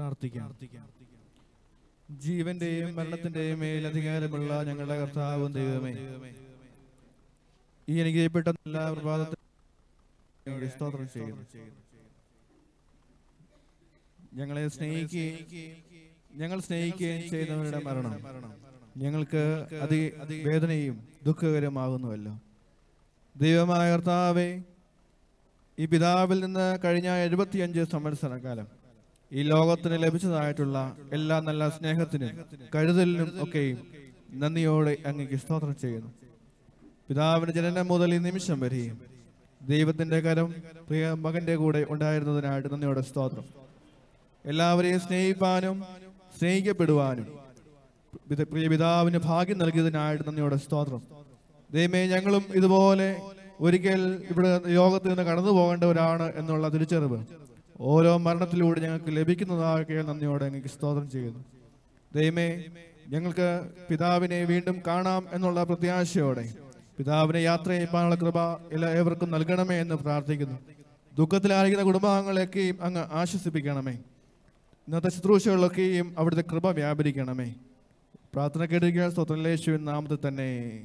പ്രാർത്ഥിക്കാം ജീവന്റെയും മരണത്തിന്റെയും മേൽ അധികാരമുള്ള ഞങ്ങളുടെ കർത്താവും ദൈവമേ ഈ അനുഗ്രഹിക്കപ്പെട്ട എല്ലാ പ്രഭാതത്തിലും ഞങ്ങൾ സ്തോത്രം ചെയ്യുന്നു ഞങ്ങളെ സ്നേഹിക്കുകയും ഞങ്ങൾ സ്നേഹിക്കുകയും ചെയ്യുന്നവരുടെ മരണം ഞങ്ങൾക്ക് അതി വേദനയും ദുഃഖകരമാകുന്നുവല്ലോ ദൈവമായ കർത്താവേ ഈ പിതാവിൽ നിന്ന് കഴിഞ്ഞ എഴുപത്തിയഞ്ച് സംവത്സര കാലം ഈ ലോകത്തിന് ലഭിച്ചതായിട്ടുള്ള എല്ലാ നല്ല സ്നേഹത്തിനും കരുതലിനും ഒക്കെയും നന്ദിയോടെ അങ്ങേക്ക് സ്തോത്രം ചെയ്യുന്നു പിതാവിന്റെ ജനനം മുതൽ ഈ നിമിഷം വരെയും ദൈവത്തിന്റെ കരം പ്രിയ മകന്റെ കൂടെ ഉണ്ടായിരുന്നതിനായിട്ട് നന്ദിയോടെ സ്തോത്രം എല്ലാവരെയും സ്നേഹിപ്പാനും സ്നേഹിക്കപ്പെടുവാനും പിത- പ്രിയ പിതാവിന് ഭാഗ്യം നൽകിയതിനായിട്ട് നന്ദിയോടെ സ്തോത്രം ദൈവമേ ഞങ്ങളും ഇതുപോലെ ഒരിക്കൽ ഇവിടെ ലോകത്ത് നിന്ന് കടന്നു പോകേണ്ടവരാണ് എന്നുള്ള തിരിച്ചറിവ് ഓരോ മരണത്തിലൂടെ ഞങ്ങൾക്ക് ലഭിക്കുന്നതാകെ നന്ദിയോടെ ഞങ്ങൾക്ക് സ്തോത്രം ചെയ്യുന്നു ദൈവമേ ഞങ്ങൾക്ക് പിതാവിനെ വീണ്ടും കാണാം എന്നുള്ള പ്രത്യാശയോടെ പിതാവിനെ യാത്ര ചെയ്യാനുള്ള കൃപ എല്ലാ ഏവർക്കും നൽകണമേ എന്ന് പ്രാർത്ഥിക്കുന്നു ദുഃഖത്തിലായിരിക്കുന്ന കുടുംബാംഗങ്ങളെയൊക്കെയും അങ്ങ് ആശ്വസിപ്പിക്കണമേ ഇന്നത്തെ ശുശ്രൂഷകളിലൊക്കെയും അവിടുത്തെ കൃപ വ്യാപരിക്കണമേ പ്രാർത്ഥന കേട്ടിരിക്കുക സ്തോത്രലേശുവിൻ നാമത്തിൽ തന്നെ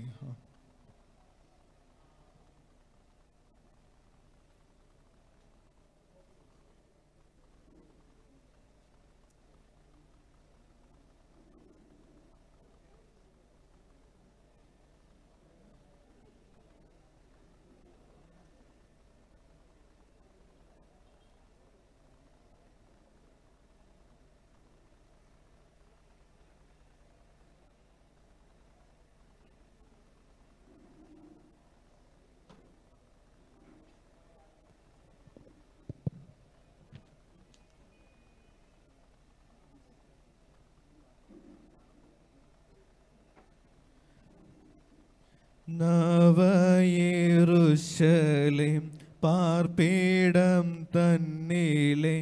നവയേറുശലേം പാർപ്പീടം തന്നിലെ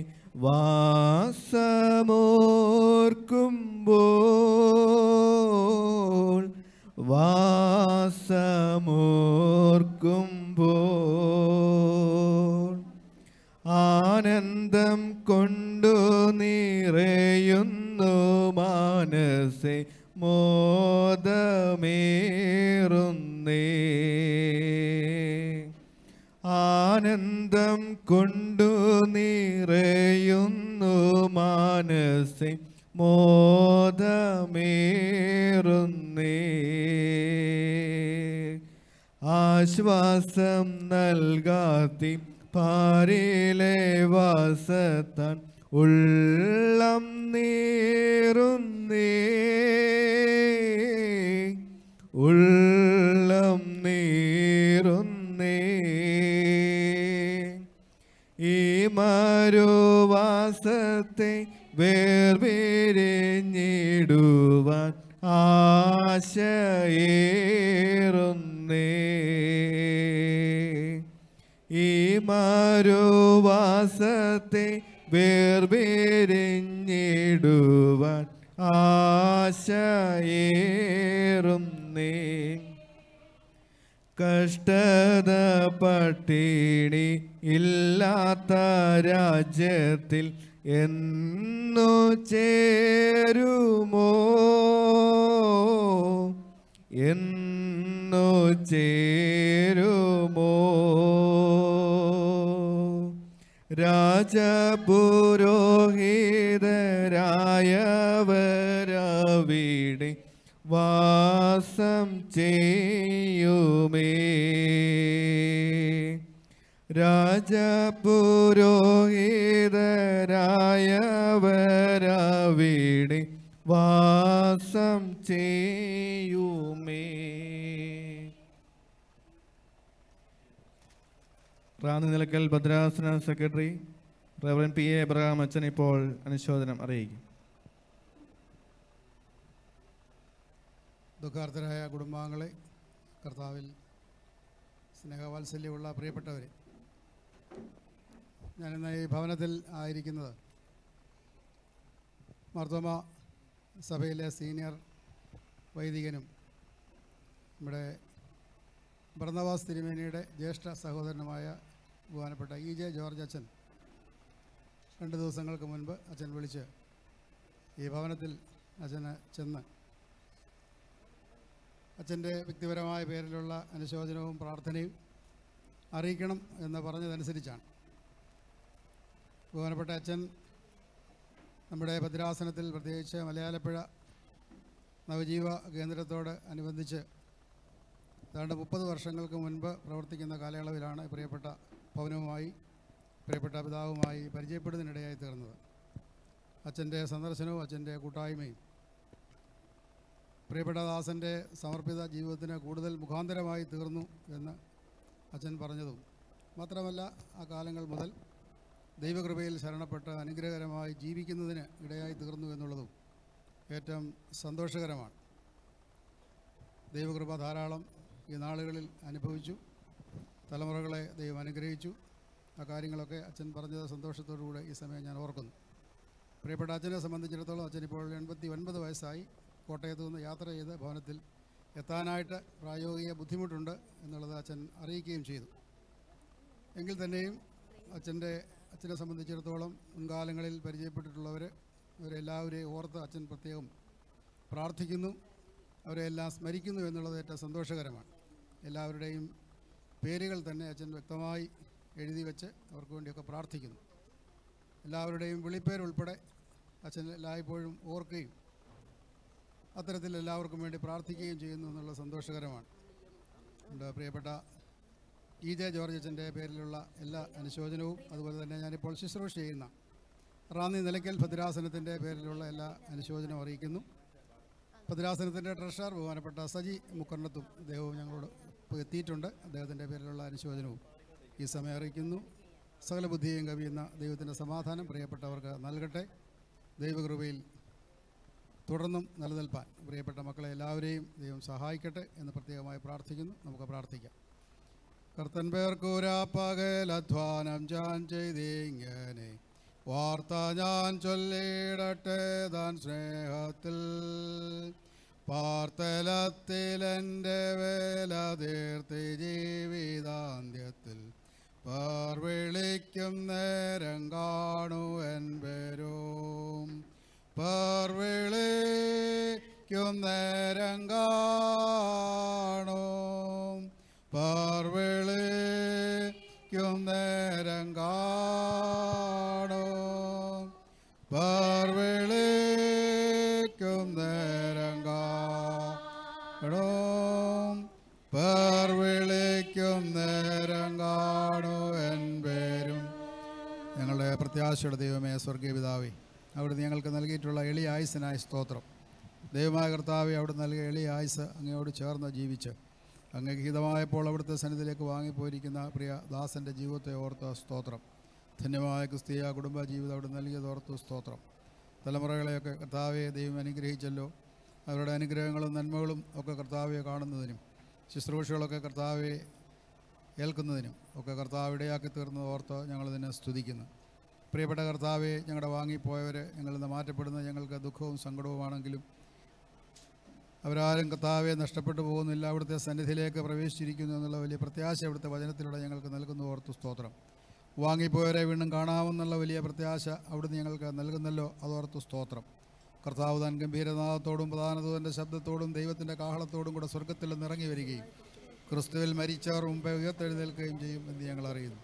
വാസമോർക്കുമ്പോൾ വാസമോർക്കുമ്പോൾ ആനന്ദം കൊണ്ടു നിറയുന്നു മാനസെ മോദമേറുന്നേ ആനന്ദം കൊണ്ടു നിറയുന്നു മാനസെ മോദമേറുന്നേ ആശ്വാസം നൽകാത്തി പാരിലെ വാസത്താൻ ഉള്ളം നീറുന്നേ ഉള്ളം നീറുന്നേ ഈ മരുവാസത്തെ വേർപിരിഞ്ഞിടുവാൻ ആശയേറുന്നേ ഈ മരുവാസത്തെ വേർപിരിഞ്ഞിടുവാൻ ആശയേറുന്നേ കഷ്ടത പട്ടിണി ഇല്ലാത്ത രാജ്യത്തിൽ എന്നു ചേരുമോ എന്നു ചേരുമോ രാജപുരോഹിതരായവരവിടെ വാസം ചെയ്യുമേ രാജപുരോഹിതരായവരവിടെ വാസം ചെയ്യുമേ റാന്നി നിലക്കൽ ഭദ്രാസന secretary reverend P A Abraham അച്ഛൻ ഇപ്പോൾ അനുശോചനം അറിയിക്കും ദുഃഖാർത്ഥരായ കുടുംബാംഗങ്ങളെ കർത്താവിൽ സ്നേഹവാത്സല്യമുള്ള പ്രിയപ്പെട്ടവരെ ഞാനിന്ന് ഈ ഭവനത്തിൽ ആയിരിക്കുന്നത് മാർത്തോമ സഭയിലെ സീനിയർ വൈദികനും നമ്മുടെ ഭരണവാസ് തിരുമേനിയുടെ ജ്യേഷ്ഠ സഹോദരനുമായ ബഹുമാനപ്പെട്ട ഇ ജെ ജോർജ് അച്ഛൻ രണ്ട് ദിവസങ്ങൾക്ക് മുൻപ് അച്ഛൻ വിളിച്ച് ഈ ഭവനത്തിൽ അച്ഛന് ചെന്ന് അച്ഛൻ്റെ വ്യക്തിപരമായ പേരിലുള്ള അനുശോചനവും പ്രാർത്ഥനയും അറിയിക്കണം എന്ന് പറഞ്ഞതനുസരിച്ചാണ് ബഹുമാനപ്പെട്ട അച്ഛൻ നമ്മുടെ ഭദ്രാസനത്തിൽ പ്രത്യേകിച്ച് മലയാളപ്പുഴ നവജീവ കേന്ദ്രത്തോട് അനുബന്ധിച്ച് ഏതാണ്ട് മുപ്പത് വർഷങ്ങൾക്ക് മുൻപ് പ്രവർത്തിക്കുന്ന കാലയളവിലാണ് പ്രിയപ്പെട്ട പൗനവുമായി പ്രിയപ്പെട്ട പിതാവുമായി പരിചയപ്പെടുന്നതിനിടയായി തീർന്നത് അച്ഛൻ്റെ സന്ദർശനവും അച്ഛൻ്റെ കൂട്ടായ്മയും പ്രിയപ്പെട്ട ദാസൻ്റെ സമർപ്പിത ജീവിതത്തിന് കൂടുതൽ മുഖാന്തരമായി തീർന്നു എന്ന് അച്ഛൻ പറഞ്ഞതും മാത്രമല്ല ആ കാലങ്ങൾ മുതൽ ദൈവകൃപയിൽ ശരണപ്പെട്ട് അനുഗ്രഹകരമായി ജീവിക്കുന്നതിന് ഇടയായി തീർന്നു എന്നുള്ളതും ഏറ്റവും സന്തോഷകരമാണ് ദൈവകൃപ ധാരാളം ഈ നാളുകളിൽ അനുഭവിച്ചു തലമുറകളെ ദൈവം അനുഗ്രഹിച്ചു ആ കാര്യങ്ങളൊക്കെ അച്ഛൻ പറഞ്ഞത് സന്തോഷത്തോടുകൂടെ ഈ സമയം ഞാൻ ഓർക്കുന്നു പ്രിയപ്പെട്ട അച്ഛനെ സംബന്ധിച്ചിടത്തോളം അച്ഛൻ ഇപ്പോൾ എൺപത്തി ഒൻപത് വയസ്സായി കോട്ടയത്ത് നിന്ന് യാത്ര ചെയ്ത് ഭവനത്തിൽ എത്താനായിട്ട് പ്രായോഗിക ബുദ്ധിമുട്ടുണ്ട് എന്നുള്ളത് അച്ഛൻ അറിയിക്കുകയും ചെയ്തു എങ്കിൽ തന്നെയും അച്ഛൻ്റെ അച്ഛനെ സംബന്ധിച്ചിടത്തോളം മുൻകാലങ്ങളിൽ പരിചയപ്പെട്ടിട്ടുള്ളവർ അവരെല്ലാവരെയും ഓർത്ത് അച്ഛൻ പ്രത്യേകം പ്രാർത്ഥിക്കുന്നു അവരെല്ലാം സ്മരിക്കുന്നു എന്നുള്ളത് ഏറ്റവും സന്തോഷകരമാണ് എല്ലാവരുടെയും പേരുകൾ തന്നെ അച്ഛൻ വ്യക്തമായി എഴുതി വെച്ച് അവർക്ക് വേണ്ടിയൊക്കെ പ്രാർത്ഥിക്കുന്നു എല്ലാവരുടെയും വിളിപ്പേരുൾപ്പെടെ അച്ഛൻ എല്ലായ്പ്പോഴും ഓർക്കുകയും അത്തരത്തിൽ എല്ലാവർക്കും വേണ്ടി പ്രാർത്ഥിക്കുകയും ചെയ്യുന്നു എന്നുള്ളത് സന്തോഷകരമാണ് എൻ്റെ പ്രിയപ്പെട്ട ഇ ജെ ജോർജ് അച്ഛൻ്റെ പേരിലുള്ള എല്ലാ അനുശോചനവും അതുപോലെ തന്നെ ഞാനിപ്പോൾ ശുശ്രൂഷ ചെയ്യുന്ന റാന്നി നിലയ്ക്കൽ ഭദ്രാസനത്തിൻ്റെ പേരിലുള്ള എല്ലാ അനുശോചനവും അറിയിക്കുന്നു ഭദ്രാസനത്തിൻ്റെ ട്രഷറർ ബഹുമാനപ്പെട്ട സജി മുക്കണ്ണത്തും അദ്ദേഹവും ഞങ്ങളോട് ഇപ്പോൾ എത്തിയിട്ടുണ്ട് അദ്ദേഹത്തിൻ്റെ പേരിലുള്ള അനുശോചനവും ഈ സമയം അറിയിക്കുന്നു സകല ബുദ്ധിയും കവിയുന്ന ദൈവത്തിൻ്റെ സമാധാനം പ്രിയപ്പെട്ടവർക്ക് നൽകട്ടെ ദൈവകൃപയിൽ തുടർന്നും നിലനിൽപ്പാൻ പ്രിയപ്പെട്ട മക്കളെ എല്ലാവരെയും ദൈവം സഹായിക്കട്ടെ എന്ന് പ്രത്യേകമായി പ്രാർത്ഥിക്കുന്നു നമുക്ക് പ്രാർത്ഥിക്കാം കർത്തൻ പേർക്കൂരാ പകൽ അധ്വാനം ഞാൻ ചെയ്തിങ്ങനെ വാർത്ത ഞാൻ ചൊല്ലിടട്ടെ താൻ സ്നേഹത്തിൽ പാർത്തലത്തിൽ എൻ്റെ വേല തീർത്തി ജീവിതാന്ത്യത്തിൽ പാർ വിളിക്കും നേരം കാണൂ എൻ പേരും പാർ വിളിക്കും നേരം കാണും പാർ വിളിക്കും നേരം കാണും പാർ വിളിക്കും നേരം കാണും പാർ വിളിക്കും നേരം കാണൂ എൻ പേരും ഞങ്ങളുടെ പ്രത്യാശയുടെ ദൈവമേ സ്വർഗീയ പിതാവേ അവിടുന്ന് ഞങ്ങൾക്ക് നൽകിയിട്ടുള്ള എളിയ ആയുസിനായ സ്തോത്രം ദൈവമായ കർത്താവെ അവിടെ നൽകിയ എളിയ ആയുസ് അങ്ങയോട് ചേർന്ന് ജീവിച്ച് അങ്ങ് ഹിതമായപ്പോൾ അവിടുത്തെ സന്നിധിയിലേക്ക് വാങ്ങിപ്പോയിരിക്കുന്ന പ്രിയ ദാസൻ്റെ ജീവിതത്തെ ഓർത്ത് സ്തോത്രം ധന്യമായ ക്രിസ്തീയ കുടുംബ ജീവിതം അവിടെ നൽകിയത് ഓർത്ത് സ്തോത്രം തലമുറകളെയൊക്കെ കർത്താവെ ദൈവം അനുഗ്രഹിച്ചല്ലോ അവരുടെ അനുഗ്രഹങ്ങളും നന്മകളും ഒക്കെ കർത്താവെ കാണുന്നതിനും ശുശ്രൂഷകളൊക്കെ കർത്താവെ ഏൽക്കുന്നതിനും ഒക്കെ കർത്താവ് ഇടയാക്കി തീർന്നത് ഓർത്ത് ഞങ്ങളിതിനെ സ്തുതിക്കുന്നു പ്രിയപ്പെട്ട കർത്താവെ ഞങ്ങളുടെ വാങ്ങിപ്പോയവർ ഞങ്ങളിൽ നിന്ന് മാറ്റപ്പെടുന്നത് ഞങ്ങൾക്ക് ദുഃഖവും സങ്കടവുമാണെങ്കിലും അവരാരും കർത്താവെ നഷ്ടപ്പെട്ടു പോകുന്നില്ല അവിടുത്തെ സന്നിധിയിലേക്ക് പ്രവേശിച്ചിരിക്കുന്നു എന്നുള്ള വലിയ പ്രത്യാശ അവിടുത്തെ വചനത്തിലൂടെ ഞങ്ങൾക്ക് നൽകുന്നു ഓർത്തു സ്തോത്രം വാങ്ങിപ്പോയവരെ വീണ്ടും കാണാമെന്നുള്ള വലിയ പ്രത്യാശ അവിടുന്ന് ഞങ്ങൾക്ക് നൽകുന്നല്ലോ അതോർത്തു സ്തോത്രം കർത്താവ് താൻ ഗംഭീരനാഥത്തോടും പ്രധാനതൂതൻ്റെ ശബ്ദത്തോടും ദൈവത്തിൻ്റെ കാഹളത്തോടും കൂടെ സ്വർഗത്തിൽ നിന്ന് ഇറങ്ങി വരികയും ക്രിസ്തുവിൽ മരിച്ചവർ മുമ്പേ ഉയർത്തെഴുന്നേൽക്കുകയും ചെയ്യും എന്ന് ഞങ്ങൾ അറിയുന്നു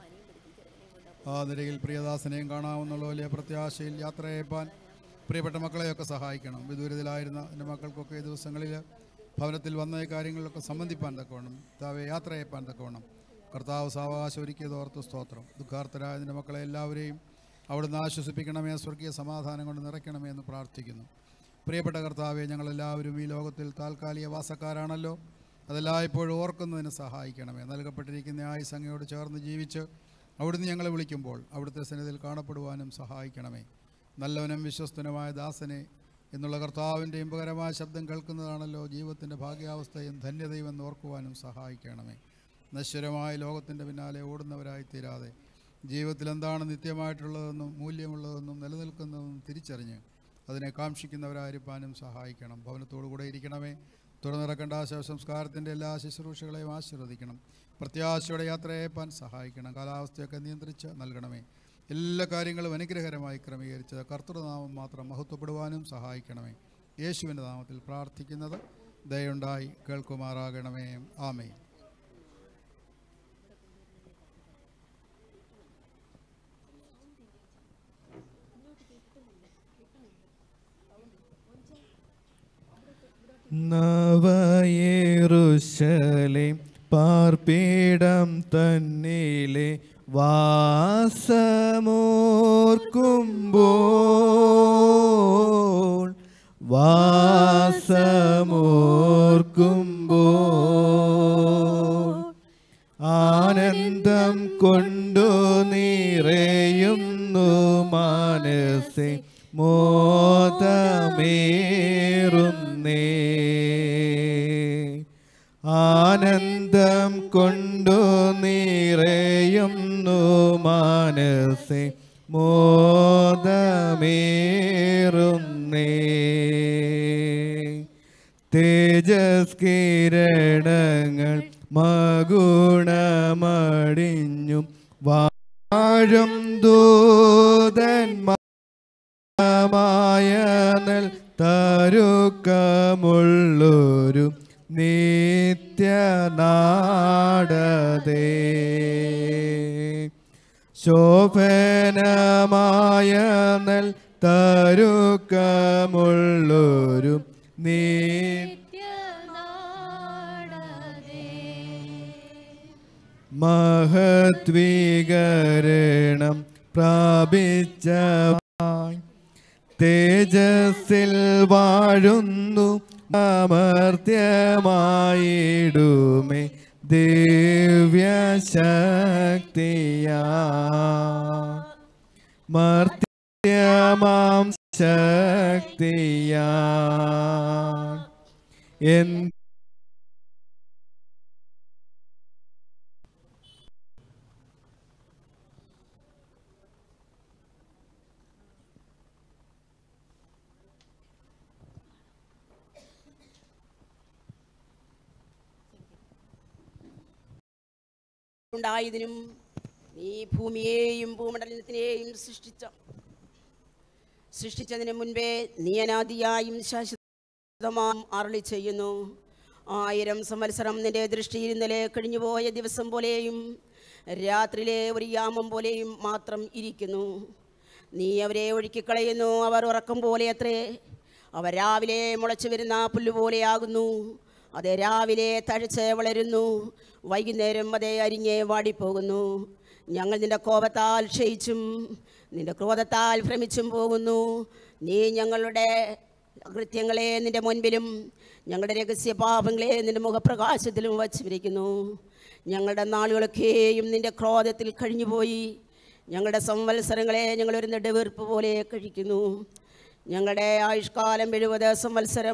ആ നിരയിൽ പ്രിയദാസനെയും കാണാമെന്നുള്ള വലിയ പ്രത്യാശയിൽ യാത്രയപ്പാൻ പ്രിയപ്പെട്ട മക്കളെയൊക്കെ സഹായിക്കണം വിദൂരത്തിലായിരുന്ന എൻ്റെ മക്കൾക്കൊക്കെ ഈ ദിവസങ്ങളിൽ ഭവനത്തിൽ വന്ന ഈ കാര്യങ്ങളിലൊക്കെ സംബന്ധിപ്പാൻ തക്കവണ്ണം താവെ യാത്രയപ്പാൻ തക്കവണ്ണം കർത്താവ് സാവകാശം ഒരുക്കിയത് ഓർത്ത് സ്തോത്രം ദുഃഖാർത്ഥരായ എൻ്റെ മക്കളെ എല്ലാവരെയും അവിടുന്ന് ആശ്വസിപ്പിക്കണമേ സ്വർഗീയ സമാധാനം കൊണ്ട് നിറയ്ക്കണമേ എന്ന് പ്രാർത്ഥിക്കുന്നു പ്രിയപ്പെട്ട കർത്താവെ ഞങ്ങളെല്ലാവരും ഈ ലോകത്തിൽ താൽക്കാലിക വാസക്കാരാണല്ലോ അതെല്ലായ്പ്പോഴും ഓർക്കുന്നതിന് സഹായിക്കണമേ നൽകപ്പെട്ടിരിക്കുന്ന ആയുസ് അങ്ങയോട് ചേർന്ന് ജീവിച്ച് അവിടുന്ന് ഞങ്ങളെ വിളിക്കുമ്പോൾ അവിടുത്തെ സന്നിധിയിൽ കാണപ്പെടുവാനും സഹായിക്കണമേ നല്ലവനും വിശ്വസ്തനുമായ ദാസനെ എന്നുള്ള കർത്താവിൻ്റെ ഇമ്പകരമായ ശബ്ദം കേൾക്കുന്നതാണല്ലോ ജീവിതത്തിൻ്റെ ഭാഗ്യാവസ്ഥയും ധന്യതയും എന്ന് ഓർക്കുവാനും സഹായിക്കണമേ നശ്വരമായ ലോകത്തിൻ്റെ പിന്നാലെ ഓടുന്നവരായി തീരാതെ ജീവിതത്തിൽ എന്താണ് നിത്യമായിട്ടുള്ളതെന്നും മൂല്യമുള്ളതെന്നും നിലനിൽക്കുന്നതെന്നും തിരിച്ചറിഞ്ഞ് അതിനെ കാക്ഷിക്കുന്നവരായിരിക്കാനും സഹായിക്കണം ഭവനത്തോടു കൂടെ ഇരിക്കണമേ തുറന്നിറക്കേണ്ട ശവസംസ്കാരത്തിൻ്റെ എല്ലാ ശുശ്രൂഷകളെയും ആശീർവദിക്കണം പ്രത്യാശയോടെ യാത്രയപ്പാൻ സഹായിക്കണം കാലാവസ്ഥയൊക്കെ നിയന്ത്രിച്ച് നൽകണമേ എല്ലാ കാര്യങ്ങളും അനുഗ്രഹകരമായി ക്രമീകരിച്ച് കർത്തൃനാമം മാത്രം മഹത്വപ്പെടുവാനും സഹായിക്കണമേ യേശുവിൻ്റെ നാമത്തിൽ പ്രാർത്ഥിക്കുന്നത് ദയുണ്ടായി കേൾക്കുമാറാകണമേ ആമേ നവയേറുശലേ പാർപ്പീടം തന്നിലെ വാസമോർക്കുമ്പോൾ വാസമോർക്കുമ്പോൾ ആനന്ദം കൊണ്ടു നിറയുന്നു മനസ്സെ മോദമേറുന്നേ ആനന്ദം കൊണ്ടു നിറയുന്നു മനസ്സെ മോദമേറുന്നേ തേജസ് കിരണങ്ങൾ മകുണമടിഞ്ഞും വാഴും ദൂതന്മായ നൽ തരുക്കമുള്ളൊരു നിത്യനാടതേ ശോഭനമായ നൽ തരുക്കമുള്ളൊരു നിത്യ മഹത്വീകരണം പ്രാപിച്ച തേജസ്സിൽ വാഴുന്നു അമർത്യമായിടുമേ ദിവ്യശക്തിയാ മർത്യമാം ശക്തിയാ എൻ ഉണ്ടായതിനും നീ ഭൂമിയെയും ഭൂമണ്ഡലത്തിനെയും സൃഷ്ടിച്ച സൃഷ്ടിച്ചതിന് മുൻപേ നീ അനാദിയായും ശാശ്വതമാം അരളി ചെയ്യുന്നു ആയിരം സംവത്സരം നിന്റെ ദൃഷ്ടിയിൽ ഇന്നലെ കഴിഞ്ഞുപോയ ദിവസം പോലെയും രാത്രിയിലെ ഒരു യാമം പോലെയും മാത്രം ഇരിക്കുന്നു നീ അവരെ ഒഴുക്കിക്കളയുന്നു അവർ ഉറക്കം പോലെ അത്രേ അവർ രാവിലെ മുളച്ചു വരുന്ന പുല്ലുപോലെയാകുന്നു അത് രാവിലെ തഴച്ച് വളരുന്നു വൈകുന്നേരം അതേ അരിഞ്ഞ് വാടിപ്പോകുന്നു ഞങ്ങൾ നിന്റെ കോപത്താൽ ക്ഷയിച്ചും നിന്റെ ക്രോധത്താൽ ഭ്രമിച്ചും പോകുന്നു നീ ഞങ്ങളുടെ അകൃത്യങ്ങളെ നിന്റെ മുൻപിലും ഞങ്ങളുടെ രഹസ്യ പാപങ്ങളെ നിന്റെ മുഖപ്രകാശത്തിലും വച്ചിരിക്കുന്നു ഞങ്ങളുടെ നാളുകളൊക്കെയും നിന്റെ ക്രോധത്തിൽ കഴിഞ്ഞുപോയി ഞങ്ങളുടെ സംവത്സരങ്ങളെ ഞങ്ങളൊരു നെടുവീർപ്പ് പോലെ കഴിക്കുന്നു ഞങ്ങളുടെ ആയുഷ്കാലം എഴുപത് സംവത്സരം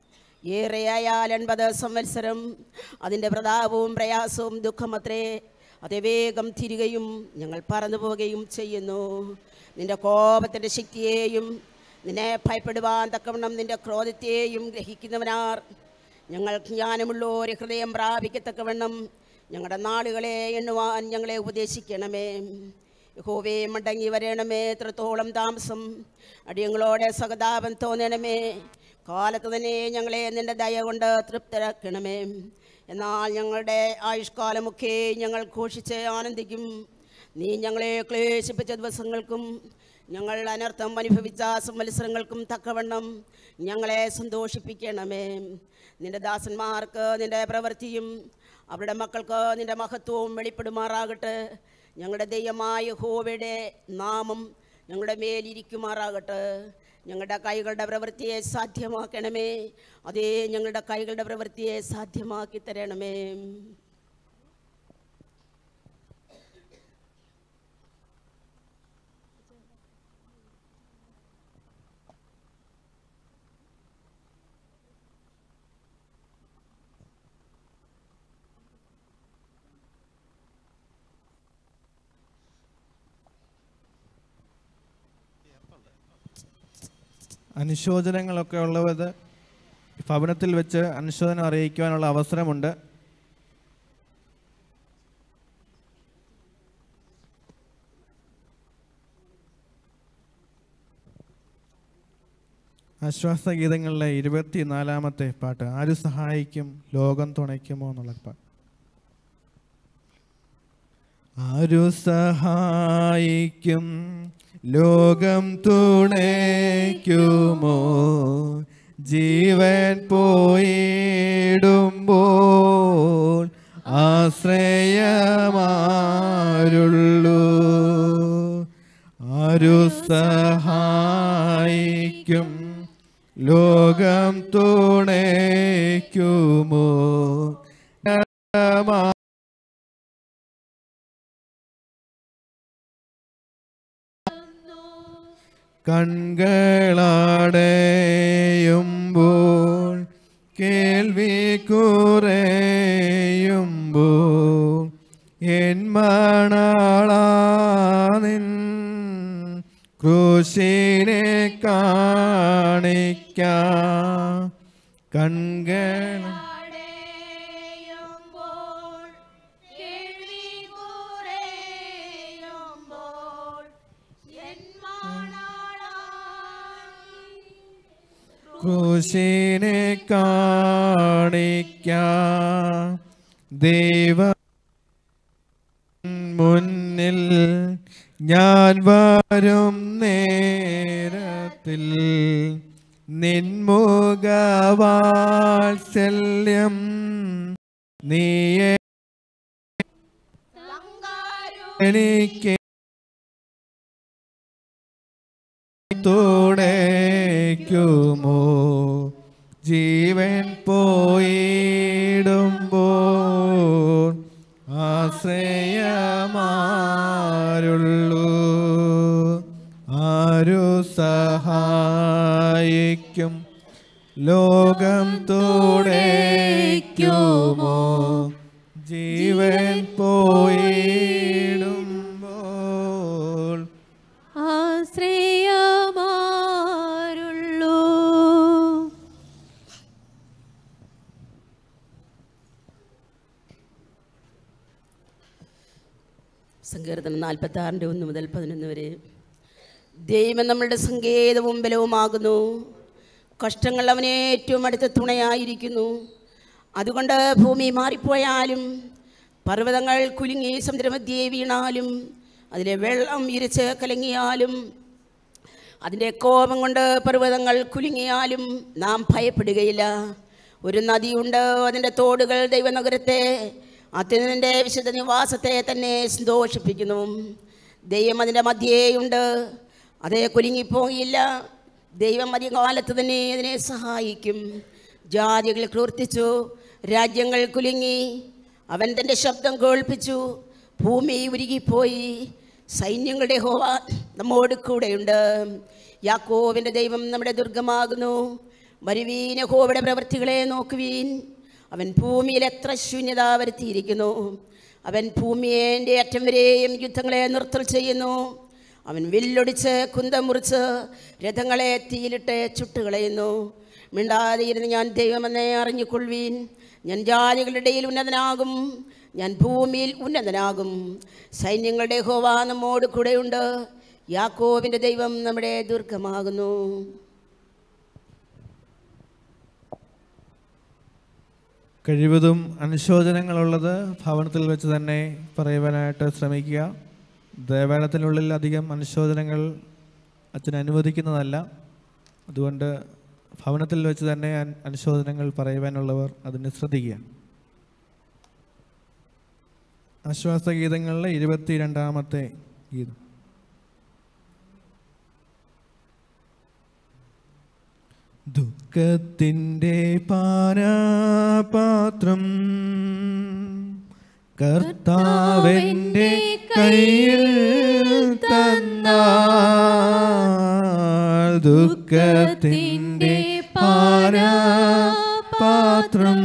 ഏറെയായാൽ എൺപത് സംവത്സരം അതിൻ്റെ പ്രതാപവും പ്രയാസവും ദുഃഖമത്രേ അതേ വേഗം തിരികയും ഞങ്ങൾ പറന്നു പോവുകയും ചെയ്യുന്നു നിന്റെ കോപത്തിൻ്റെ ശക്തിയെയും നിന്നെ ഭയപ്പെടുവാൻ തക്കവണ്ണം നിന്റെ ക്രോധത്തെയും ഗ്രഹിക്കുന്നവനാർ ഞങ്ങൾ ജ്ഞാനമുള്ള ഒരു ഹൃദയം പ്രാപിക്കത്തക്കവണ്ണം ഞങ്ങളുടെ നാളുകളെ എണ്ണുവാൻ ഞങ്ങളെ ഉപദേശിക്കണമേ യഹോവേ മടങ്ങി വരണമേ എത്രത്തോളം താമസം അടിയങ്ങളോടെ സഹതാപം തോന്നണമേ കാലത്ത് തന്നെ ഞങ്ങളെ നിന്റെ ദയ കൊണ്ട് തൃപ്തരാക്കണമേ എന്നാൽ ഞങ്ങളുടെ ആയുഷ്കാലമൊക്കെ ഞങ്ങൾ ഘോഷിച്ച് ആനന്ദിക്കും നീ ഞങ്ങളെ ക്ലേശിപ്പിച്ച ദിവസങ്ങൾക്കും ഞങ്ങൾ അനർത്ഥം അനുഭവിച്ച സംവത്സരങ്ങൾക്കും തക്കവണ്ണം ഞങ്ങളെ സന്തോഷിപ്പിക്കണമേ നിന്റെ ദാസന്മാർക്ക് നിന്റെ പ്രവൃത്തിയും അവരുടെ മക്കൾക്ക് നിന്റെ മഹത്വവും വെളിപ്പെടുമാറാകട്ടെ ഞങ്ങളുടെ ദൈവമായ ഹോവയുടെ നാമം ഞങ്ങളുടെ മേലിരിക്കുമാറാകട്ടെ ഞങ്ങളുടെ കൈകളുടെ പ്രവൃത്തിയെ സാധ്യമാക്കണമേ അതേ ഞങ്ങളുടെ കൈകളുടെ പ്രവൃത്തിയെ സാധ്യമാക്കി തരണമേ അനുശോചനങ്ങളൊക്കെ ഉള്ളത് ഭവനത്തിൽ വെച്ച് അനുശോചനം അറിയിക്കുവാനുള്ള അവസരമുണ്ട് ആശ്വാസഗീതങ്ങളിലെ ഇരുപത്തിനാലാമത്തെ പാട്ട് ആര് സഹായിക്കും ലോകം തുണയ്ക്കുമോ എന്നുള്ള പാട്ട് ആരു സഹായിക്കും ലോകം തുണയ്ക്കുമോ ജീവൻ പോയിടുമ്പോൾ ആശ്രയമാരുള്ളൂ ആരു സഹായിക്കും ലോകം തുണയ്ക്കുമോ കൺകളടയുമ്പോൾ കേൾവി കുറയുമ്പോൾ എൻ മണാളാനിൻ ക്രൂശിനെ കാണിക്കാം കൺകൾ അടയുമ്പോൾ കേൾവി കുറയുമ്പോൾ എൻ ക്രൂശിനെ കാണിക്കാം ദൈവ മുന്നിൽ ഞാൻ വരും നേരത്തിൽ നിൻമുഖവാത്സല്യം നീയെ എനിക്ക് തുണയ്ക്കുമോ ജീവൻ പോയിടുമ്പോൾ ആശ്രയമാരുള്ളൂ ആരു സഹായിക്കും ലോകം തുണയ്ക്കുമോ ജീവൻ പോയിടുമ്പോൾ ആശ്രയമാരുള്ളൂ സങ്കീർത്തനം നാൽപ്പത്തി ആറിൻ്റെ ഒന്ന് മുതൽ പതിനൊന്ന് വരെ ദൈവം നമ്മളുടെ സങ്കേതവും ബലവുമാകുന്നു കഷ്ടങ്ങൾ അവന് ഏറ്റവും അടുത്ത തുണയായിരിക്കുന്നു അതുകൊണ്ട് ഭൂമി മാറിപ്പോയാലും പർവ്വതങ്ങൾ കുലുങ്ങി സമുദ്രമധ്യേ വീണാലും അതിലെ വെള്ളം ഇരച്ച് കലങ്ങിയാലും അതിൻ്റെ കോപം കൊണ്ട് പർവ്വതങ്ങൾ കുലുങ്ങിയാലും നാം ഭയപ്പെടുകയില്ല ഒരു നദിയുണ്ട് അതിൻ്റെ തോടുകൾ ദൈവനഗരത്തെ അത്യുന്നതിൻ്റെ വിശുദ്ധ നിവാസത്തെ തന്നെ സന്തോഷിപ്പിക്കുന്നു ദൈവം അതിൻ്റെ മധ്യേയുണ്ട് അതേ കുലുങ്ങിപ്പോയില്ല ദൈവം അധികകാലത്ത് തന്നെ അതിനെ സഹായിക്കും ജാതികൾ പ്രവർത്തിച്ചു രാജ്യങ്ങൾ കുലുങ്ങി അവൻ തൻ്റെ ശബ്ദം കേൾപ്പിച്ചു ഭൂമി ഉരുകിപ്പോയി സൈന്യങ്ങളുടെ ഹോവ നമ്മോട് കൂടെയുണ്ട് യാക്കോവിൻ്റെ ദൈവം നമ്മുടെ ദുർഗമാകുന്നു വരുവീൻ ഹോവയുടെ പ്രവൃത്തികളെ നോക്കുവീൻ അവൻ ഭൂമിയിൽ എത്ര ശൂന്യത വരുത്തിയിരിക്കുന്നു അവൻ ഭൂമിയേൻ്റെ അറ്റം വരെയും യുദ്ധങ്ങളെ നിർത്തൽ ചെയ്യുന്നു അവൻ വില്ലൊടിച്ച് കുന്തം മുറിച്ച് രഥങ്ങളെ തീയിലിട്ട് ചുട്ടുകളയുന്നു മിണ്ടാതെ ഇരുന്ന് ഞാൻ ദൈവമെന്നെ അറിഞ്ഞുകൊള്ളുവീൻ ഞാൻ ജാതികളുടെ ഇടയിൽ ഉന്നതനാകും ഞാൻ ഭൂമിയിൽ ഉന്നതനാകും സൈന്യങ്ങളുടെ ഹോവ നമ്മോട് കൂടെയുണ്ട് യാക്കോവിൻ്റെ ദൈവം നമ്മുടെ ദുർഗമാകുന്നു കഴിവതും അനുശോചനങ്ങളുള്ളത് ഭവനത്തിൽ വെച്ച് തന്നെ പറയുവാനായിട്ട് ശ്രമിക്കുക ദേവാലയത്തിനുള്ളിൽ അധികം അനുശോചനങ്ങൾ അച്ഛൻ അനുവദിക്കുന്നതല്ല അതുകൊണ്ട് ഭവനത്തിൽ വെച്ച് തന്നെ അൻ- അനുശോചനങ്ങൾ പറയുവാനുള്ളവർ അതിന് ശ്രദ്ധിക്കുക ആശ്വാസഗീതങ്ങളിലെ ഇരുപത്തി രണ്ടാമത്തെ ഗീതം ദുഃഖത്തിൻ്റെ പാരാപാത്രം കർത്താവിൻ്റെ കയ്യിൽ തന്നാൽ ദുഃഖത്തിൻ്റെ പാരാപാത്രം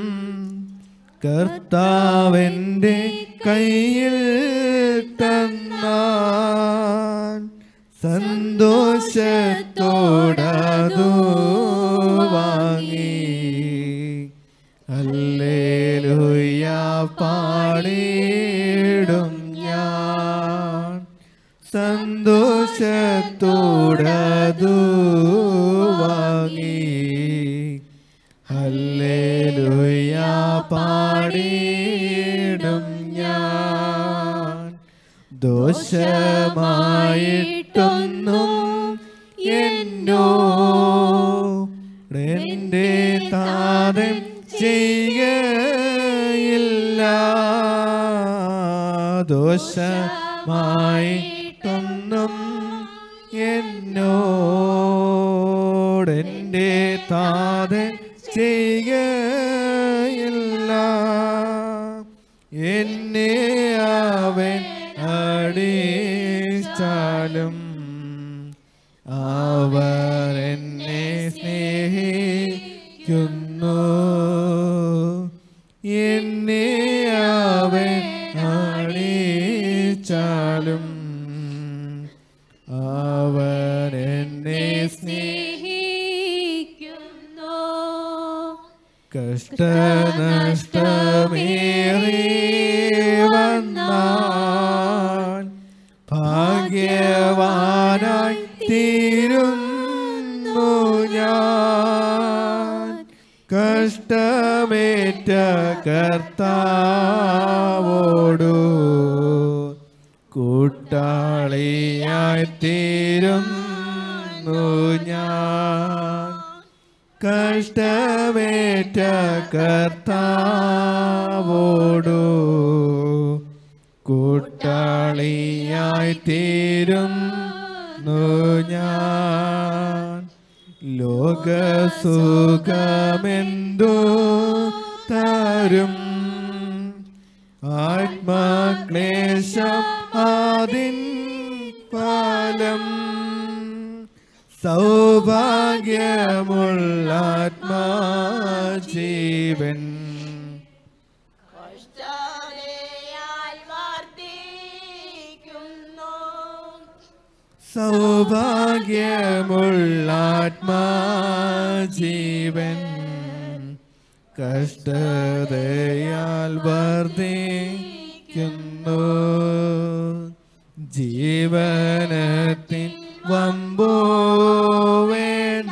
കർത്താവിൻ്റെ കയ്യിൽ തന്നാൽ സന്തോഷത്തോടതു വാങ്ങി അല്ലേലൂയ പാടിയിടും ഞാൻ സന്തോഷത്തോടതു വാങ്ങി ഹല്ലേലൂയ പാടിയിടും ഞാൻ ദോഷമായിട്ടൊന്നും എന്നോ എന്റെ താതൻ ചെയ്യുകയില്ല ദോഷമായിട്ടൊന്നും എന്നോടെന്റെ താതൻ ചെയ്യുകയില്ല എന്നെ അവൻ അടിച്ചാലും അവർ എന്നെ സ്നേഹിക്കുന്നു എന്നെ അവൻ അടിച്ചാലും അവൻ എന്നെ സ്നേഹിക്കുന്നു കഷ്ടനഷ്ടമേറി വന്നാൽ ഭാഗ്യവാനായി തീരുന്നു ഞാൻ കഷ്ടമേറ്റ കർത്താവോടു കൂട്ടാളിയായി തീരുന്നു ഞാൻ കഷ്ടമേറ്റ കർത്താവോടു കൂട്ടാളിയായി തീരുന്നു ഞാൻ ലോകസുഖമെന്തു തരും ആത്മാക്ലേശം ആദിൻ ഫലം സൗഭാഗ്യമുള്ള ആത്മാജീവൻ കഷ്ടതയാൽ വർദ്ധിക്കുന്നു സൗഭാഗ്യമുള്ള ആത്മാജീവൻ കഷ്ടതയാൽ വർദ്ധിക്കുന്നു ജീവനത്തിൻ വമ്പോ വേണ്ട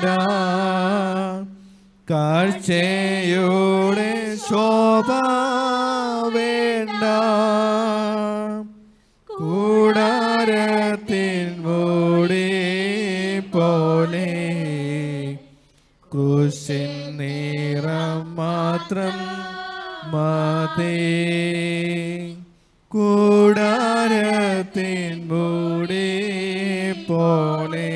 കാഴ്ചയുടെ ശോഭ വേണ്ട കൂടാരത്തിൻ മൂടി പോലെ ക്രൂശിൻ നിറം മാത്രം മതി കൂടാരത്തിൻ മൂടി പോലെ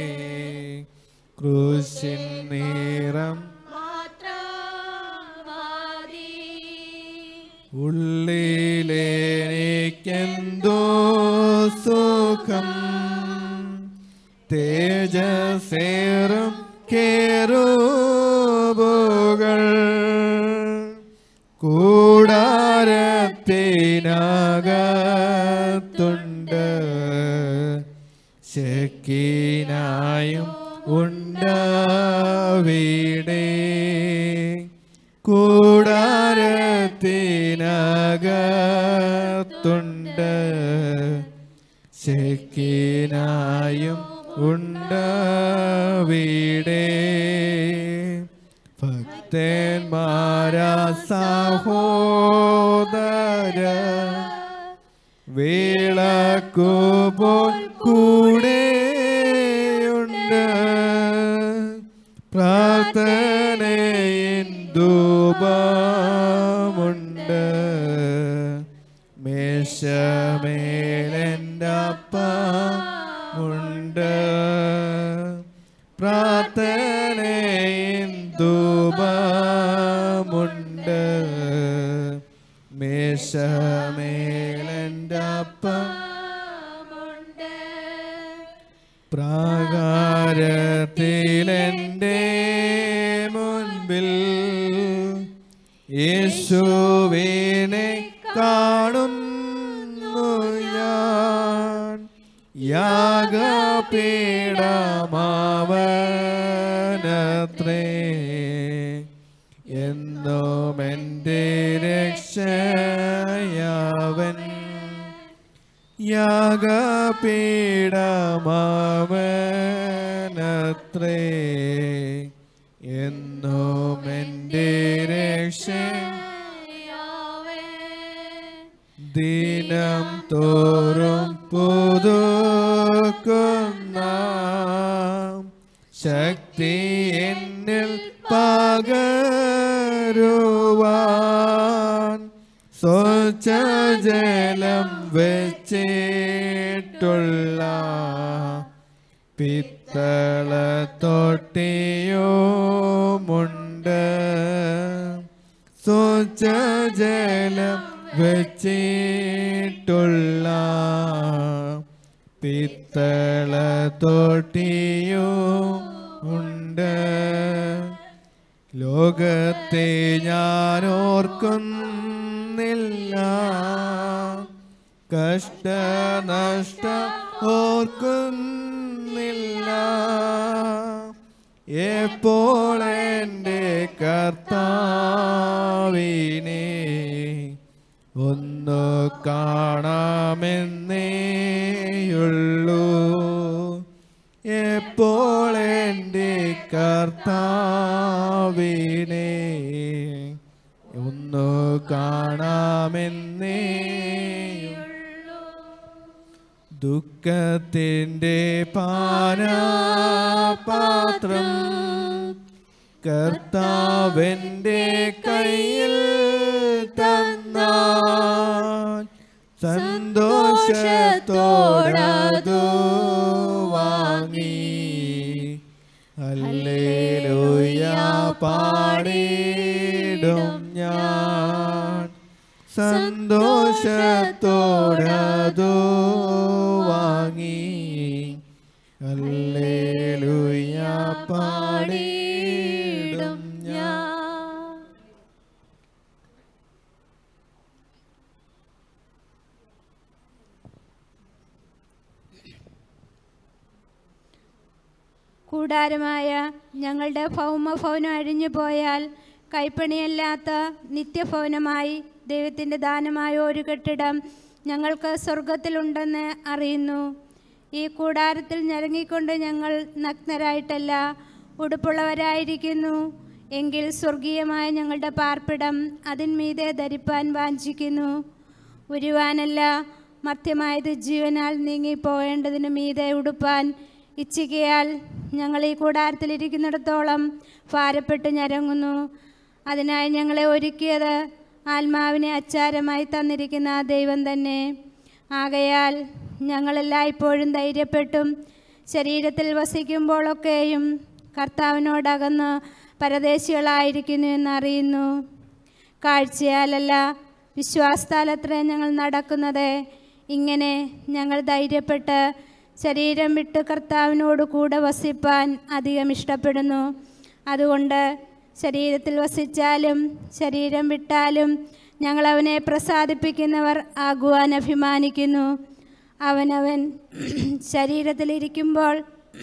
ക്രൂശിൻ നിറം ഉള്ളിലേക്കെന്തോ സുഖം തേജസേറും കേറുകൾ കൂടാരത്തിനകത്തുണ്ട് ശക്കിനായും ഉണ്ടവിടെ കൂടാരത്തിനകത്തുണ്ട് ശക്കിനായും ഉണ്ടവിടെ ഭക്തന്മാരാ സഹോദര വിളക്കുപോൽ കൂടെയുണ്ട് പ്രാർത്ഥനയിൻ ധൂപമുണ്ട് മേശമേലെൻ്റെ അപ്പമുണ്ട് പ്രാർത്ഥനയിൻ ധൂപമുണ്ട് മേശമേലെൻ്റെ അപ്പം പ്രാകാരത്തിലെൻ്റെ മുൻപിൽ യേശുവിനെ കാണുന്നു ഞാൻ യാഗപീഠമാവനത്രേ എന്നും എൻ്റെ രക്ഷയാവൻ യാഗപീഠമാവനത്രേ എന്നും എൻ്റെ എൻ്റെ രക്ഷ ദിനം തോറും പുതുക്കുന്ന ശക്തി എന്നിൽ പകരുവാൻ സ്വച്ഛജലം വെച്ചിട്ടുള്ള പിത്തള തൊട്ടിയുമുണ്ട് സ്വച്ഛജലം വെച്ചിട്ടുള്ള പിത്തള തൊട്ടിയും ഉണ്ട് ലോകത്തെ ഞാൻ ഓർക്കുന്നില്ല കഷ്ടനഷ്ട ഓർക്കുന്നില്ല എപ്പോൾ എൻ്റെ കർത്താവിനെ ഒന്ന് കാണാമെന്നേയുള്ളൂ എപ്പോൾ എൻ്റെ കർത്താവിനെ ഒന്ന് കാണാമെന്നേയുള്ളൂ ദുഃഖത്തിൻ്റെ പാനപാത്രം കർത്താവിൻ്റെ കയ്യിൽ തന്നാൽ സന്തോഷത്തോടതു വാങ്ങി ഹല്ലേലൂയ പാടിടും ഞാൻ സന്തോഷത്തോടതു വാങ്ങി ഹല്ലേലൂയ പാടിടും ഞാൻ കൂടാരമായ ഞങ്ങളുടെ ഭൗമഭവനം അഴിഞ്ഞു പോയാൽ കൈപ്പണിയല്ലാത്ത നിത്യഭവനമായി ദൈവത്തിൻ്റെ ദാനമായ ഒരു കെട്ടിടം ഞങ്ങൾക്ക് സ്വർഗത്തിലുണ്ടെന്ന് അറിയുന്നു ഈ കൂടാരത്തിൽ ഞരങ്ങിക്കൊണ്ട് ഞങ്ങൾ നഗ്നരായിട്ടല്ല ഉടുപ്പുള്ളവരായിരിക്കുന്നു എങ്കിൽ സ്വർഗീയമായ ഞങ്ങളുടെ പാർപ്പിടം അതിന്മീതെ ധരിപ്പാൻ വാഞ്ചിക്കുന്നു ഉരുവാനല്ല മധ്യമായത് ജീവനാൽ നീങ്ങിപ്പോകേണ്ടതിന് മീതെ ഉടുപ്പാൻ ഇച്ഛിക്കയാൽ ഞങ്ങൾ ഈ കൂടാരത്തിലിരിക്കുന്നിടത്തോളം ഭാരപ്പെട്ട് ഞരങ്ങുന്നു അതിനായി ഞങ്ങളെ ഒരുക്കിയത് ആത്മാവിനെ അച്ചാരമായി തന്നിരിക്കുന്ന ആ ദൈവം തന്നെ ആകയാൽ ഞങ്ങളെല്ലായ്പ്പോഴും ധൈര്യപ്പെട്ടും ശരീരത്തിൽ വസിക്കുമ്പോഴൊക്കെയും കർത്താവിനോടകന്ന് പരദേശികളായിരിക്കുന്നു എന്നറിയുന്നു കാഴ്ചയാലല്ല വിശ്വാസത്താലത്രേ ഞങ്ങൾ നടക്കുന്നത് ഇങ്ങനെ ഞങ്ങൾ ധൈര്യപ്പെട്ട് ശരീരം വിട്ട് കർത്താവിനോട് കൂടെ വസിപ്പാൻ അധികം ഇഷ്ടപ്പെടുന്നു അതുകൊണ്ട് ശരീരത്തിൽ വസിച്ചാലും ശരീരം വിട്ടാലും ഞങ്ങൾ അവനെ പ്രസാദിപ്പിക്കുന്നവർ ആകുവാൻ അഭിമാനിക്കുന്നു അവനവൻ ശരീരത്തിലിരിക്കുമ്പോൾ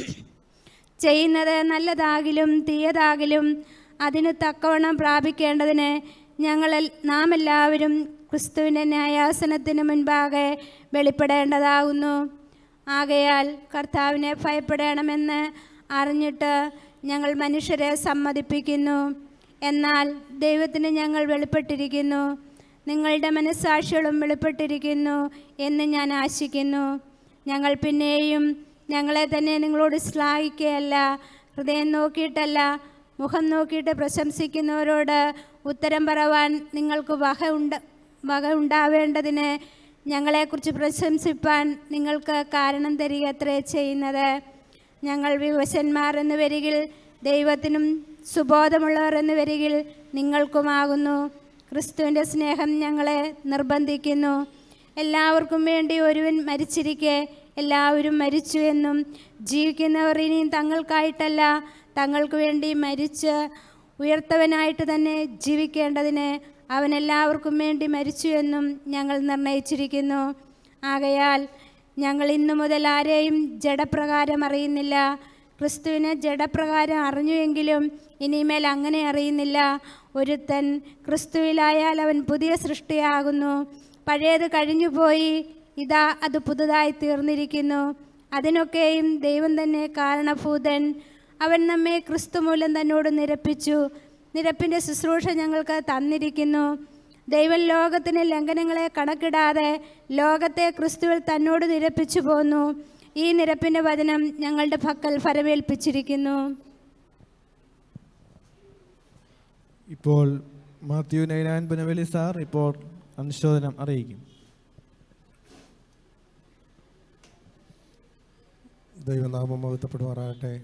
ചെയ്യുന്നത് നല്ലതാകിലും തീയതാകിലും അതിന് തക്കവണ്ണം പ്രാപിക്കേണ്ടതിന് ഞങ്ങളിൽ നാം എല്ലാവരും ക്രിസ്തുവിൻ്റെ ന്യായാസനത്തിന് മുൻപാകെ വെളിപ്പെടേണ്ടതാകുന്നു ആകയാൽ കർത്താവിനെ ഭയപ്പെടണമെന്ന് അറിഞ്ഞിട്ട് ഞങ്ങൾ മനുഷ്യരെ സമ്മതിപ്പിക്കുന്നു എന്നാൽ ദൈവത്തിന് ഞങ്ങൾ വെളിപ്പെട്ടിരിക്കുന്നു നിങ്ങളുടെ മനസ്സാക്ഷികളും വെളിപ്പെട്ടിരിക്കുന്നു എന്ന് ഞാൻ ആശിക്കുന്നു ഞങ്ങൾ പിന്നെയും ഞങ്ങളെ തന്നെ നിങ്ങളോട് ശ്ലാഘിക്കുകയല്ല ഹൃദയം നോക്കിയിട്ടല്ല മുഖം നോക്കിയിട്ട് പ്രശംസിക്കുന്നവരോട് ഉത്തരം പറവാൻ നിങ്ങൾക്ക് വക ഉണ്ട് വക ഉണ്ടാവേണ്ടതിന് ഞങ്ങളെക്കുറിച്ച് പ്രശംസിപ്പാൻ നിങ്ങൾക്ക് കാരണം തരിക അത്രേ ചെയ്യുന്നത് ഞങ്ങൾ വിവശന്മാർ എന്ന് വരികിൽ ദൈവത്തിനും സുബോധമുള്ളവർ എന്ന് വരികിൽ നിങ്ങൾക്കുമാകുന്നു ക്രിസ്തുവിൻ്റെ സ്നേഹം ഞങ്ങളെ നിർബന്ധിക്കുന്നു എല്ലാവർക്കും വേണ്ടി ഒരുവൻ മരിച്ചിരിക്കെ എല്ലാവരും മരിച്ചു എന്നും ജീവിക്കുന്നവർ ഇനിയും തങ്ങൾക്കായിട്ടല്ല തങ്ങൾക്ക് വേണ്ടി മരിച്ച് ഉയർത്തവനായിട്ട് തന്നെ ജീവിക്കേണ്ടതിന് അവൻ എല്ലാവർക്കും വേണ്ടി മരിച്ചു എന്നും ഞങ്ങൾ നിർണയിച്ചിരിക്കുന്നു ആകയാൽ ഞങ്ങൾ ഇന്നു മുതൽ ആരെയും ജഡപ്രകാരം അറിയുന്നില്ല ക്രിസ്തുവിനെ ജഡപ്രകാരം അറിഞ്ഞുവെങ്കിലും ഇനിമേൽ അങ്ങനെ അറിയുന്നില്ല ഒരുത്തൻ ക്രിസ്തുവിലായാൽ അവൻ പുതിയ സൃഷ്ടിയാകുന്നു പഴയത് കഴിഞ്ഞുപോയി ഇതാ അത് പുതുതായി തീർന്നിരിക്കുന്നു അതിനൊക്കെയും ദൈവം തന്നെ കാരണഭൂതൻ അവൻ നമ്മെ ക്രിസ്തു മൂലം തന്നോട് നിരപ്പിച്ചു നിരപ്പിൻ്റെ ശുശ്രൂഷ ഞങ്ങൾക്ക് തന്നിരിക്കുന്നു ദൈവം ലോകത്തിന് ലംഘനങ്ങളെ കണക്കിടാതെ ലോകത്തെ ക്രിസ്തുവിൽ തന്നോട് നിരപ്പിച്ചു പോന്നു ഈ നിരപ്പിൻ്റെ വചനം ഞങ്ങളുടെ പക്കൽ ഫലമേൽപ്പിച്ചിരിക്കുന്നു ഇപ്പോൾ മാത്യു നൈനാൻ പുനവലി സാർ ഇപ്പോൾ അനുശോചനം അറിയിക്കും ദൈവനാമം മഹത്വപ്പെടുമാറാകട്ടെ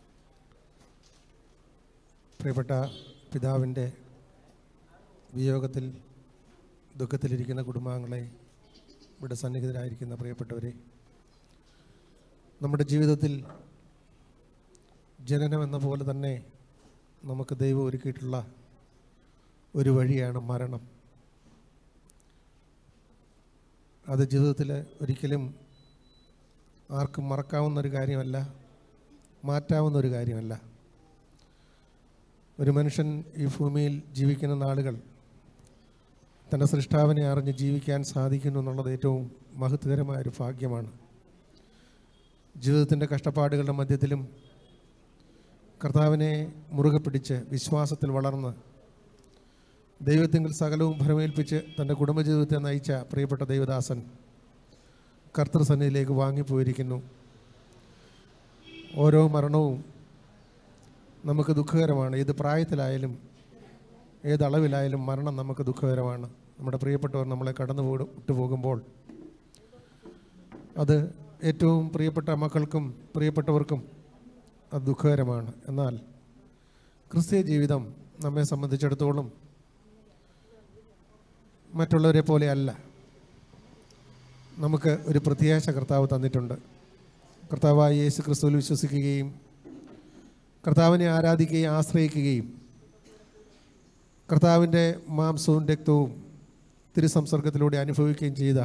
പ്രിയപ്പെട്ട പിതാവിൻ്റെ വിയോഗത്തിൽ ദുഃഖത്തിലിരിക്കുന്ന കുടുംബാംഗങ്ങളെ ഇവിടെ സന്നിഹിതരായിരിക്കുന്ന പ്രിയപ്പെട്ടവരെ നമ്മുടെ ജീവിതത്തിൽ ജനനം എന്ന പോലെ തന്നെ നമുക്ക് ദൈവം ഒരുക്കിയിട്ടുള്ള ഒരു വഴിയാണ് മരണം അത് ജീവിതത്തിൽ ഒരിക്കലും ആർക്കും മറക്കാവുന്ന ഒരു കാര്യമല്ല മാറ്റാവുന്ന ഒരു കാര്യമല്ല ഒരു മനുഷ്യൻ ഈ ഭൂമിയിൽ ജീവിക്കുന്ന നാളുകൾ തൻ്റെ സൃഷ്ടാവിനെ അറിഞ്ഞ് ജീവിക്കാൻ സാധിക്കുന്നു എന്നുള്ളത് ഏറ്റവും മഹത്വകരമായ ഒരു ഭാഗ്യമാണ് ജീവിതത്തിൻ്റെ കഷ്ടപ്പാടുകളുടെ മധ്യത്തിലും കർത്താവിനെ മുറുകെ പിടിച്ച് വിശ്വാസത്തിൽ വളർന്ന് ദൈവത്തിങ്കിൽ സകലവും ഭരമേൽപ്പിച്ച് തൻ്റെ കുടുംബജീവിതത്തെ നയിച്ച പ്രിയപ്പെട്ട ദൈവദാസൻ കർത്തൃസന്നിധിയിലേക്ക് വാങ്ങിപ്പോയിരിക്കുന്നു ഓരോ മരണവും നമുക്ക് ദുഃഖകരമാണ് ഏത് പ്രായത്തിലായാലും ഏത് അളവിലായാലും മരണം നമുക്ക് ദുഃഖകരമാണ് നമ്മുടെ പ്രിയപ്പെട്ടവർ നമ്മളെ കടന്നു പോ വിട്ടു പോകുമ്പോൾ അത് ഏറ്റവും പ്രിയപ്പെട്ട മക്കൾക്കും പ്രിയപ്പെട്ടവർക്കും അത് ദുഃഖകരമാണ് എന്നാൽ ക്രിസ്തീയ ജീവിതം നമ്മെ സംബന്ധിച്ചിടത്തോളം മറ്റുള്ളവരെ പോലെയല്ല നമുക്ക് ഒരു പ്രത്യാശ കർത്താവ് തന്നിട്ടുണ്ട് കർത്താവായ യേശു ക്രിസ്തുവിൽ വിശ്വസിക്കുകയും കർത്താവിനെ ആരാധിക്കുകയും ആശ്രയിക്കുകയും കർത്താവിൻ്റെ മാംസവും രക്തവും തിരുസംസർഗത്തിലൂടെ അനുഭവിക്കുകയും ചെയ്ത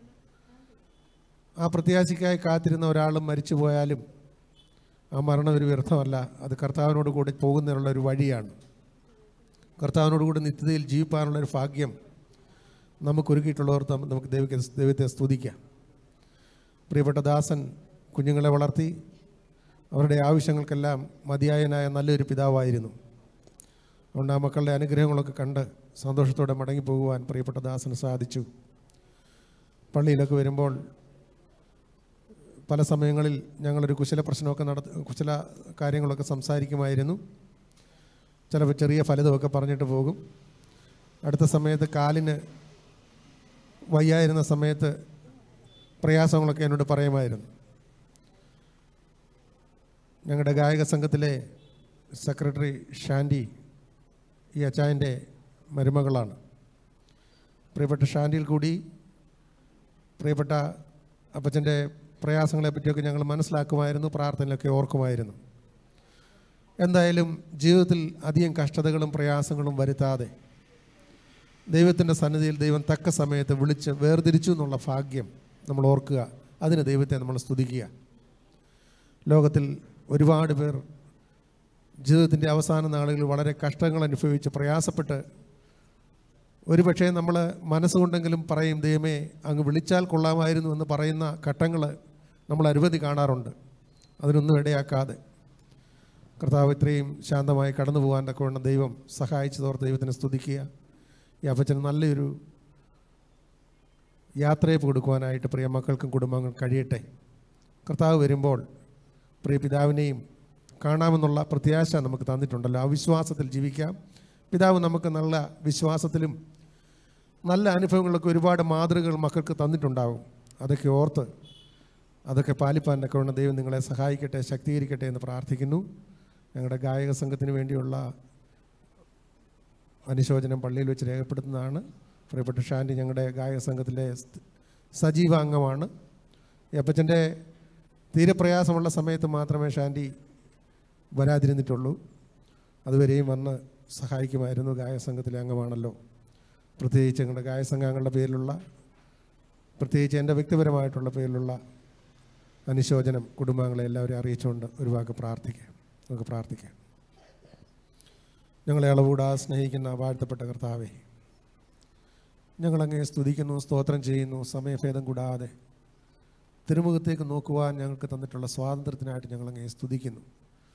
ആ പ്രത്യാശയ്ക്കായി കാത്തിരുന്ന ഒരാളും മരിച്ചു പോയാലും ആ മരണം ഒരു വ്യർത്ഥമല്ല അത് കർത്താവിനോട് കൂടെ പോകുന്നതിനുള്ള ഒരു വഴിയാണ് കർത്താവിനോട് കൂടെ നിത്യതയിൽ ജീവിപ്പാനുള്ള ഒരു ഭാഗ്യം നമുക്കൊരുക്കിയിട്ടുള്ളവർ തമ്മിൽ നമുക്ക് ദൈവത്തെ ദൈവത്തെ സ്തുതിക്കാം പ്രിയപ്പെട്ട ദാസൻ കുഞ്ഞുങ്ങളെ വളർത്തി അവരുടെ ആവശ്യങ്ങൾക്കെല്ലാം മതിയായനായ നല്ലൊരു പിതാവായിരുന്നു അതുകൊണ്ട് ആ മക്കളുടെ അനുഗ്രഹങ്ങളൊക്കെ കണ്ട് സന്തോഷത്തോടെ മടങ്ങിപ്പോകുവാൻ പ്രിയപ്പെട്ട ദാസന് സാധിച്ചു പള്ളിയിലൊക്കെ വരുമ്പോൾ പല സമയങ്ങളിൽ ഞങ്ങളൊരു കുശല പ്രശ്നമൊക്കെ നടത്ത കുശല കാര്യങ്ങളൊക്കെ സംസാരിക്കുമായിരുന്നു ചിലപ്പോൾ ചെറിയ ഫലിതമൊക്കെ പറഞ്ഞിട്ട് പോകും അടുത്ത സമയത്ത് കാലിന് വയ്യായിരുന്ന സമയത്ത് പ്രയാസങ്ങളൊക്കെ എന്നോട് പറയുമായിരുന്നു ഞങ്ങളുടെ ഗായക സംഘത്തിലെ സെക്രട്ടറി ഷാൻഡി ഈ അച്ചായൻ്റെ മരുമകളാണ് പ്രിയപ്പെട്ട ഷാൻഡിയിൽ കൂടി പ്രിയപ്പെട്ട അപ്പച്ചൻ്റെ പ്രയാസങ്ങളെ പറ്റിയൊക്കെ ഞങ്ങൾ മനസ്സിലാക്കുമായിരുന്നു പ്രാർത്ഥനയിലൊക്കെ ഓർക്കുമായിരുന്നു എന്തായാലും ജീവിതത്തിൽ അധികം കഷ്ടതകളും പ്രയാസങ്ങളും വരുത്താതെ ദൈവത്തിൻ്റെ സന്നിധിയിൽ ദൈവം തക്ക സമയത്ത് വിളിച്ച് വേർതിരിച്ചു എന്നുള്ള ഭാഗ്യം നമ്മൾ ഓർക്കുക അതിന് ദൈവത്തെ നമ്മൾ സ്തുതിക്കുക ലോകത്തിൽ ഒരുപാട് പേർ ജീവിതത്തിൻ്റെ അവസാന നാളുകളിൽ വളരെ കഷ്ടങ്ങൾ അനുഭവിച്ച് പ്രയാസപ്പെട്ട് ഒരുപക്ഷെ നമ്മൾ മനസ്സുകൊണ്ടെങ്കിലും പറയും ദൈവമേ അങ്ങ് വിളിച്ചാൽ കൊള്ളാമായിരുന്നു എന്ന് പറയുന്ന ഘട്ടങ്ങൾ നമ്മൾ അരുവധി കാണാറുണ്ട് അതിനൊന്നും ഇടയാക്കാതെ കർത്താവ് ഇത്രയും ശാന്തമായി കടന്നു പോകാൻ തക്കവണ്ണം ദൈവം സഹായിച്ചതോർത്ത് ദൈവത്തിനെ സ്തുതിക്കുക ഈ അപ്പച്ചന് നല്ലൊരു യാത്രയെ കൊടുക്കുവാനായിട്ട് പ്രിയ മക്കൾക്കും കുടുംബങ്ങൾക്കും കഴിയട്ടെ കർത്താവ് വരുമ്പോൾ പ്രിയ പിതാവിനെയും കാണാമെന്നുള്ള പ്രത്യാശ നമുക്ക് തന്നിട്ടുണ്ടല്ലോ ആ വിശ്വാസത്തിൽ ജീവിക്കാം പിതാവ് നമുക്ക് നല്ല വിശ്വാസത്തിലും നല്ല അനുഭവങ്ങളൊക്കെ ഒരുപാട് മാതൃകകൾ മക്കൾക്ക് തന്നിട്ടുണ്ടാവും അതൊക്കെ ഓർത്ത് അതൊക്കെ പാലിപ്പാനൊക്കെ വേണം ദൈവം നിങ്ങളെ സഹായിക്കട്ടെ ശക്തീകരിക്കട്ടെ എന്ന് പ്രാർത്ഥിക്കുന്നു ഞങ്ങളുടെ ഗായക സംഘത്തിന് വേണ്ടിയുള്ള അനുശോചനം പള്ളിയിൽ വെച്ച് രേഖപ്പെടുത്തുന്നതാണ് പ്രിയപ്പെട്ട ഷാൻഡി ഞങ്ങളുടെ ഗായക സംഘത്തിലെ സ്- സജീവ അംഗമാണ് ഈ അപ്പച്ചൻ്റെ തീരെ പ്രയാസമുള്ള സമയത്ത് മാത്രമേ ഷാൻഡി വരാതിരുന്നിട്ടുള്ളൂ അതുവരെയും വന്ന് സഹായിക്കുമായിരുന്നു ഗായക സംഘത്തിലെ അംഗമാണല്ലോ പ്രത്യേകിച്ച് ഞങ്ങളുടെ ഗായക സംഘങ്ങളുടെ പേരിലുള്ള പ്രത്യേകിച്ച് എൻ്റെ വ്യക്തിപരമായിട്ടുള്ള പേരിലുള്ള അനുശോചനം കുടുംബാംഗങ്ങളെ എല്ലാവരെയും അറിയിച്ചുകൊണ്ട് ഒരു വാക്ക് പ്രാർത്ഥിക്കാം നമുക്ക് പ്രാർത്ഥിക്കാം ഞങ്ങളെ അളവുകൂടാതെ സ്നേഹിക്കുന്ന വാഴ്ത്തപ്പെട്ട കർത്താവേ ഞങ്ങളങ്ങേ സ്തുതിക്കുന്നു സ്തോത്രം ചെയ്യുന്നു സമയഭേദം കൂടാതെ തിരുമുഖത്തേക്ക് നോക്കുവാൻ ഞങ്ങൾക്ക് തന്നിട്ടുള്ള സ്വാതന്ത്ര്യത്തിനായിട്ട് ഞങ്ങളങ്ങേ സ്തുതിക്കുന്നു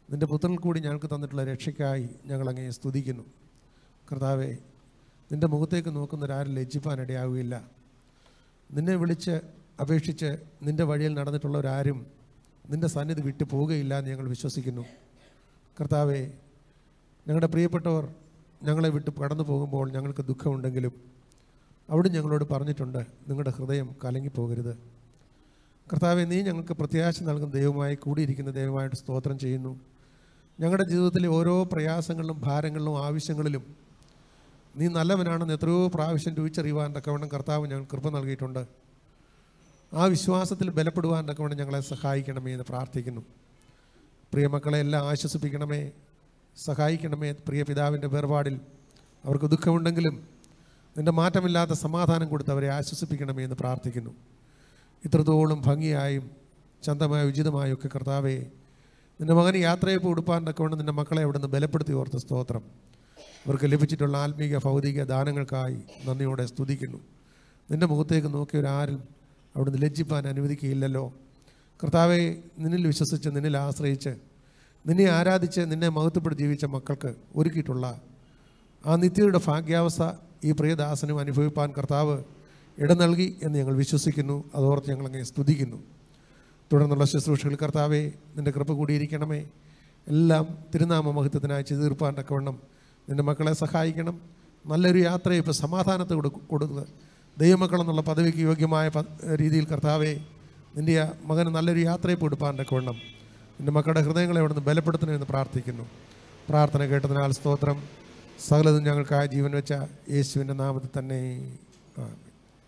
നിൻ്റെ പുത്രനിൽ കൂടി ഞങ്ങൾക്ക് തന്നിട്ടുള്ള രക്ഷയ്ക്കായി ഞങ്ങൾ അങ്ങേ സ്തുതിക്കുന്നു കർത്താവെ നിൻ്റെ മുഖത്തേക്ക് നോക്കുന്നവരാരും ലജ്ജിപ്പാനിടയാവുകയില്ല നിന്നെ വിളിച്ച് അപേക്ഷിച്ച് നിൻ്റെ വഴിയിൽ നടന്നിട്ടുള്ളവരാരും നിൻ്റെ സന്നിധി വിട്ടു പോവുകയില്ല എന്ന് ഞങ്ങൾ വിശ്വസിക്കുന്നു കർത്താവെ ഞങ്ങളുടെ പ്രിയപ്പെട്ടവർ ഞങ്ങളെ വിട്ട് കടന്നു പോകുമ്പോൾ ഞങ്ങൾക്ക് ദുഃഖമുണ്ടെങ്കിലും അവിടെ ഞങ്ങളോട് പറഞ്ഞിട്ടുണ്ട് നിങ്ങളുടെ ഹൃദയം കലങ്ങിപ്പോകരുത് കർത്താവെ നീ ഞങ്ങൾക്ക് പ്രത്യാശ നൽകുന്ന ദൈവമായി കൂടിയിരിക്കുന്ന ദൈവമായിട്ട് സ്തോത്രം ചെയ്യുന്നു ഞങ്ങളുടെ ജീവിതത്തിലെ ഓരോ പ്രയാസങ്ങളിലും ഭാരങ്ങളിലും ആവശ്യങ്ങളിലും നീ നല്ലവനാണെന്ന് എത്രയോ പ്രാവശ്യം രുചിച്ചറിയുവാൻ തക്കവണ്ണം കർത്താവ് ഞങ്ങൾ കൃപ നൽകിയിട്ടുണ്ട് ആ വിശ്വാസത്തിൽ ബലപ്പെടുവാൻ തക്കവണ്ണം ഞങ്ങളെ സഹായിക്കണമേ എന്ന് പ്രാർത്ഥിക്കുന്നു പ്രിയ മക്കളെ എല്ലാം ആശ്വസിപ്പിക്കണമേ സഹായിക്കണമേ പ്രിയ പിതാവിൻ്റെ വേർപാടിൽ അവർക്ക് ദുഃഖമുണ്ടെങ്കിലും നിൻ്റെ മാറ്റമില്ലാത്ത സമാധാനം കൊടുത്ത് അവരെ ആശ്വസിപ്പിക്കണമേ എന്ന് പ്രാർത്ഥിക്കുന്നു ഇത്രത്തോളം ഭംഗിയായും ചന്തമായും ഉചിതമായും ഒക്കെ കർത്താവെ നിൻ്റെ മകന് യാത്രയപ്പ് ഉടുപ്പാൻ തക്കവണ്ണം നിൻ്റെ മക്കളെ അവിടുന്ന് ബലപ്പെടുത്തി ഓർത്ത സ്തോത്രം അവർക്ക് ലഭിച്ചിട്ടുള്ള ആത്മീക ഭൗതിക ദാനങ്ങൾക്കായി നന്ദിയോടെ സ്തുതിക്കുന്നു നിൻ്റെ മുഖത്തേക്ക് നോക്കിയവരാരും അവിടുന്ന് ലജ്ജിപ്പാൻ അനുവദിക്കുകയില്ലല്ലോ കർത്താവെ നിന്നിൽ വിശ്വസിച്ച് നിന്നിൽ ആശ്രയിച്ച് നിന്നെ ആരാധിച്ച് നിന്നെ മഹത്വപ്പെട്ട് ജീവിച്ച മക്കൾക്ക് ഒരുക്കിയിട്ടുള്ള ആ നിത്യയുടെ ഭാഗ്യാവസ്ഥ ഈ പ്രിയദാസനും അനുഭവിപ്പാൻ കർത്താവ് ഇടം നൽകി എന്ന് ഞങ്ങൾ വിശ്വസിക്കുന്നു അതോർത്ത് ഞങ്ങൾ അങ്ങനെ സ്തുതിക്കുന്നു തുടർന്നുള്ള ശുശ്രൂഷകൾ കർത്താവെ നിൻ്റെ കൃപ കൂടിയിരിക്കണമേ എല്ലാം തിരുനാമ മഹത്വത്തിനായി ചെയ്തു തീർപ്പാൻ തക്കവണ്ണം നിൻ്റെ മക്കളെ സഹായിക്കണം നല്ലൊരു യാത്രയെ ഇപ്പോൾ സമാധാനത്തെ കൊടു കൊടുക്കുക ദൈവമക്കളെന്നുള്ള പദവിക്ക് യോഗ്യമായ പ- രീതിയിൽ കർത്താവെ നിൻ്റെ ആ മകന് നല്ലൊരു യാത്രയെ കൊടുപ്പാൻ തക്കവണ്ണം നിൻ്റെ മക്കളുടെ ഹൃദയങ്ങളെ അവിടുന്ന് ബലപ്പെടുത്തണമെന്ന് പ്രാർത്ഥിക്കുന്നു പ്രാർത്ഥന കേട്ടതിനാൽ സ്തോത്രം സകലതും ഞങ്ങൾക്കായി ജീവൻ വെച്ച യേശുവിൻ്റെ നാമത്തിൽ തന്നെ ആമേൻ.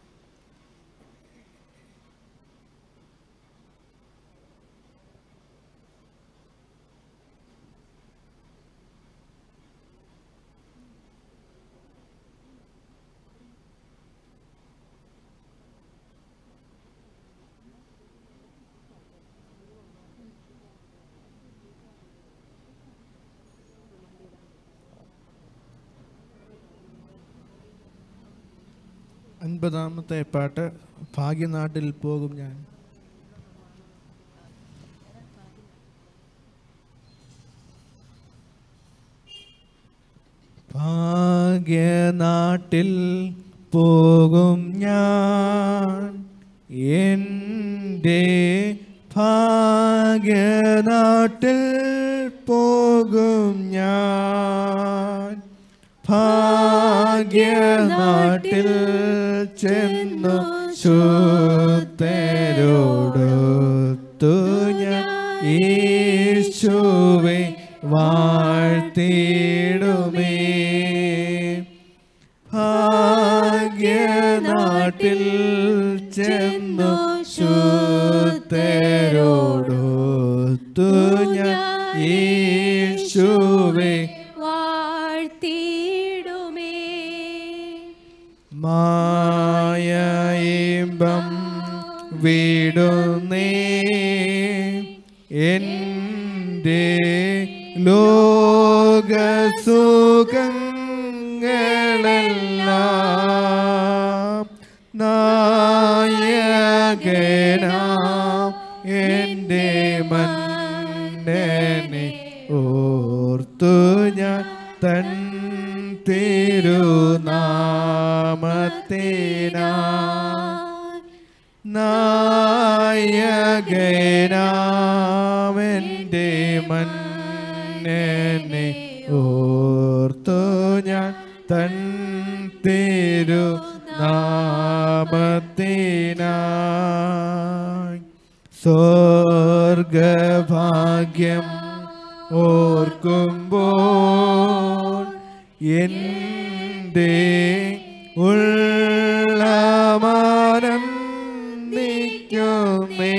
അൻപതാമത്തെ പാട്ട് ഭാഗ്യനാട്ടിൽ പോകും ഞാൻ ഭാഗ്യനാട്ടിൽ പോകും ഞാൻ എൻ്റെ ഭാഗ്യനാട്ടിൽ പോകും ഞാൻ ഭാഗ്യനാട്ടിൽ ചെന്നു ശുദ്ധരോടൊത്തു ഞാൻ യേശുവെ വാഴ്ത്തിടുമേ ഭാഗ്യനാട്ടിൽ ചെന്നു ശുദ്ധരോടൊത്തു ഞാൻ യേശുവെ വാഴ്ത്തിടുമേ മായയിമ്പം വിടുന്നേ എൻ്റെ ലോകസുഖങ്ങളെല്ലാം നായകനാം എൻ്റെ മന്നനെ ഓർത്തു ഞാൻ തൻ തിരുനാമത്തിനാ നായകനാമെൻ്റെ മന്നനെ ഓർത്തു ഞാൻ തൻ തിരു നാമത്തിനായി സ്വർഗഭാഗ്യം ഓർക്കുമ്പോൾ എൻ്റെ ഉള്ളമാനം നിൽക്കുന്നേ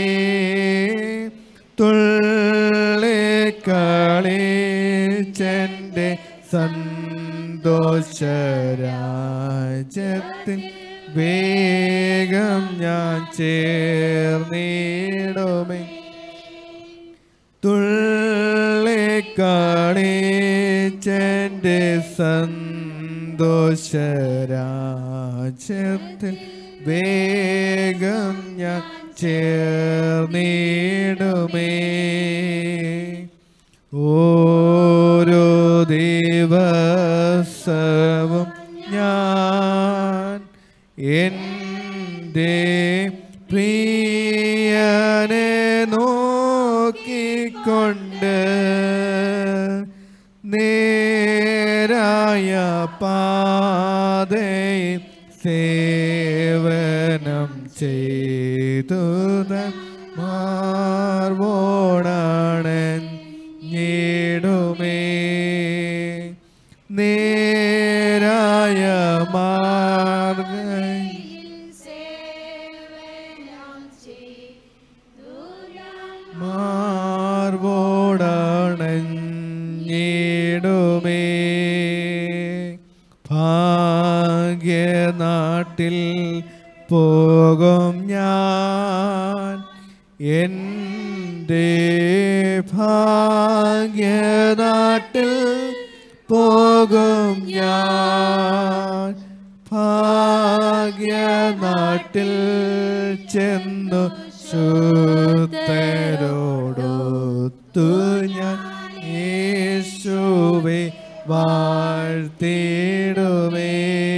തുള്ളിക്കളിച്ചെൻ്റെ സന്തോഷരാജ്യത്തിൽ വേഗം ഞാൻ ചേർന്നിടുമേ തുള്ളിക്കളിച്ചെൻ്റെ സന്തോഷരാജ്യത്തിൽ വേഗം ഞാൻ ചേർന്നിടുമേ ഓരോ ദിവസവും ഞാൻ എൻ്റെ പ്രിയനെ നോക്കിക്കൊണ്ട് നേരായ പാതയിൽ സേവനം ചെയ്തു മാർവോടാണ് ഞേടുമേ നേരായ മാർഗ മാർവോടണഞ്ഞിടുമേ ഭാഗ്യനാട്ടിൽ പോകും ഞാൻ എൻ്റെ ഭാഗ്യനാട്ടിൽ പോകും ഞാൻ ഭാഗ്യനാട്ടിൽ ചെന്നു ശുദ്ധരോടൊത്തു ഞാൻ യേശുവെ വാഴ്ത്തിടുമേ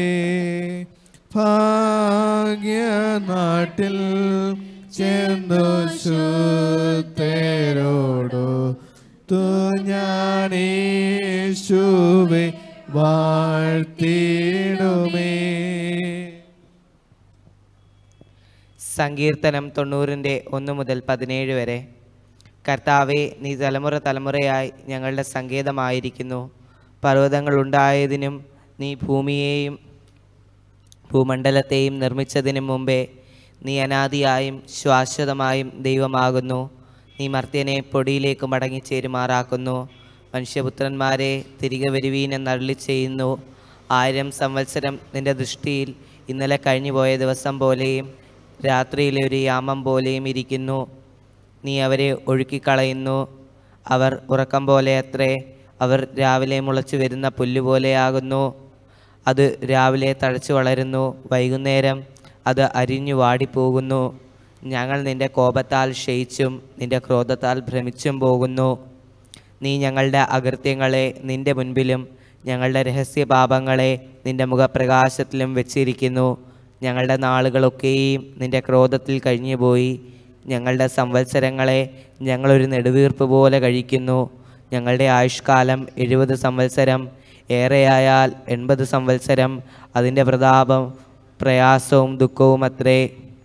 ഭാഗ്യനാട്ടിൽ ചെന്നു ശുദ്ധരോടൊത്തു ഞാൻ യേശുവെ വാഴ്ത്തിടുമേ സങ്കീർത്തനം തൊണ്ണൂറിൻ്റെ ഒന്ന് മുതൽ പതിനേഴ് വരെ കർത്താവെ നീ തലമുറ തലമുറയായി ഞങ്ങളുടെ സങ്കേതമായിരിക്കുന്നു പർവ്വതങ്ങൾ ഉണ്ടായതിനും നീ ഭൂമിയെയും ഭൂമണ്ഡലത്തെയും നിർമ്മിച്ചതിനു മുമ്പേ നീ അനാദിയായും ശാശ്വതമായും ദൈവമാകുന്നു നീ മർത്യനെ പൊടിയിലേക്ക് മടങ്ങിച്ചേരുമാറാക്കുന്നു മനുഷ്യപുത്രന്മാരെ തിരികെ വരുവീനെന്ന് അരുളി ചെയ്യുന്നു ആയിരം സംവത്സരം നിന്റെ ദൃഷ്ടിയിൽ ഇന്നലെ കഴിഞ്ഞുപോയ ദിവസം പോലെയും രാത്രിയിലെ ഒരു യാമം പോലെയും ഇരിക്കുന്നു നീ അവരെ ഒഴുക്കിക്കളയുന്നു അവർ ഉറക്കം പോലെ അത്രേ അവർ രാവിലെ മുളച്ചു വരുന്ന പുല്ലുപോലെയാകുന്നു അത് രാവിലെ തഴച്ചു വളരുന്നു വൈകുന്നേരം അത് അരിഞ്ഞു വാടിപ്പോകുന്നു ഞങ്ങൾ നിന്റെ കോപത്താൽ ക്ഷയിച്ചും നിന്റെ ക്രോധത്താൽ ഭ്രമിച്ചും പോകുന്നു നീ ഞങ്ങളുടെ അകൃത്യങ്ങളെ നിന്റെ മുൻപിലും ഞങ്ങളുടെ രഹസ്യ പാപങ്ങളെ നിന്റെ മുഖപ്രകാശത്തിലും വെച്ചിരിക്കുന്നു ഞങ്ങളുടെ നാളുകളൊക്കെയും നിന്റെ ക്രോധത്തിൽ കഴിഞ്ഞുപോയി ഞങ്ങളുടെ സംവത്സരങ്ങളെ ഞങ്ങളൊരു നെടുവീർപ്പ് പോലെ കഴിക്കുന്നു ഞങ്ങളുടെ ആയുഷ്കാലം എഴുപത് സംവത്സരം ഏറെയായാൽ എൺപത് സംവത്സരം അതിൻ്റെ പ്രതാപം പ്രയാസവും ദുഃഖവും അത്രേ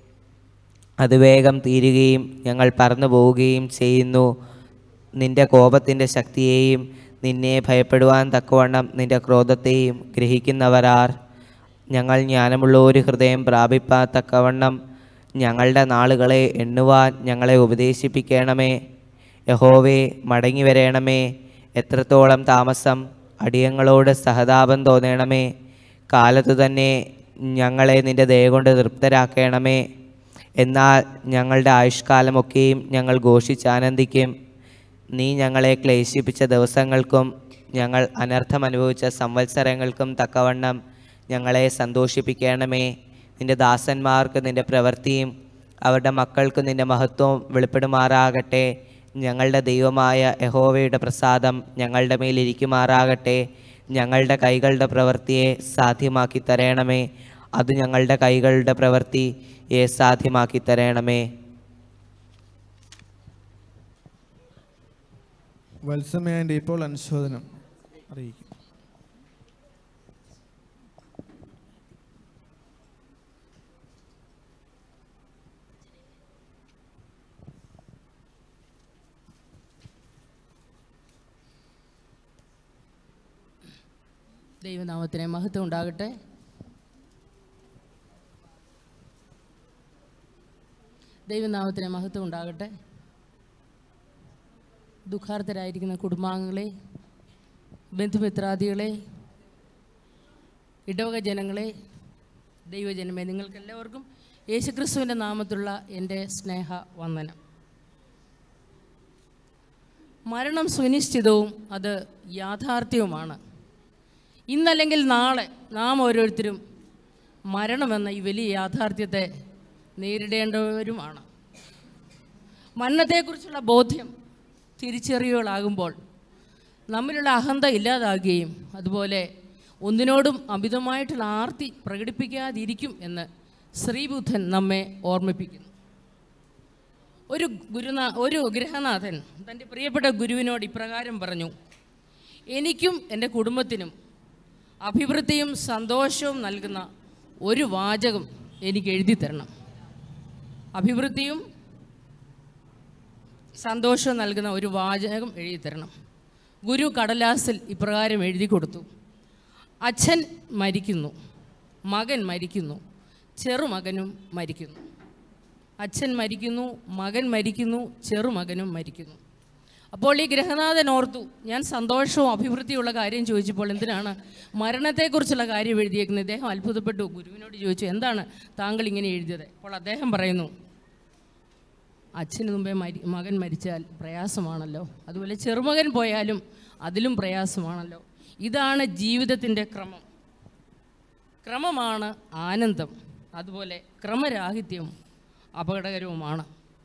അത് വേഗം തീരുകയും ഞങ്ങൾ പറന്നു പോവുകയും ചെയ്യുന്നു നിന്റെ കോപത്തിൻ്റെ ശക്തിയെയും നിന്നെ ഭയപ്പെടുവാൻ തക്കവണ്ണം നിന്റെ ക്രോധത്തെയും ഗ്രഹിക്കുന്നവരാർ ഞങ്ങൾ ജ്ഞാനമുള്ള ഒരു ഹൃദയം പ്രാപിപ്പാൻ തക്കവണ്ണം ഞങ്ങളുടെ നാളുകളെ എണ്ണുവാൻ ഞങ്ങളെ ഉപദേശിപ്പിക്കണമേ യഹോവേ മടങ്ങി വരേണമേ എത്രത്തോളം താമസം അടിയങ്ങളോട് സഹതാപം തോന്നണമേ കാലത്തു തന്നെ ഞങ്ങളെ നിന്റെ ദയ കൊണ്ട് തൃപ്തരാക്കണമേ എന്നാൽ ഞങ്ങളുടെ ആയുഷ്കാലമൊക്കെയും ഞങ്ങൾ ഘോഷിച്ചാനന്ദിക്കും നീ ഞങ്ങളെ ക്ലേശിപ്പിച്ച ദിവസങ്ങൾക്കും ഞങ്ങൾ അനർത്ഥം അനുഭവിച്ച സംവത്സരങ്ങൾക്കും തക്കവണ്ണം ഞങ്ങളെ സന്തോഷിപ്പിക്കണമേ നിന്റെ ദാസന്മാർക്ക് നിന്റെ പ്രവൃത്തിയും അവരുടെ മക്കൾക്ക് നിന്റെ മഹത്വം വെളിപ്പെടുമാറാകട്ടെ ഞങ്ങളുടെ ദൈവമായ യഹോവയുടെ പ്രസാദം ഞങ്ങളുടെ മേലിരിക്കുമാറാകട്ടെ ഞങ്ങളുടെ കൈകളുടെ പ്രവൃത്തിയെ സാധ്യമാക്കി തരണമേ അത് ഞങ്ങളുടെ കൈകളുടെ പ്രവൃത്തിയെ സാധ്യമാക്കി തരണമേ വത്സമയാൻ്റെ ഇപ്പോൾ അനുശോചനം അറിയിക്കും ദൈവനാമത്തിന് മഹത്വം ഉണ്ടാകട്ടെ ദൈവനാമത്തിന് മഹത്വം ഉണ്ടാകട്ടെ ദുഃഖാർത്ഥരായിരിക്കുന്ന കുടുംബാംഗങ്ങളെ ബന്ധുമിത്രാദികളെ ഇടവക ജനങ്ങളെ ദൈവജനമേ നിങ്ങൾക്കെല്ലാവർക്കും യേശുക്രിസ്തുവിൻ്റെ നാമത്തിലുള്ള എൻ്റെ സ്നേഹ വന്ദനം മരണം സുനിശ്ചിതവും അത് യാഥാർത്ഥ്യവുമാണ് ഇന്നല്ലെങ്കിൽ നാളെ നാം ഓരോരുത്തരും മരണമെന്ന ഈ വലിയ യാഥാർത്ഥ്യത്തെ നേരിടേണ്ടവരുമാണ് മരണത്തെക്കുറിച്ചുള്ള ബോധ്യം തിരിച്ചറിവുകളാകുമ്പോൾ നമ്മിലുള്ള അഹന്ത ഇല്ലാതാകുകയും അതുപോലെ ഒന്നിനോടും അമിതമായിട്ടുള്ള ആർത്തി പ്രകടിപ്പിക്കാതിരിക്കും എന്ന് ശ്രീബുദ്ധൻ നമ്മെ ഓർമ്മിപ്പിക്കുന്നു ഒരു ഗുരുനാ ഒരു ഗൃഹനാഥൻ തൻ്റെ പ്രിയപ്പെട്ട ഗുരുവിനോട് ഇപ്രകാരം പറഞ്ഞു എനിക്കും എൻ്റെ കുടുംബത്തിനും അഭിവൃദ്ധിയും സന്തോഷവും നൽകുന്ന ഒരു വാചകം എനിക്ക് എഴുതി തരണം അഭിവൃദ്ധിയും സന്തോഷവും നൽകുന്ന ഒരു വാചകം എഴുതി തരണം ഗുരു കടലാസിൽ ഇപ്രകാരം എഴുതി കൊടുത്തു അച്ഛൻ മരിക്കുന്നു മകൻ മരിക്കുന്നു ചെറുമകനും മരിക്കുന്നു അച്ഛൻ മരിക്കുന്നു മകൻ മരിക്കുന്നു ചെറുമകനും മരിക്കുന്നു അപ്പോൾ ഈ ഗ്രഹനാഥൻ ഓർത്തു ഞാൻ സന്തോഷവും അഭിവൃദ്ധിയുള്ള കാര്യം ചോദിച്ചപ്പോൾ എന്തിനാണ് മരണത്തെക്കുറിച്ചുള്ള കാര്യം എഴുതിയേക്കുന്നത് അദ്ദേഹം അത്ഭുതപ്പെട്ടു ഗുരുവിനോട് ചോദിച്ചു എന്താണ് താങ്കൾ ഇങ്ങനെ എഴുതിയത് അപ്പോൾ അദ്ദേഹം പറയുന്നു അച്ഛന് മുമ്പേ മരി മകൻ മരിച്ചാൽ പ്രയാസമാണല്ലോ അതുപോലെ ചെറുമകൻ പോയാലും അതിലും പ്രയാസമാണല്ലോ ഇതാണ് ജീവിതത്തിൻ്റെ ക്രമം ക്രമമാണ് ആനന്ദം അതുപോലെ ക്രമരാഹിത്യം അപകടകരവുമാണ്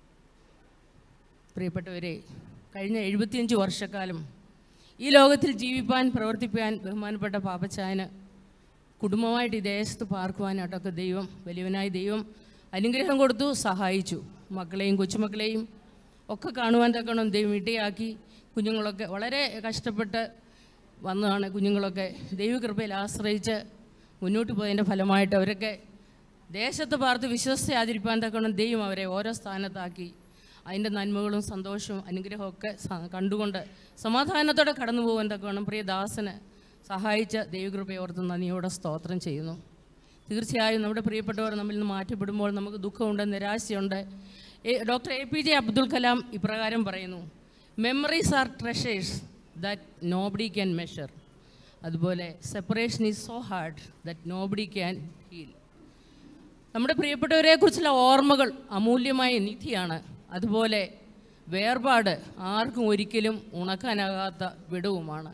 പ്രിയപ്പെട്ടവരെ കഴിഞ്ഞ എഴുപത്തിയഞ്ച് വർഷക്കാലം ഈ ലോകത്തിൽ ജീവിപ്പാൻ പ്രവർത്തിപ്പാൻ ബഹുമാനപ്പെട്ട പാപ്പച്ചായന് കുടുംബമായിട്ട് ഈ ദേശത്ത് പാർക്കുവാനായിട്ടൊക്കെ ദൈവം വലിയവനായ ദൈവം അനുഗ്രഹം കൊടുത്തു സഹായിച്ചു മക്കളെയും കൊച്ചുമക്കളെയും ഒക്കെ കാണുവാൻ തക്കണം ദൈവം ഇടയാക്കി കുഞ്ഞുങ്ങളൊക്കെ വളരെ കഷ്ടപ്പെട്ട് വന്നതാണ് കുഞ്ഞുങ്ങളൊക്കെ ദൈവകൃപയിൽ ആശ്രയിച്ച് മുന്നോട്ട് പോയതിൻ്റെ ഫലമായിട്ട് അവരൊക്കെ ദേശത്ത് പാർത്ത് വിശ്വസ്തയാതിരിപ്പാൻ തക്കണം ദൈവം അവരെ ഓരോ സ്ഥാനത്താക്കി അതിൻ്റെ നന്മകളും സന്തോഷവും അനുഗ്രഹവും ഒക്കെ സ- കണ്ടുകൊണ്ട് സമാധാനത്തോടെ കടന്നു പോകാൻ തക്കവണ്ണം പ്രിയ ദാസന് സഹായിച്ച ദൈവകൃപയെ ഓർത്ത് നന്ദിയോടെ സ്തോത്രം ചെയ്യുന്നു തീർച്ചയായും നമ്മുടെ പ്രിയപ്പെട്ടവർ നമ്മിൽ നിന്ന് മാറ്റപ്പെടുമ്പോൾ നമുക്ക് ദുഃഖമുണ്ട് നിരാശയുണ്ട് എ- doctor A P J Abdul Kalam ഇപ്രകാരം പറയുന്നു memories are treasures that nobody can measure അതുപോലെ separation is so hard that nobody can heal നമ്മുടെ പ്രിയപ്പെട്ടവരെ കുറിച്ചുള്ള ഓർമ്മകൾ അമൂല്യമായ നിധിയാണ് അതുപോലെ വേർപാട് ആർക്കും ഒരിക്കലും ഉണക്കാനാകാത്ത വിടവുമാണ്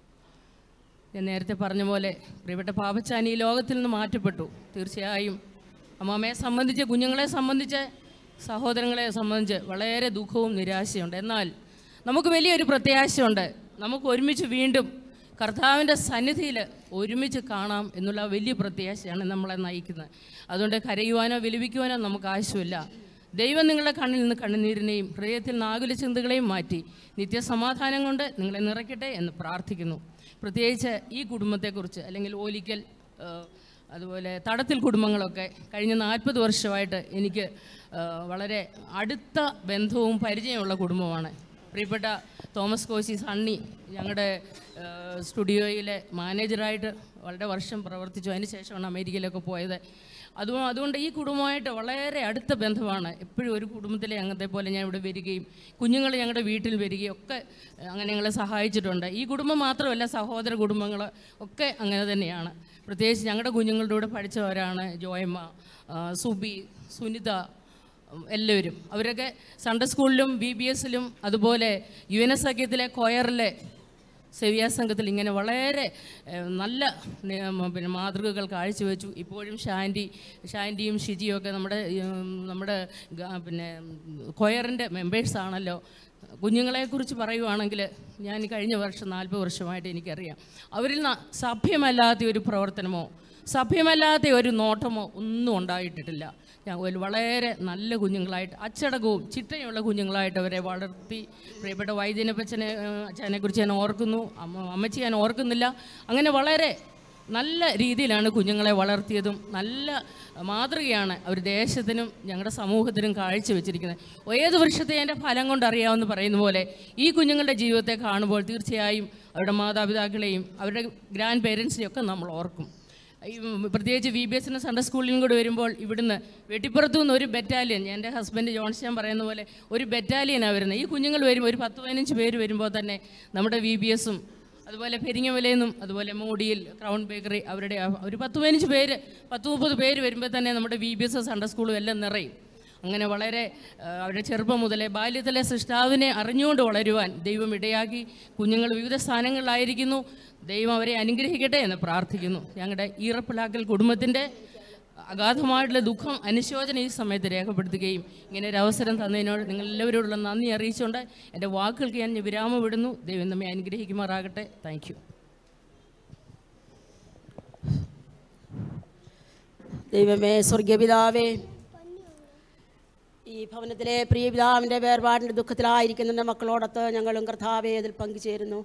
ഞാൻ നേരത്തെ പറഞ്ഞ പോലെ പ്രിയപ്പെട്ട പാപച്ചാനി ഈ ലോകത്തിൽ നിന്ന് മാറ്റപ്പെട്ടു തീർച്ചയായും അമ്മാമ്മയെ സംബന്ധിച്ച് കുഞ്ഞുങ്ങളെ സംബന്ധിച്ച് സഹോദരങ്ങളെ സംബന്ധിച്ച് വളരെ ദുഃഖവും നിരാശയുണ്ട് എന്നാൽ നമുക്ക് വലിയൊരു പ്രത്യാശയുണ്ട് നമുക്ക് ഒരുമിച്ച് വീണ്ടും കർത്താവിൻ്റെ സന്നിധിയിൽ ഒരുമിച്ച് കാണാം എന്നുള്ള വലിയ പ്രത്യാശയാണ് നമ്മളെ നയിക്കുന്നത് അതുകൊണ്ട് കരയുവാനോ വിലപിക്കുവാനോ നമുക്ക് ആവശ്യമില്ല ദൈവം നിങ്ങളുടെ കണ്ണിൽ നിന്ന് കണ്ണുനീരിനെയും ഹൃദയത്തിൽ നിന്ന് ആകുല ചിന്തകളെയും മാറ്റി നിത്യസമാധാനം കൊണ്ട് നിങ്ങളെ നിറയ്ക്കട്ടെ എന്ന് പ്രാർത്ഥിക്കുന്നു പ്രത്യേകിച്ച് ഈ കുടുംബത്തെക്കുറിച്ച് അല്ലെങ്കിൽ ഓലിക്കൽ ആ, അതുപോലെ തടത്തിൽ കുടുംബങ്ങളൊക്കെ കഴിഞ്ഞ നാൽപ്പത് വർഷമായിട്ട് എനിക്ക് ആ, വളരെ അടുത്ത ബന്ധവും പരിചയമുള്ള കുടുംബമാണ് പ്രിയപ്പെട്ട തോമസ് കോശി സണ്ണി ഞങ്ങളുടെ ആ, സ്റ്റുഡിയോയിലെ മാനേജറായിട്ട് വളരെ വർഷം പ്രവർത്തിച്ചു അതിന് ശേഷമാണ് അമേരിക്കയിലൊക്കെ പോയത് അതും അതുകൊണ്ട് ഈ കുടുംബമായിട്ട് വളരെ അടുത്ത ബന്ധമാണ് എപ്പോഴും ഒരു കുടുംബത്തിലെ അംഗത്തെ പോലെ ഞാൻ ഇവിടെ വരികയും കുഞ്ഞുങ്ങൾ ഞങ്ങളുടെ വീട്ടിൽ വരികയും ഒക്കെ അങ്ങനെ ഞങ്ങളെ സഹായിച്ചിട്ടുണ്ട് ഈ കുടുംബം മാത്രമല്ല സഹോദര കുടുംബങ്ങൾ ഒക്കെ അങ്ങനെ തന്നെയാണ് പ്രത്യേകിച്ച് ഞങ്ങളുടെ കുഞ്ഞുങ്ങളുടെ കൂടെ പഠിച്ചവരാണ് ജോയമ്മ ആ, സുബി സുനിത ഉം, എല്ലാവരും അവരൊക്കെ സൺഡേ സ്കൂളിലും ബി ബി എസിലും അതുപോലെ യു എൻ എസ് സഖ്യത്തിലെ കൊയറിലെ സെവിയ സംഘത്തിൽ ഇങ്ങനെ വളരെ ഏഹ്, നല്ല നി- ഉം, പിന്നെ മാതൃകകൾ കാഴ്ചവെച്ചു ഇപ്പോഴും ഷാൻഡി ഷാൻഡിയും ഷിജിയും ഒക്കെ നമ്മുടെ ഉം, നമ്മുടെ ഗ- പിന്നെ കൊയറിൻ്റെ മെമ്പേഴ്സാണല്ലോ കുഞ്ഞുങ്ങളെക്കുറിച്ച് പറയുവാണെങ്കിൽ ഞാൻ കഴിഞ്ഞ വർഷം നാൽപ്പത് വർഷമായിട്ട് എനിക്കറിയാം അവരിൽ നിന്ന് സഭ്യമല്ലാത്ത ഒരു പ്രവർത്തനമോ സഭ്യമല്ലാത്ത ഒരു നോട്ടമോ ഒന്നും ഉണ്ടായിട്ടില്ല ഞാൻ ഒരു വളരെ നല്ല കുഞ്ഞുങ്ങളായിട്ട് അച്ചടക്കവും ചിട്ടയുള്ള കുഞ്ഞുങ്ങളായിട്ട് അവരെ വളർത്തി പ്രിയപ്പെട്ട വൈദ്യനപ്പച്ചനെ അച്ഛനെ കുറിച്ച് ഞാൻ ഓർക്കുന്നു അമ്മ അമ്മച്ചി ഞാൻ ഓർക്കുന്നില്ല അങ്ങനെ വളരെ നല്ല രീതിയിലാണ് കുഞ്ഞുങ്ങളെ വളർത്തിയതും നല്ല മാതൃകയാണ് അവർ ദേശത്തിനും ഞങ്ങളുടെ സമൂഹത്തിനും കാഴ്ചവെച്ചിരിക്കുന്നത് ഏത് വൃക്ഷത്തെ എൻ്റെ ഫലം കൊണ്ട് അറിയാമെന്ന് പറയുന്ന പോലെ ഈ കുഞ്ഞുങ്ങളുടെ ജീവിതത്തെ കാണുമ്പോൾ തീർച്ചയായും അവരുടെ മാതാപിതാക്കളെയും അവരുടെ ഗ്രാൻഡ് പേരൻസിനെയും ഒക്കെ നമ്മൾ ഓർക്കും ഈ പ്രത്യേകിച്ച് വി ബി എസിന് സൺഡേ സ്കൂളിലും കൂടെ വരുമ്പോൾ ഇവിടുന്ന് വെട്ടിപ്പുറത്തു നിന്ന് ഒരു ബറ്റാലിയൻ എൻ്റെ ഹസ്ബൻഡ് ജോൺസ്റ്റാൻ പറയുന്ന പോലെ ഒരു ബറ്റാലിയനാണ് വരുന്നത് ഈ കുഞ്ഞുങ്ങൾ വരുമ്പോൾ ഒരു പത്ത് പതിനഞ്ച് പേര് വരുമ്പോൾ തന്നെ നമ്മുടെ വി ബി എസും അതുപോലെ പെരിങ്ങമലയിൽ നിന്നും അതുപോലെ മോഡിയിൽ ക്രൗൺ ബേക്കറി അവരുടെ ആ ഒരു പത്ത് പതിനഞ്ച് പേര് പത്ത് മുപ്പത് പേര് വരുമ്പോൾ തന്നെ നമ്മുടെ വി ബി എസ് സൺഡേ സ്കൂളും എല്ലാം നിറയും അങ്ങനെ വളരെ ആ, അവരുടെ ചെറുപ്പം മുതലേ ബാല്യത്തിലെ സൃഷ്ടാവിനെ അറിഞ്ഞുകൊണ്ട് വളരുവാൻ ദൈവം ഇടയാക്കി കുഞ്ഞുങ്ങൾ വിവിധ സ്ഥാനങ്ങളിലായിരിക്കുന്നു ദൈവം അവരെ അനുഗ്രഹിക്കട്ടെ എന്ന് പ്രാർത്ഥിക്കുന്നു ഞങ്ങളുടെ ഈറപ്പിലാക്കൽ കുടുംബത്തിൻ്റെ അഗാധമായിട്ടുള്ള ദുഃഖം അനുശോചനം ഈ സമയത്ത് രേഖപ്പെടുത്തുകയും ഇങ്ങനെ ഒരു അവസരം തന്നതിനോട് നിങ്ങൾ എല്ലാവരോടുള്ള നന്ദി അറിയിച്ചുകൊണ്ട് എൻ്റെ വാക്കുകൾക്ക് ഞാൻ വിരാമം വിടുന്നു ദൈവം നമ്മെ അനുഗ്രഹിക്കുമാറാകട്ടെ താങ്ക് യു ദൈവമേ സ്വർഗപിതാവേ ഈ ഭവനത്തിലെ പ്രിയ പിതാവിൻ്റെ വേർപാടിൻ്റെ ദുഃഖത്തിലായിരിക്കുന്ന മക്കളോടൊത്ത് ഞങ്ങളും കർത്താവെ അതിൽ പങ്കുചേരുന്നു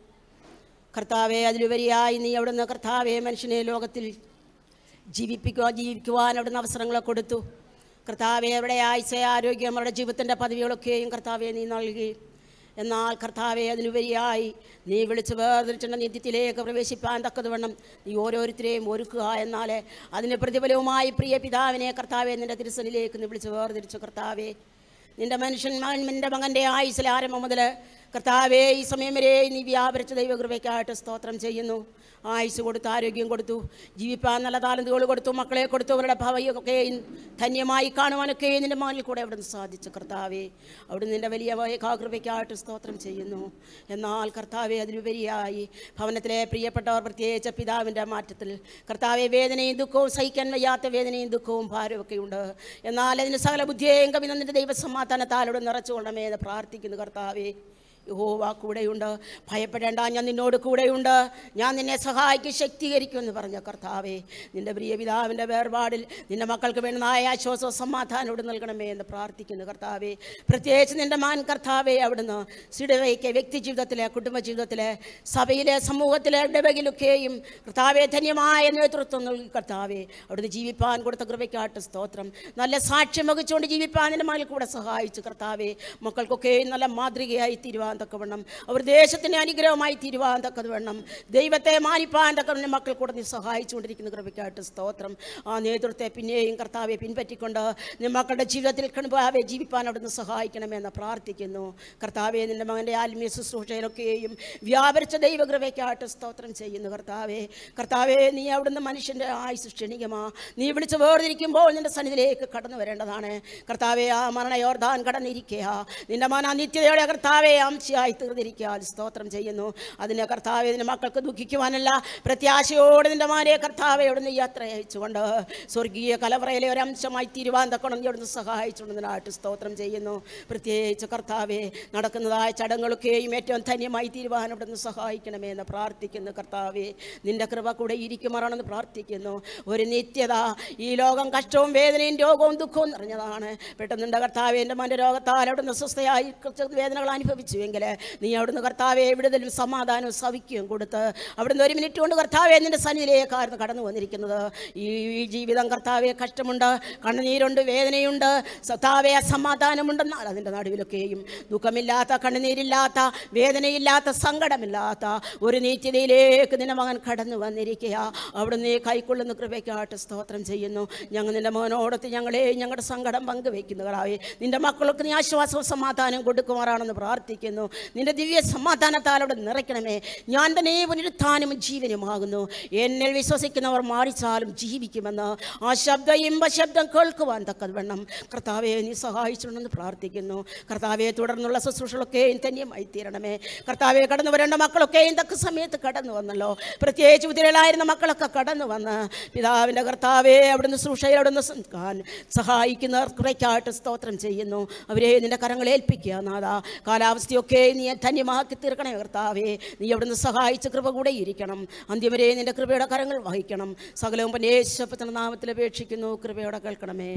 കർത്താവെ അതിലുപരിയായി നീ അവിടുന്ന് കർത്താവെ മനുഷ്യനെ ലോകത്തിൽ ജീവിപ്പിക്കുക ജീവിക്കുവാൻ അവിടുന്ന് അവസരങ്ങളെ കൊടുത്തു കർത്താവെ അവരുടെ ആയുസ് ആരോഗ്യം അവരുടെ ജീവിതത്തിൻ്റെ പദവികളൊക്കെയും കർത്താവെ നീ നൽകി എന്നാൽ കർത്താവെ അതിലുപരിയായി നീ വിളിച്ച് വേർതിരിച്ചിട്ട് നിത്യത്തിലേക്ക് പ്രവേശിപ്പാൻ തക്കതുവണ്ണം നീ ഓരോരുത്തരെയും ഒരുക്കുക എന്നാൽ അതിന് പ്രതിഫലവുമായി പ്രിയ പിതാവിനെ കർത്താവെ നിൻ്റെ തിരുസനിലേക്ക് നീ വിളിച്ച് വേർതിരിച്ചു കർത്താവെ നിൻ്റെ മനുഷ്യൻ മകൻ നിൻ്റെ മകൻ്റെ ആയുസിലെ ആരംഭം മുതൽ കർത്താവെ ഈ സമയം വരെ നീ വ്യാപരിച്ച ദൈവകൃപയ്ക്കായിട്ട് സ്തോത്രം ചെയ്യുന്നു ആയുസ് കൊടുത്തു ആരോഗ്യം കൊടുത്തു ജീവിപ്പാൻ നല്ല താലന്തുകൾ കൊടുത്തു മക്കളെ കൊടുത്തു അവരുടെ ഭവയൊക്കെ ധന്യമായി കാണുവാനൊക്കെ നിൻ്റെ മകനിൽ കൂടെ അവിടുന്ന് സാധിച്ചു കർത്താവെ അവിടുന്ന് നിൻ്റെ വലിയ ഏകാകൃപയ്ക്കായിട്ട് സ്തോത്രം ചെയ്യുന്നു എന്നാൽ കർത്താവെ അതിലുപരിയായി ഭവനത്തിലെ പ്രിയപ്പെട്ടവർ പ്രത്യേകിച്ച് പിതാവിൻ്റെ മാറ്റത്തിൽ കർത്താവെ വേദനയും ദുഃഖവും സഹിക്കാൻ വയ്യാത്ത വേദനയും ദുഃഖവും ഭാരമൊക്കെ ഉണ്ട് എന്നാൽ അതിന് സകല ബുദ്ധിയേയും കവിനന്ദിൻ്റെ ദൈവസമാധാനത്താലോട് നിറച്ചുകൊള്ളമേ എന്ന് പ്രാർത്ഥിക്കുന്നു കർത്താവെ യഹോവ കൂടെയുണ്ട് ഭയപ്പെടേണ്ട ഞാൻ നിന്നോട് കൂടെയുണ്ട് ഞാൻ നിന്നെ സഹായിക്കും ശക്തീകരിക്കുമെന്ന് പറഞ്ഞ കർത്താവേ നിൻ്റെ പ്രിയ പിതാവിൻ്റെ വേർപാടിൽ നിൻ്റെ മക്കൾക്ക് വേണ്ടുന്നതായ ആശ്വാസവും സമാധാനം ഇവിടെ നൽകണമേ എന്ന് പ്രാർത്ഥിക്കുന്നു കർത്താവേ പ്രത്യേകിച്ച് നിൻ്റെ മാൻ കർത്താവെ അവിടുന്ന് സിടവയ്ക്ക് വ്യക്തി ജീവിതത്തിലെ കുടുംബ ജീവിതത്തിലെ സഭയിലെ സമൂഹത്തിലെ ഇടവകിലൊക്കെയും കർത്താവെ ധന്യമായ നേതൃത്വം നൽകി കർത്താവെ അവിടുന്ന് ജീവിപ്പാൻ കൊടുത്ത കൃപയ്ക്കാട്ട് സ്തോത്രം നല്ല സാക്ഷ്യം വഹിച്ചുകൊണ്ട് ജീവിപ്പാൻ നിൻ്റെ മകൻ കൂടെ സഹായിച്ചു കർത്താവെ മക്കൾക്കൊക്കെ നല്ല മാതൃകയായി തീരുവാൻ തക്കവണ്ണം അവർ ദേശത്തിന് അനുഗ്രഹമായി തീരുവാൻ തക്കവണ്ണം ദൈവത്തെ മാനിപ്പാൻ തക്കവണ്ണം മക്കൾ കൂടെ നീ സഹായിച്ചുകൊണ്ടിരിക്കുന്ന കൃപയ്ക്കായിട്ട് സ്തോത്രം ആ നേതൃത്വത്തെ പിന്നെയും കർത്താവെ പിൻപറ്റിക്കൊണ്ട് നീ മക്കളുടെ ജീവിതത്തിൽ കണുഭാവെ ജീവിപ്പാൻ അവിടുന്ന് സഹായിക്കണമെന്ന് പ്രാർത്ഥിക്കുന്നു കർത്താവെ നിൻ്റെ മകൻ്റെ ആത്മീയ ശുശ്രൂഷയിലൊക്കെയും വ്യാപരിച്ച ദൈവകൃപയ്ക്കായിട്ട് സ്തോത്രം ചെയ്യുന്നു കർത്താവെ കർത്താവെ നീ അവിടുന്ന് മനുഷ്യൻ്റെ ആയുസ് ക്ഷണികമാ നീ വിളിച്ച് വേർതിരിക്കുമ്പോൾ നിൻ്റെ സന്നിധിയിലേക്ക് കടന്നു വരേണ്ടതാണ് കർത്താവെ ആ മരണയോർദാൻ കടന്നിരിക്കുക നിൻ്റെ മന നിത്യതയോടെ കർത്താവെ അംശയായി തീർന്നിരിക്കുക സ്തോത്രം ചെയ്യുന്നു അതിന് കർത്താവെ നിൻ്റെ മക്കൾക്ക് ദുഃഖിക്കുവാനല്ല പ്രത്യാശയോടെ നിൻ്റെ മാനെ കർത്താവെ അവിടുന്ന് യാത്ര അയച്ചുകൊണ്ട് സ്വർഗീയ കലവറയിലെ ഒരു അംശമായി തീരുവാൻ തക്കണം നീ അവിടുന്ന് സഹായിച്ചുകൊണ്ടതിനായിട്ട് സ്തോത്രം ചെയ്യുന്നു പ്രത്യേകിച്ച് കർത്താവെ നടക്കുന്നതായ ചടങ്ങുകളൊക്കെയും ഏറ്റവും ധന്യമായി തീരുവാൻ അവിടുന്ന് സഹായിക്കണമേ എന്ന് പ്രാർത്ഥിക്കുന്നു കർത്താവെ നിൻ്റെ കൃപ കൂടെ ഇരിക്കുമാറാണെന്ന് പ്രാർത്ഥിക്കുന്നു ഒരു നിത്യത ഈ ലോകം കഷ്ടവും വേദനയും രോഗവും ദുഃഖവും നിറഞ്ഞതാണ് പെട്ടെന്ന് എൻ്റെ കർത്താവെ എൻ്റെ മൻ്റെ രോഗത്താൽ അവിടുന്ന് സ്വസ്ഥയായി കുറച്ച് വേദനകൾ അനുഭവിച്ചുവെങ്കിൽ നീ അവിടുന്ന് കർത്താവെ വിടുതലും സമാധാനവും സവിക്കുകയും കൊടുത്ത് അവിടുന്ന് ഒരു മിനിറ്റ് കൊണ്ട് കർത്താവെ നിൻ്റെ സന്നിധിയിലേക്കായിരുന്നു കടന്നു വന്നിരിക്കുന്നത് ഈ ഈ ജീവിതം കർത്താവെ കഷ്ടമുണ്ട് കണ്ണുനീരുണ്ട് വേദനയുണ്ട് സത്താവെ അസമാധാനമുണ്ടെന്നാൽ അതിൻ്റെ നടുവിലൊക്കെയും ദുഃഖമില്ലാത്ത കണ്ണുനീരില്ലാത്ത വേദനയില്ലാത്ത സങ്കടമില്ലാത്ത ഒരു നീത്യതയിലേക്ക് നിന്റെ മകൻ കടന്നു വന്നിരിക്കുക അവിടുന്ന് നീ കൈക്കൊള്ളുന്ന കൃപയ്ക്കായിട്ട് സ്തോത്രം ചെയ്യുന്നു ഞങ്ങൾ നിന്റെ മകനോടത്ത് ഞങ്ങളെ ഞങ്ങളുടെ സങ്കടം പങ്കുവെക്കുന്നവരായി നിന്റെ മക്കൾക്ക് നീ ആശ്വാസവും സമാധാനം കൊടുക്കുമാറാണെന്ന് പ്രാർത്ഥിക്കുന്നു നിന്റെ ദിവ്യ സമാധാനത്താൽ അവിടെ നിറയ്ക്കണമേ ഞാൻ തന്നെ പുനരുത്ഥാനും ജീവനുമാകുന്നു എന്നിൽ വിശ്വസിക്കുന്നവർ മാറിച്ചാലും ജീവിക്കുമെന്ന് ആ ശബ്ദ ഇമ്പ ശബ്ദം കേൾക്കുവാൻ തക്കവണ്ണം കർത്താവെ നീ സഹായിച്ചിട്ടുണ്ടെന്ന് പ്രാർത്ഥിക്കുന്നു കർത്താവെ തുടർന്നുള്ള ശുശ്രൂഷകളൊക്കെയും ധന്യമായി തീരണമേ കർത്താവെ കടന്നു വരേണ്ട മക്കളൊക്കെയും തക്ക സമയത്ത് കടന്നു വന്നല്ലോ പ്രത്യേകിച്ച് ഉതിരലായിരുന്ന മക്കളൊക്കെ കടന്നു വന്ന് പിതാവിൻ്റെ കർത്താവെ അവിടുന്ന് ശുശ്രൂഷയിൽ അവിടുന്ന് സംക്കാൻ സഹായിക്കുന്ന കുറയ്ക്കായിട്ട് സ്തോത്രം ചെയ്യുന്നു അവരെ നിന്റെ കരങ്ങൾ ഏൽപ്പിക്കുക നാഥ കാലാവസ്ഥയൊക്കെ നീ ധന്യമാക്കി തീർക്കണേ കർത്താവേ നീ അവിടുന്ന് സഹായിച്ച് കൃപ കൂടെ ഇരിക്കണം അന്ത്യം വരെ നിന്റെ കൃപയുടെ കരങ്ങൾ വഹിക്കണം സകലവും പനേശ്വരത്തിൻ്റെ നാമത്തിൽ അപേക്ഷിക്കുന്നു കൃപയോടെ കേൾക്കണമേ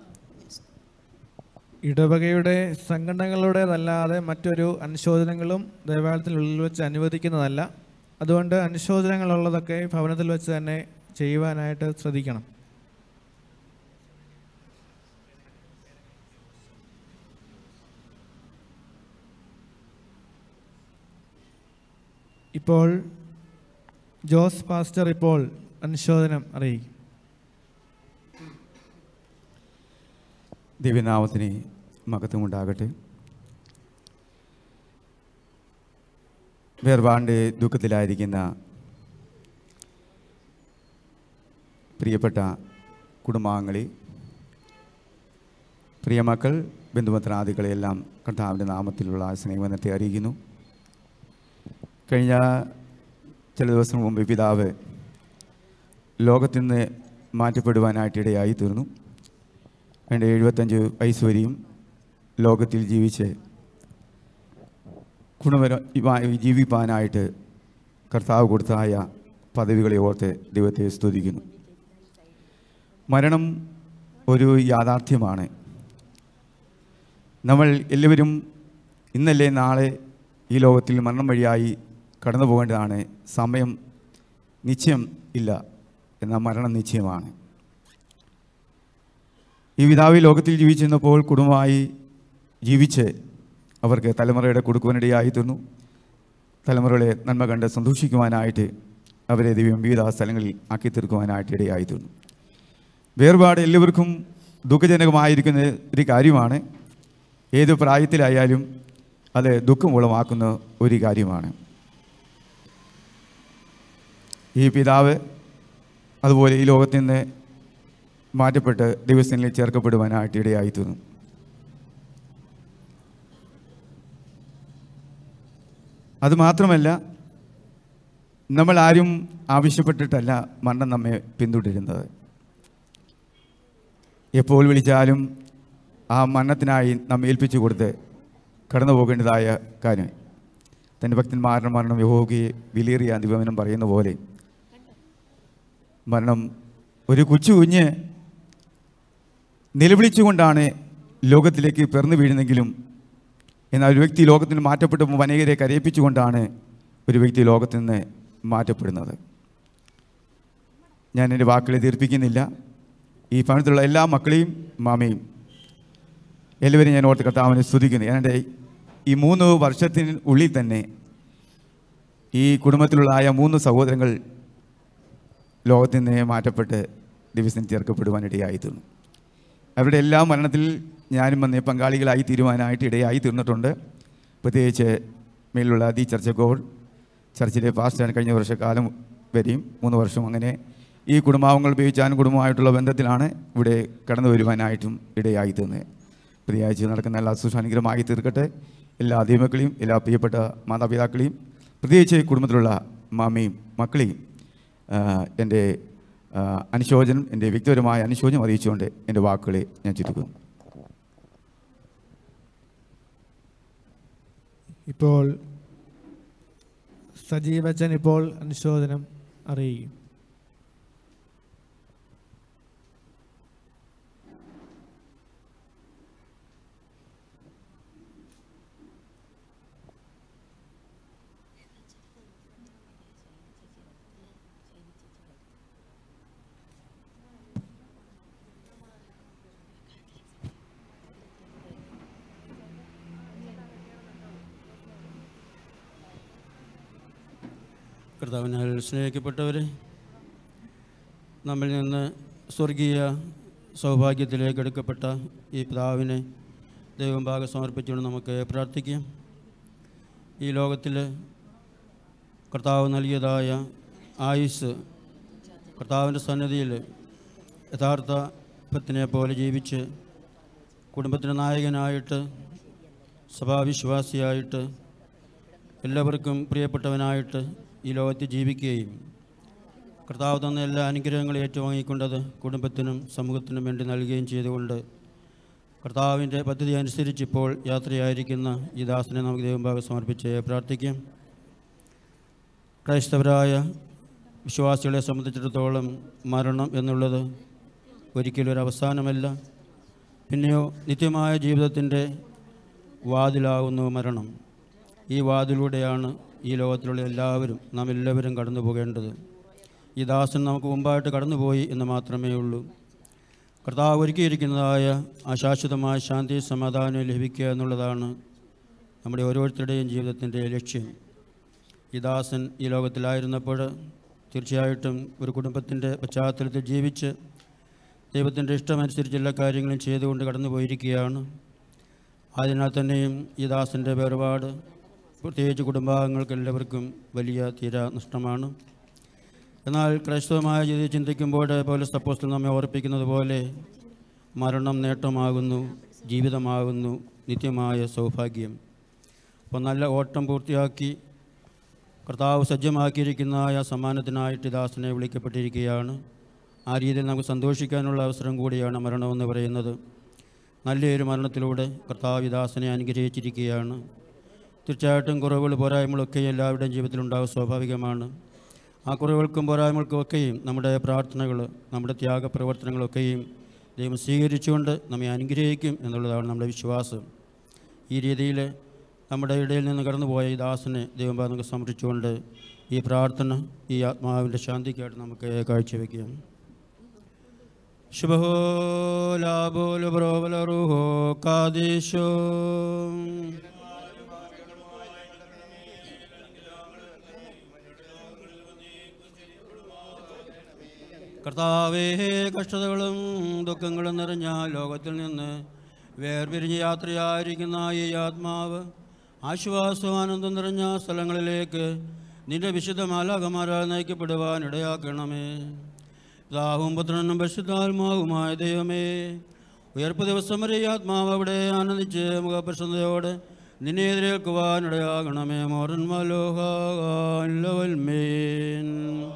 ഇടവകയുടെ സംഘടനകളുടേതല്ലാതെ മറ്റൊരു അനുശോചനങ്ങളും ദേവാലയത്തിനുള്ളിൽ വെച്ച് അനുവദിക്കുന്നതല്ല അതുകൊണ്ട് അനുശോചനങ്ങളുള്ളതൊക്കെ ഭവനത്തിൽ വെച്ച് തന്നെ ചെയ്യുവാനായിട്ട് ശ്രദ്ധിക്കണം ഇപ്പോൾ ജോസ് പാസ്റ്റർ ഇപ്പോൾ അനുശോചനം അറിയിക്കും ദിവ്യനാമത്തിന് മഹത്വമുണ്ടാകട്ടെ വേർപാണ്ട് ദുഃഖത്തിലായിരിക്കുന്ന പ്രിയപ്പെട്ട കുടുംബാംഗങ്ങളെ പ്രിയമക്കൾ ബന്ധുമിത്രാദികളെയെല്ലാം കർത്താവിൻ്റെ നാമത്തിലുള്ള സ്നേഹവനത്തെ അറിയിക്കുന്നു കഴിഞ്ഞ ചില ദിവസം മുമ്പ് പിതാവ് ലോകത്തിൽ നിന്ന് മാറ്റപ്പെടുവാനായിട്ട് ഇടയായി തീർന്നു എൻ്റെ എഴുപത്തഞ്ച് വയസ്സ് വരെയും ലോകത്തിൽ ജീവിച്ച് ഗുണപര ജീവിപ്പാനായിട്ട് കർത്താവ് കൊടുത്തായ പദവികളെ ഓർത്ത് ദൈവത്തെ സ്തുതിക്കുന്നു മരണം ഒരു യാഥാർത്ഥ്യമാണ് നമ്മൾ എല്ലാവരും ഇന്നല്ലേ നാളെ ഈ ലോകത്തിൽ മരണം വഴിയായി കടന്നു പോകേണ്ടതാണ് സമയം നിശ്ചയം ഇല്ല എന്നാൽ മരണം നിശ്ചയമാണ് ഈ പിതാവ് ഈ ലോകത്തിൽ ജീവിച്ചിരുന്നപ്പോൾ കുടുംബമായി ജീവിച്ച് അവർക്ക് തലമുറയുടെ കൊടുക്കുവാനിടയായി തീർന്നു തലമുറകളെ നന്മ കണ്ട് സന്തോഷിക്കുവാനായിട്ട് അവരെ ദൈവം വിവിധ സ്ഥലങ്ങളിൽ ആക്കി തീർക്കുവാനായിട്ട് ഇടയായി തീർന്നു വേർപാട് എല്ലാവർക്കും ദുഃഖജനകമായിരിക്കുന്ന ഒരു കാര്യമാണ് ഏത് പ്രായത്തിലായാലും അത് ദുഃഖം ഉളവാക്കുന്ന ഒരു കാര്യമാണ് ഈ പിതാവ് അതുപോലെ ഈ ലോകത്തിൽ നിന്ന് മാറ്റപ്പെട്ട് ദൈവസ്ഥനിൽ ചേർക്കപ്പെടുവാനായിട്ട് ഇടയായി തീർന്നു അതുമാത്രമല്ല നമ്മൾ ആരും ആവശ്യപ്പെട്ടിട്ടല്ല മരണം നമ്മെ പിന്തുടരുന്നത് എപ്പോൾ വിളിച്ചാലും ആ മരണത്തിനായി നമ്മെ ഏൽപ്പിച്ചു കൊടുത്ത് കടന്നു പോകേണ്ടതായ കാര്യം തൻ്റെ ഭക്തന്മാരുടെ മരണം യഹോഗയെ വിലയേറിയ ദിവമനം പറയുന്ന പോലെ മരണം ഒരു കൊച്ചു കുഞ്ഞ് നിലവിളിച്ചുകൊണ്ടാണ് ലോകത്തിലേക്ക് പിറന്നു വീഴുന്നെങ്കിലും എന്നാൽ ഒരു വ്യക്തി ലോകത്തിൽ നിന്ന് മാറ്റപ്പെട്ടപ്പോൾ അനേകരെ കരയിപ്പിച്ചുകൊണ്ടാണ് ഒരു വ്യക്തി ലോകത്തിൽ നിന്ന് മാറ്റപ്പെടുന്നത് ഞാൻ എൻ്റെ വാക്കുകളെ തീർപ്പിക്കുന്നില്ല ഈ ഭവനത്തിലുള്ള എല്ലാ മക്കളെയും മാമയും എല്ലാവരെയും ഞാൻ ഓർത്ത് കർത്താവിനെ സ്തുതിക്കുന്നു എൻ്റെ ഈ മൂന്ന് വർഷത്തിന് ഉള്ളിൽ തന്നെ ഈ കുടുംബത്തിലുള്ള ആയ മൂന്ന് സഹോദരങ്ങൾ ലോകത്തിൽ നിന്ന് മാറ്റപ്പെട്ട് ദിവസം ചേർക്കപ്പെടുവാനിടയായി തീർന്നു അവരുടെ എല്ലാ മരണത്തിൽ ഞാനും വന്ന് പങ്കാളികളായി തീരുവാനായിട്ട് ഇടയായി തീർന്നിട്ടുണ്ട് പ്രത്യേകിച്ച് മേലുള്ള ദി ചർച്ച ഗോഡ് ചർച്ചിലെ പാസ്റ്റർ കഴിഞ്ഞ വർഷക്കാലം വരെയും മൂന്ന് വർഷം അങ്ങനെ ഈ കുടുംബാംഗങ്ങൾ ഉപയോഗിച്ചാലും കുടുംബമായിട്ടുള്ള ബന്ധത്തിലാണ് ഇവിടെ കടന്നു വരുവാനായിട്ടും ഇടയായി തീർന്നത് പ്രതിയാഴ്ച നടക്കുന്ന എല്ലാ സുഷാനുഗ്രഹമായി തീർക്കട്ടെ എല്ലാ ദൈവമക്കളെയും എല്ലാ പ്രിയപ്പെട്ട മാതാപിതാക്കളെയും പ്രത്യേകിച്ച് ഈ കുടുംബത്തിലുള്ള മാമയും മക്കളെയും ആ, എൻ്റെ ആ, അനുശോചനം എൻ്റെ വ്യക്തിപരമായ അനുശോചനം അറിയിച്ചുകൊണ്ട് എൻ്റെ വാക്കുകളെ ഞാൻ ചുരുക്കുന്നു ഇപ്പോൾ സജീവച്ചൻ ഇപ്പോൾ അനുശോചനം അറിയിക്കും കർത്താവിനാൽ സ്നേഹിക്കപ്പെട്ടവരെ നമ്മിൽ നിന്ന് സ്വർഗീയ സൗഭാഗ്യത്തിലേക്ക് എടുക്കപ്പെട്ട ഈ പിതാവിനെ ദൈവം ഭാഗം സമർപ്പിച്ചുകൊണ്ട് നമുക്ക് പ്രാർത്ഥിക്കാം ഈ ലോകത്തിൽ കർത്താവ് നൽകിയതായ ആയുസ് കർത്താവിൻ്റെ സന്നിധിയിൽ യഥാർത്ഥ പത്തിനെ പോലെ ജീവിച്ച് കുടുംബത്തിൻ്റെ നായകനായിട്ട് സഭാവിശ്വാസിയായിട്ട് എല്ലാവർക്കും പ്രിയപ്പെട്ടവനായിട്ട് ഈ ലോകത്ത് ജീവിക്കുകയും കർത്താവ് തന്ന എല്ലാ അനുഗ്രഹങ്ങളും ഏറ്റുവാങ്ങിക്കൊണ്ടത് കുടുംബത്തിനും സമൂഹത്തിനും വേണ്ടി നൽകുകയും ചെയ്തുകൊണ്ട് കർത്താവിൻ്റെ പദ്ധതി അനുസരിച്ച് ഇപ്പോൾ യാത്രയായിരിക്കുന്ന ഈ ദാസനെ നമുക്ക് ദൈവഭാഗം സമർപ്പിച്ച് പ്രാർത്ഥിക്കാം ക്രൈസ്തവരായ വിശ്വാസികളെ സംബന്ധിച്ചിടത്തോളം മരണം എന്നുള്ളത് ഒരിക്കലും ഒരു അവസാനമല്ല പിന്നെയോ നിത്യമായ ജീവിതത്തിൻ്റെ വാതിലാകുന്നു മരണം ഈ വാതിലൂടെയാണ് ഈ ലോകത്തിലുള്ള എല്ലാവരും നാം എല്ലാവരും കടന്നു പോകേണ്ടത് ഈ ദാസൻ നമുക്ക് മുമ്പായിട്ട് കടന്നുപോയി എന്ന് മാത്രമേ ഉള്ളൂ കർത്താവ് ഒരുക്കിയിരിക്കുന്നതായ ആ ശാശ്വതമായ ശാന്തി സമാധാനം ലഭിക്കുക എന്നുള്ളതാണ് നമ്മുടെ ഓരോരുത്തരുടെയും ജീവിതത്തിൻ്റെ ലക്ഷ്യം ഈ ദാസൻ ഈ ലോകത്തിലായിരുന്നപ്പോൾ തീർച്ചയായിട്ടും ഒരു കുടുംബത്തിൻ്റെ പശ്ചാത്തലത്തിൽ ജീവിച്ച് ദൈവത്തിൻ്റെ ഇഷ്ടമനുസരിച്ച് എല്ലാ കാര്യങ്ങളും ചെയ്തുകൊണ്ട് കടന്നു പോയിരിക്കുകയാണ് അതിനാൽ തന്നെയും ഈ ദാസൻ്റെ വേർപാട് പ്രത്യേകിച്ച് കുടുംബാംഗങ്ങൾക്ക് എല്ലാവർക്കും വലിയ തീരാ നഷ്ടമാണ് എന്നാൽ ക്രൈസ്തവമായ രീതിയിൽ ചിന്തിക്കുമ്പോൾ പോലെ സപ്പോസ് നമ്മെ ഓർപ്പിക്കുന്നത് പോലെ മരണം നേട്ടമാകുന്നു ജീവിതമാകുന്നു നിത്യമായ സൗഭാഗ്യം അപ്പോൾ നല്ല ഓട്ടം പൂർത്തിയാക്കി കർത്താവ് സജ്ജമാക്കിയിരിക്കുന്ന ആ സമ്മാനത്തിനായിട്ട് ദാസനെ വിളിക്കപ്പെട്ടിരിക്കുകയാണ് ആ രീതിയിൽ നമുക്ക് സന്തോഷിക്കാനുള്ള അവസരം കൂടിയാണ് മരണമെന്ന് പറയുന്നത് നല്ലൊരു മരണത്തിലൂടെ കർത്താവ് ദാസനെ അനുഗ്രഹിച്ചിരിക്കുകയാണ് തീർച്ചയായിട്ടും കുറവുകൾ പോരായ്മകളൊക്കെ എല്ലാവരുടെയും ജീവിതത്തിലുണ്ടാകും സ്വാഭാവികമാണ് ആ കുറവുകൾക്കും പോരായ്മകൾക്കും ഒക്കെയും നമ്മുടെ പ്രാർത്ഥനകൾ നമ്മുടെ ത്യാഗപ്രവർത്തനങ്ങളൊക്കെയും ദൈവം സ്വീകരിച്ചുകൊണ്ട് നമ്മെ അനുഗ്രഹിക്കും എന്നുള്ളതാണ് നമ്മുടെ വിശ്വാസം ഈ രീതിയിൽ നമ്മുടെ ഇടയിൽ നിന്ന് കടന്നുപോയ ഈ ദാസനെ ദൈവം നമുക്ക് സംരക്ഷിച്ചുകൊണ്ട് ഈ പ്രാർത്ഥന ഈ ആത്മാവിൻ്റെ ശാന്തിക്കായിട്ട് നമുക്ക് കാഴ്ചവെക്കാം ശുഭഹോ ലാഭോല ബ്രോവല റുഹോ കാദേശോ കർത്താവേ കഷ്ടതകളും ദുഃഖങ്ങളും നിറഞ്ഞ ലോകത്തിൽ നിന്ന് വേർപിരിഞ്ഞ് യാത്രയായിരിക്കുന്ന ഈ ആത്മാവ് ആശ്വാസവും ആനന്ദം നിറഞ്ഞ സ്ഥലങ്ങളിലേക്ക് നിന്റെ വിശുദ്ധ മാലാകമാരാൽ നയിക്കപ്പെടുവാൻ ഇടയാക്കണമേ പിതാവും പുത്രനും പരിശുദ്ധാത്മാവുമായ ദൈവമേ ഉയർപ്പ് ദിവസം വരെ ഈ ആത്മാവ് അവിടെ ആനന്ദിച്ച് മുഖപ്രസന്നതയോടെ നിന്നെ എതിരേൽക്കുവാൻ ഇടയാകണമേ മോറൻ മലോഹാൽമേൻ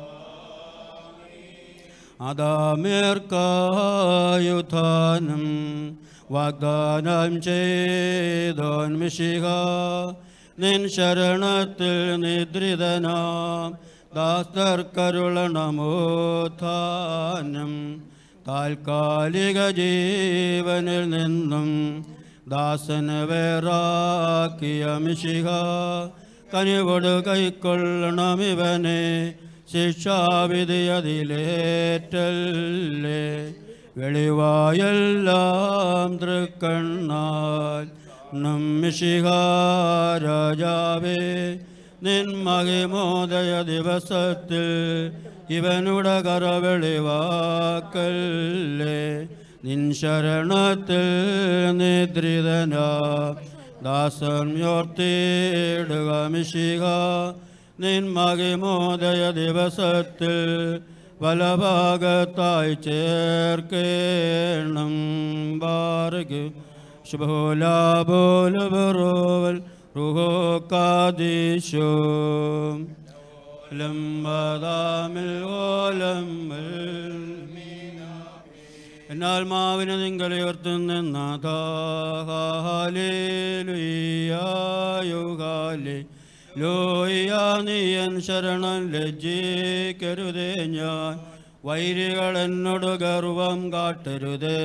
അതാമേർക്കായുധാനം വാഗ്ദാനം ചെയ്തോൻ മിഷിക നിൻ ശരണത്തിൽ നിദ്രിതനാം ദാസ്തർക്കരുളണമോത്ഥാനം താൽക്കാലിക ജീവനിൽ നിന്നും ദാസന് വേറാക്കിയ മിഷിക കനിവോട് കൈക്കൊള്ളണമിവനെ ശിക്ഷാവിധി അതിലേറ്റല്ലേ വെളിവായെല്ലാം തൃക്കണ്ണാൽ നമ്മിഷിക രാജാവേ നിൻ മഹിമോദയ ദിവസത്തിൽ ഇവനുടെ കറ വെളിവാക്കല്ലേ നിൻ ശരണത്തിൽ നിദ്രിതന ദാസൻ യോർത്തിടുക മിഷിക നിൻ മഹിമോദയ ദിവസത്തിൽ വലഭാഗത്തായി ചേർക്കേണം ബാറക് ശുഭോലാബോലബറോവൽ റുഹോ കാദീശോ ലംബദാമിൽ ഓലമ്മൽ എന്നാൽ മാവിന് നിങ്ങളെയോർത്തുനിന്നാഥാലേലുയ്യായുകാലേ ലോയ്യാ നീയൻ ശരണം ലജ്ജിക്കരുതേ ഞാൻ വൈരികൾ എന്നോട് ഗർവം കാട്ടരുതേ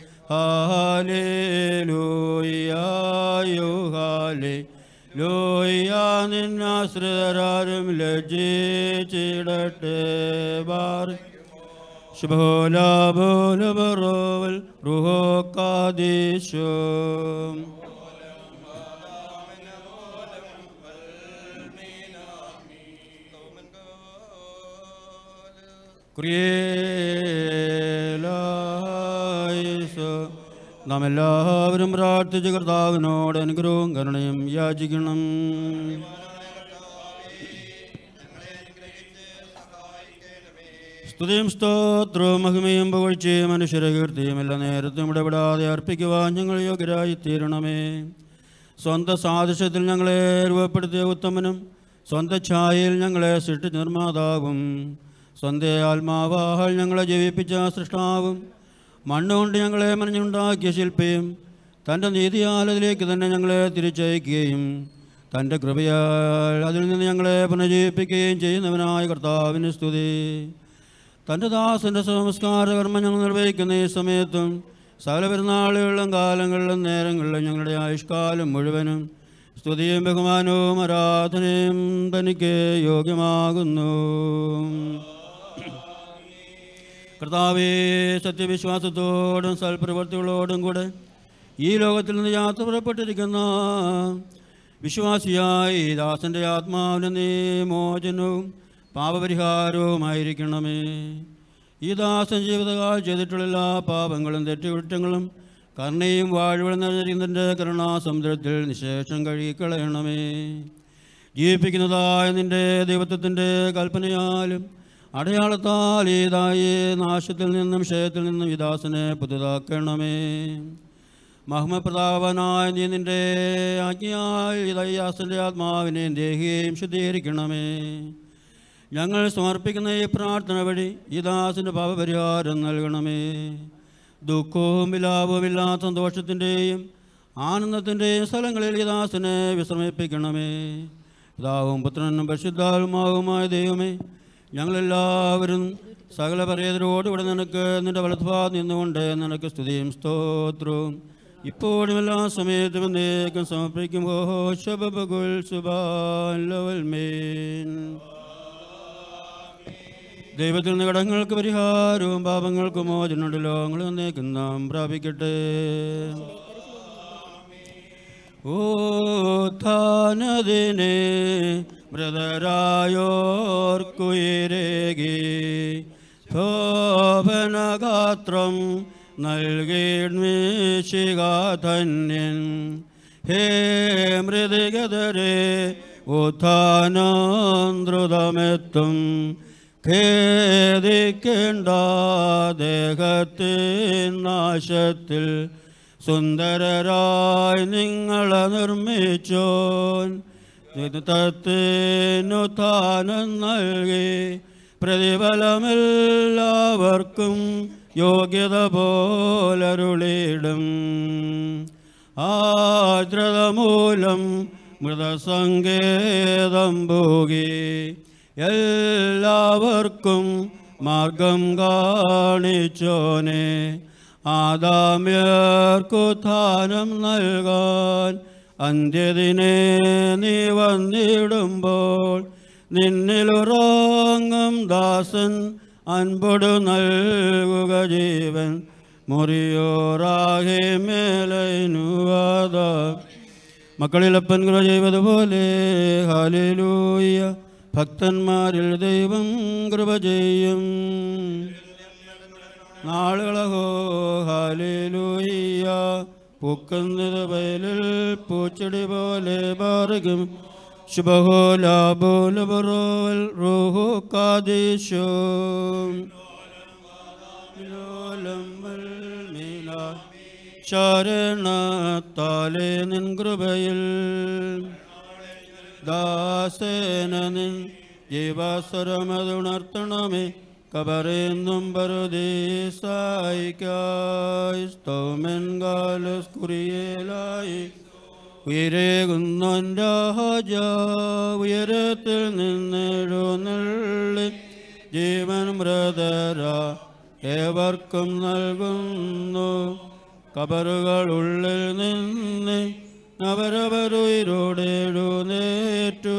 ഹാലേലൂയായുഹാലേ ലോയ്യാ നിന്നാശ്രിതരാരും ലജ്ജിച്ചിടട്ടെ ബാർ ശുഭോലാബോലബറോവൽ റുഹോ കാദീശോ ക്രിയേലായിസോ നാം എല്ലാവരും പ്രാർത്ഥിച്ച് കർത്താവിനോട് അനുഗ്രഹവും കരുണയും യാചിക്കണം സ്തുതിയും സ്തോത്രവും മഹിമയും പുകഴ്ചയും മനുഷ്യരകീർത്തിയും എല്ലാ നേരത്തും ഇടപെടാതെ അർപ്പിക്കുവാൻ ഞങ്ങൾ യോഗ്യരായി തീരണമേ സ്വന്തം സാദൃശ്യത്തിൽ ഞങ്ങളെ രൂപപ്പെടുത്തിയ ഉത്തമനും സ്വന്തം ഛായയിൽ ഞങ്ങളെ സൃഷ്ടിച്ച നിർമ്മാതാവും സ്വന്തം ആത്മാവാഹാൽ ഞങ്ങളെ ജീവിപ്പിച്ച സൃഷ്ടാവും മണ്ണുകൊണ്ട് ഞങ്ങളെ മനഞ്ഞുണ്ടാക്കിയ ശില്പിയും തൻ്റെ നീതിയാൽ അതിലേക്ക് തന്നെ ഞങ്ങളെ തിരിച്ചയക്കുകയും തൻ്റെ കൃപയാൽ അതിൽ നിന്ന് ഞങ്ങളെ പുനർജീവിപ്പിക്കുകയും ചെയ്യുന്നവനായ കർത്താവിന് സ്തുതി തൻ്റെ ദാസൻ്റെ സംസ്കാര കർമ്മം ഞങ്ങൾ നിർവഹിക്കുന്ന ഈ സമയത്തും സകല പെരുന്നാളുകളിലും കാലങ്ങളിലും നേരങ്ങളിലും ഞങ്ങളുടെ ആയുഷ്കാലം മുഴുവനും സ്തുതിയും ബഹുമാനവും ആരാധനയും തനിക്ക് യോഗ്യമാകുന്നു കർത്താവേ സത്യവിശ്വാസത്തോടും സൽപ്രവൃത്തികളോടും കൂടെ ഈ ലോകത്തിൽ നിന്ന് യാത്ര പുറപ്പെട്ടിരിക്കുന്ന വിശ്വാസിയായി ദാസൻ്റെ ആത്മാവിന് നീ മോചനവും പാപപരിഹാരവുമായിരിക്കണമേ ഈ ദാസൻ ജീവിതകാൽ ചെയ്തിട്ടുള്ള എല്ലാ പാപങ്ങളും തെറ്റുകുറ്റങ്ങളും കരുണയും വാഴ്വഴും നിറഞ്ഞിരിക്കുന്നതിൻ്റെ കരുണാസമുദ്രത്തിൽ നിശേഷം കഴുകിക്കളയണമേ ജീവിപ്പിക്കുന്നതായ നിൻ്റെ ദൈവത്വത്തിൻ്റെ കൽപ്പനയാലും അടയാളത്താൽ ഏതായി നാശത്തിൽ നിന്നും ക്ഷയത്തിൽ നിന്നും ഈ ദാസനെ പുതുതാക്കണമേ മഹ്മപ്രതാപനായ നീ നിൻ്റെ ആജ്ഞയാൽ ഈ ദയ്യാസൻ്റെ ആത്മാവിനെ ദേഹിയെയും ശുദ്ധീകരിക്കണമേ ഞങ്ങൾ സമർപ്പിക്കുന്ന ഈ പ്രാർത്ഥന വഴി ഈ ദാസിൻ്റെ പാപപരിഹാരം നൽകണമേ ദുഃഖവും വിലാപവുമില്ലാത്ത സന്തോഷത്തിൻ്റെയും ആനന്ദത്തിൻ്റെയും സ്ഥലങ്ങളിൽ ഈ ദാസിനെ വിശ്രമിപ്പിക്കണമേ പിതാവും പുത്രനും പരിശുദ്ധാത്മാവുമായ ദൈവമേ ഞങ്ങളെല്ലാവരും സകല പരേതരോട് ഇവിടെ നിനക്ക് നിന്റെ വലത്തുഭാഗം നിന്നുകൊണ്ട് നിനക്ക് സ്തുതിയും സ്തോത്രവും ഇപ്പോഴും എല്ലാ സമയത്തും എന്നേക്കും സമർപ്പിക്കുമ്പോൾ ശബബകുൽ സുബാൻ ലവൽ മേൻ ദൈവത്തിൽ നിന്ന് കടങ്ങൾക്ക് പരിഹാരവും പാപങ്ങൾക്ക് മോചനമുണ്ട് ലോകങ്ങൾ എന്നേക്കും നാം പ്രാപിക്കട്ടെ ഓ താനതിനെ മൃതരായോർക്കുയരേകി ശോഭനഗാത്രം നൽകിഷികാധന്യൻ ഹേ മൃതികതരെ ഉത്ഥാനാന്തൃതമെത്തും ഖേദിക്കേണ്ട ദേഹത്തിൻ നാശത്തിൽ സുന്ദരരായി നിങ്ങളെ നിർമ്മിച്ചോൻ തത്തിനുത്ഥാനം നൽകി പ്രതിഫലമെല്ലാവർക്കും യോഗ്യത പോലരുളിടും ആർദ്രത മൂലം മൃതസങ്കേതം പോകി എല്ലാവർക്കും മാർഗം കാണിച്ചോനെ ആദാമ്യർക്കുത്ഥാനം നൽകാൻ അന്ത്യദിനെ നീ വന്നിടുമ്പോൾ നിന്നിലുറങ്ങും ദാസൻ അൻപൊടു നൽകുക ജീവൻ മുറിയോറാകെ മേലനുവാദ മക്കളിലപ്പൻ കൃപ ചെയ്തതുപോലെ ഹാലേലൂയ ഭക്തന്മാരിൽ ദൈവം കൃപ ചെയ്യും നാളുകളഹോ ഹാലേലൂയ്യ പൂക്കുന്നത് വയലിൽ പൂച്ചെടി പോലെ ബാറുകും ശുഭഹോ ലാബോലബറോൽ റൂഹു കാദേശോ ശരണത്താലെ നിൻ കൃപയിൽ ദാസേന നിൻ ജീവാസുരമതുണർത്തണമേ കബറെന്നും പറുദീസായിക്കായി സ്തോമൻ കാലസ് കുറിയേലായി ഉയരേകുന്നൊൻ്റെ ഹജ ഉയരത്തിൽ നിന്നെഴുന്നള്ളി ജീവൻ മൃതര ഏവർക്കും നൽകുന്നു കബറുകൾ ഉള്ളിൽ നിന്ന് അവരവരുയിരോടെഴുന്നേറ്റു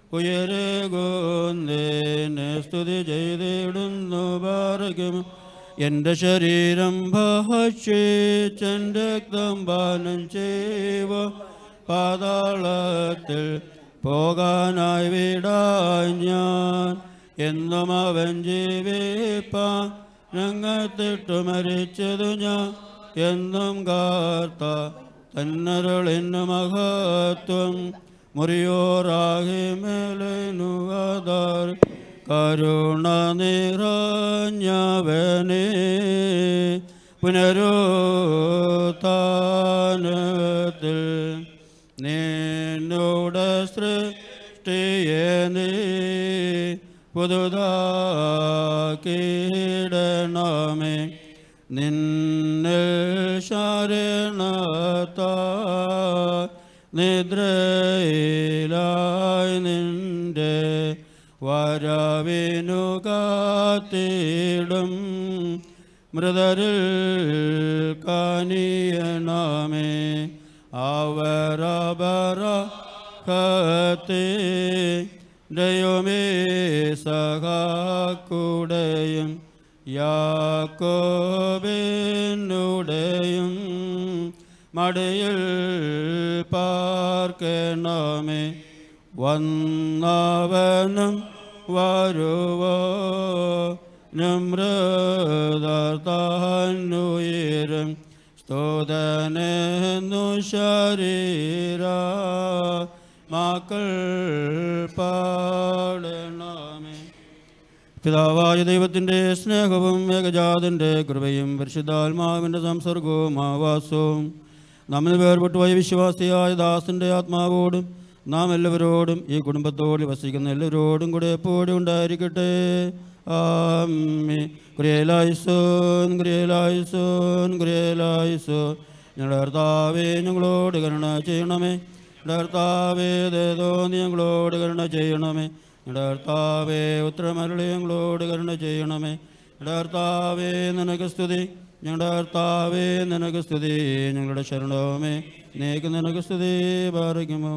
ഉയരേകുന്നേനെ സ്തുതി ചെയ്തിടുന്നു ഭാരകം എൻ്റെ ശരീരം ഭക്ഷിച്ചെൻ്റെ രക്തം പാനം ചെയ്യുക പാതാളത്തിൽ പോകാനായി വിടാൻ ഞാൻ എന്നും അവൻ ജീവിപ്പാൻ രംഗത്തിട്ടു മരിച്ചതു ഞാൻ എന്നും കാർത്ത തന്നരുളിന് മഹത്വം മുറിയോറാകി മേലനുവാദാർ കരുണ നിറഞ്ഞവനെ പുനരുത്താനത്തിൽ നിന്നോട് സൃഷ്ടിയെ നീ പുതുതാക്കിയിടണമേ നിന്നെ ശരണത്താ നിദ്രയിലായി നിന്റെ വരവിനു കാത്തിടും മൃതരിൽ കാനിയണമേ അവരബറ കത്തെ ദൈവമേ സഹാക്കുടയും യാക്കോബിനുടെയും മടയിൽ പാർക്കണമേ വന്നവനും വരുവോ നമ്രതാനുയരും സ്തോതനെന്നു ശരീര മക്കൾ പാടണമേ പിതാവായ ദൈവത്തിൻ്റെ സ്നേഹവും ഏകജാതൻ്റെ കൃപയും പരിശുദ്ധാത്മാവിൻ്റെ സംസർഗവും ആവാസവും നമ്മൾ വേർപെട്ടു പോയ വിശ്വാസിയായ ദാസൻ്റെ ആത്മാവോടും നാം എല്ലാവരോടും ഈ കുടുംബത്തോട് വസിക്കുന്ന എല്ലാവരോടും കൂടെ എപ്പോഴും ഉണ്ടായിരിക്കട്ടെ ആമേ ഗ്രേലായുസോൻ ഗ്രേലായുസോൻ ഗ്രേലായുസോൻ ഞങ്ങളുടെ കർത്താവേ ഞങ്ങളോട് കരുണ ചെയ്യണമേ ഞങ്ങളുടെ കർത്താവേ ദേതോന്നി ഞങ്ങളോട് കരുണ ചെയ്യണമേ ഞങ്ങളുടെ കർത്താവേ ഉത്തരമരളി ഞങ്ങളോട് കരുണ ചെയ്യണമേ ഞങ്ങളുടെ കർത്താവേ നിനക്ക് സ്തുതി ഞങ്ങളുടെ കർത്താവേ നിനക്ക് സ്തുതി ഞങ്ങളുടെ ശരണവുമേ നീക്ക് നിനക്ക് സ്തുതി പാറിക്കുമോ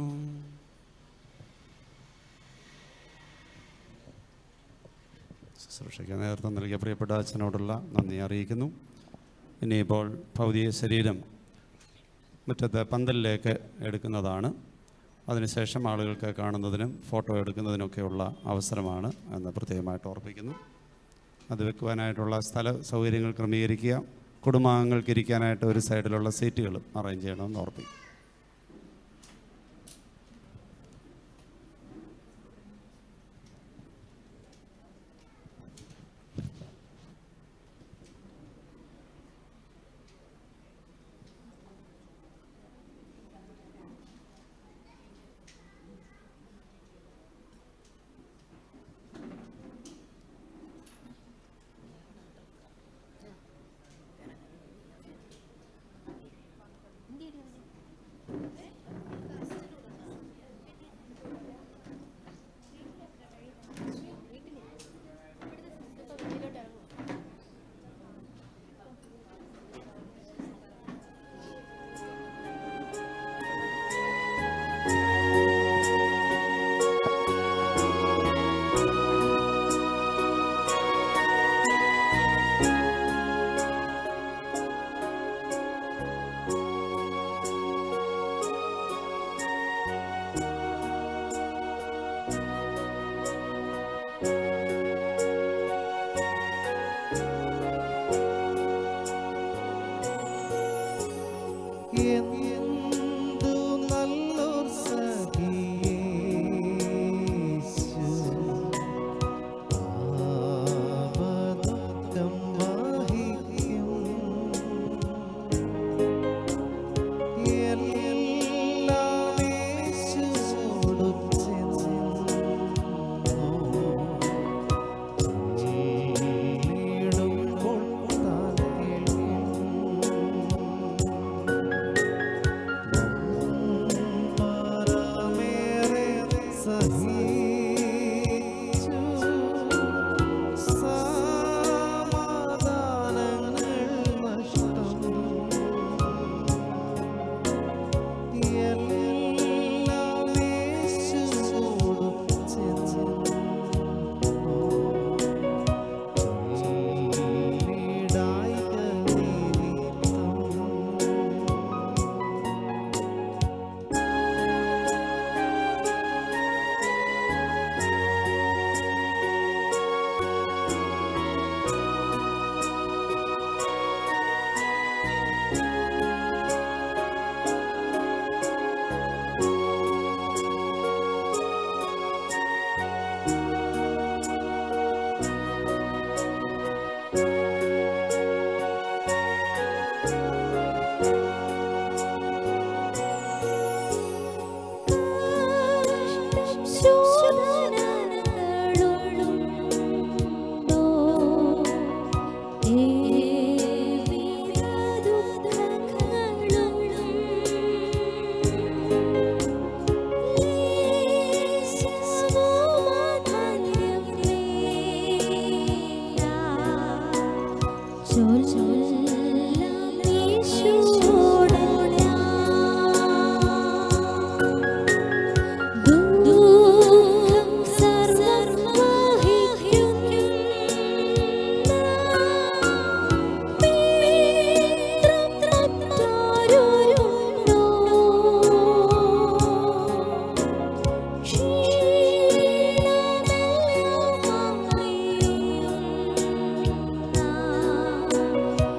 ശുശ്രൂഷയ്ക്ക് നേതൃത്വം നൽകിയ പ്രിയപ്പെട്ട അച്ഛനോടുള്ള നന്ദി അറിയിക്കുന്നു ഇനിയിപ്പോൾ ഭൗതിക ശരീരം മുറ്റത്ത് പന്തലിലേക്ക് എടുക്കുന്നതാണ് അതിനുശേഷം ആളുകൾക്ക് കാണുന്നതിനും ഫോട്ടോ എടുക്കുന്നതിനൊക്കെയുള്ള അവസരമാണ് എന്ന് പ്രത്യേകമായിട്ട് ഓർപ്പിക്കുന്നു അത് വെക്കുവാനായിട്ടുള്ള സ്ഥല സൗകര്യങ്ങൾ ക്രമീകരിക്കുക കുടുംബാംഗങ്ങൾക്ക് ഇരിക്കാനായിട്ട് ഒരു സൈഡിലുള്ള സീറ്റുകളും അറേഞ്ച് ചെയ്യണമെന്ന് ഓർപ്പിക്കും എന്തു നല്ലൊർ സഖിയേശു ആപദുഃഖം വഹിക്കും എല്ലാം യേശുവോടു ചെന്നു താൻ കേൾക്കും പരമേറെ സഹിച്ചു സമാധാനങ്ങൾ നഷ്ടം എല്ലാം യേശുവോടു ചെന്നു ഈടായിക നിമിത്തം ക്ഷീണമെല്ലാം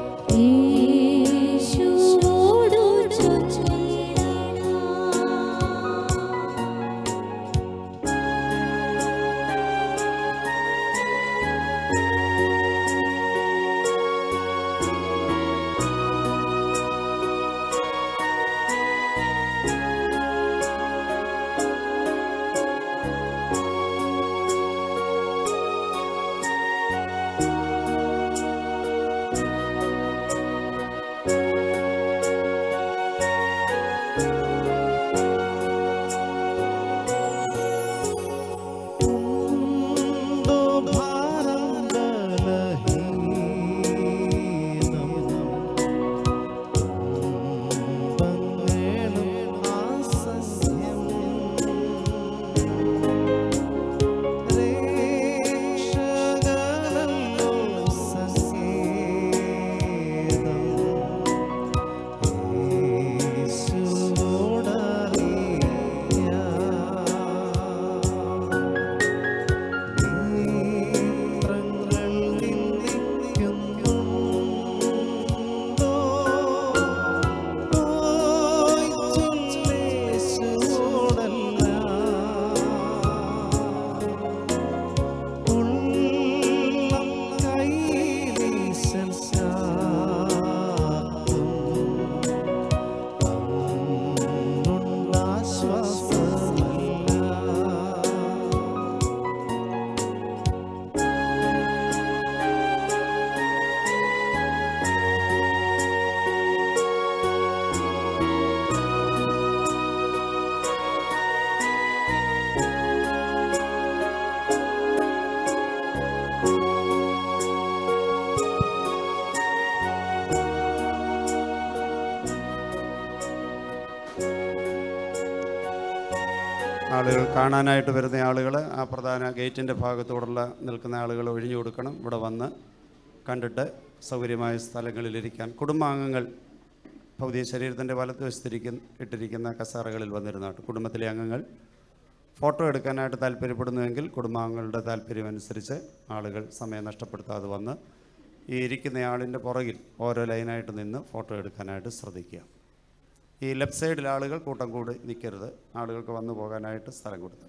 ആളുകൾ കാണാനായിട്ട് വരുന്ന ആളുകൾ ആ പ്രധാന ഗേറ്റിൻ്റെ ഭാഗത്തോടുള്ള നിൽക്കുന്ന ആളുകൾ ഒഴിഞ്ഞു കൊടുക്കണം ഇവിടെ വന്ന് കണ്ടിട്ട് സൗകര്യമായ സ്ഥലങ്ങളിലിരിക്കാൻ കുടുംബാംഗങ്ങൾ ഭൗതിക ശരീരത്തിൻ്റെ വലതുവശത്തിരിക്കുന്ന ഇട്ടിരിക്കുന്ന കസാറകളിൽ വന്നിരുന്നാട്ട് കുടുംബത്തിലെ അംഗങ്ങൾ ഫോട്ടോ എടുക്കാനായിട്ട് താല്പര്യപ്പെടുന്നുവെങ്കിൽ കുടുംബാംഗങ്ങളുടെ താല്പര്യമനുസരിച്ച് ആളുകൾ സമയം നഷ്ടപ്പെടുത്താതെ വന്ന് ഈ ഇരിക്കുന്നയാളിൻ്റെ പുറകിൽ ഓരോ ലൈനായിട്ട് നിന്ന് ഫോട്ടോ എടുക്കാനായിട്ട് ശ്രദ്ധിക്കുക ഈ ലെഫ്റ്റ് സൈഡിൽ ആളുകൾ കൂട്ടം കൂടി നിൽക്കരുത് ആളുകൾക്ക് വന്നു പോകാനായിട്ട് സ്ഥലം കൊടുത്തു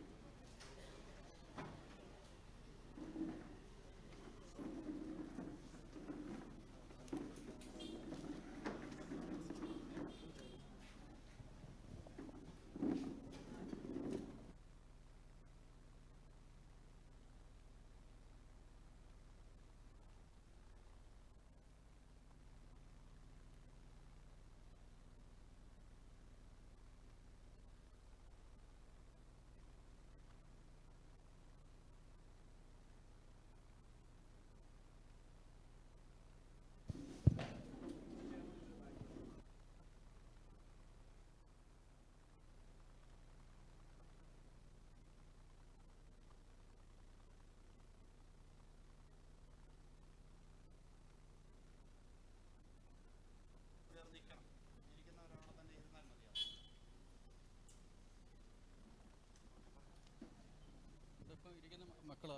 ഇതിപ്പം ഇരിക്കുന്ന മക്കളാ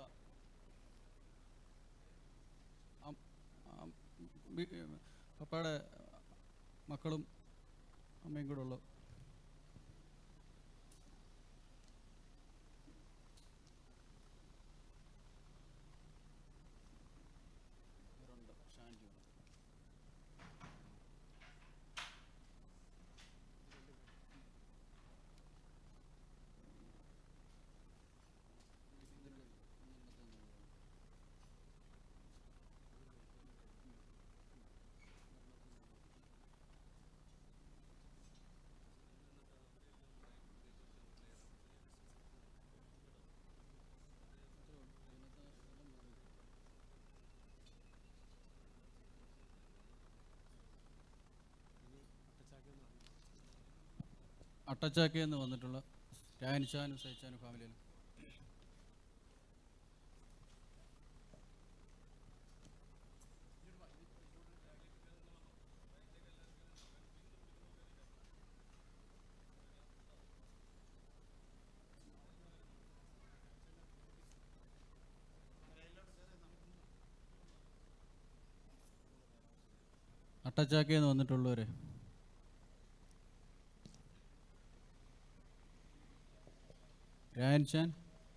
പപ്പയുടെ മക്കളും അമ്മയും കൂടെ ഉള്ളു അട്ടച്ചാക്കയിൽ നിന്ന് വന്നിട്ടുള്ള രായനിച്ചാനും സഹിച്ചാനും ഫാമിലിയിലും അട്ടച്ചാക്കയിൽ നിന്ന് വന്നിട്ടുള്ളവരെ രായൻചാൻ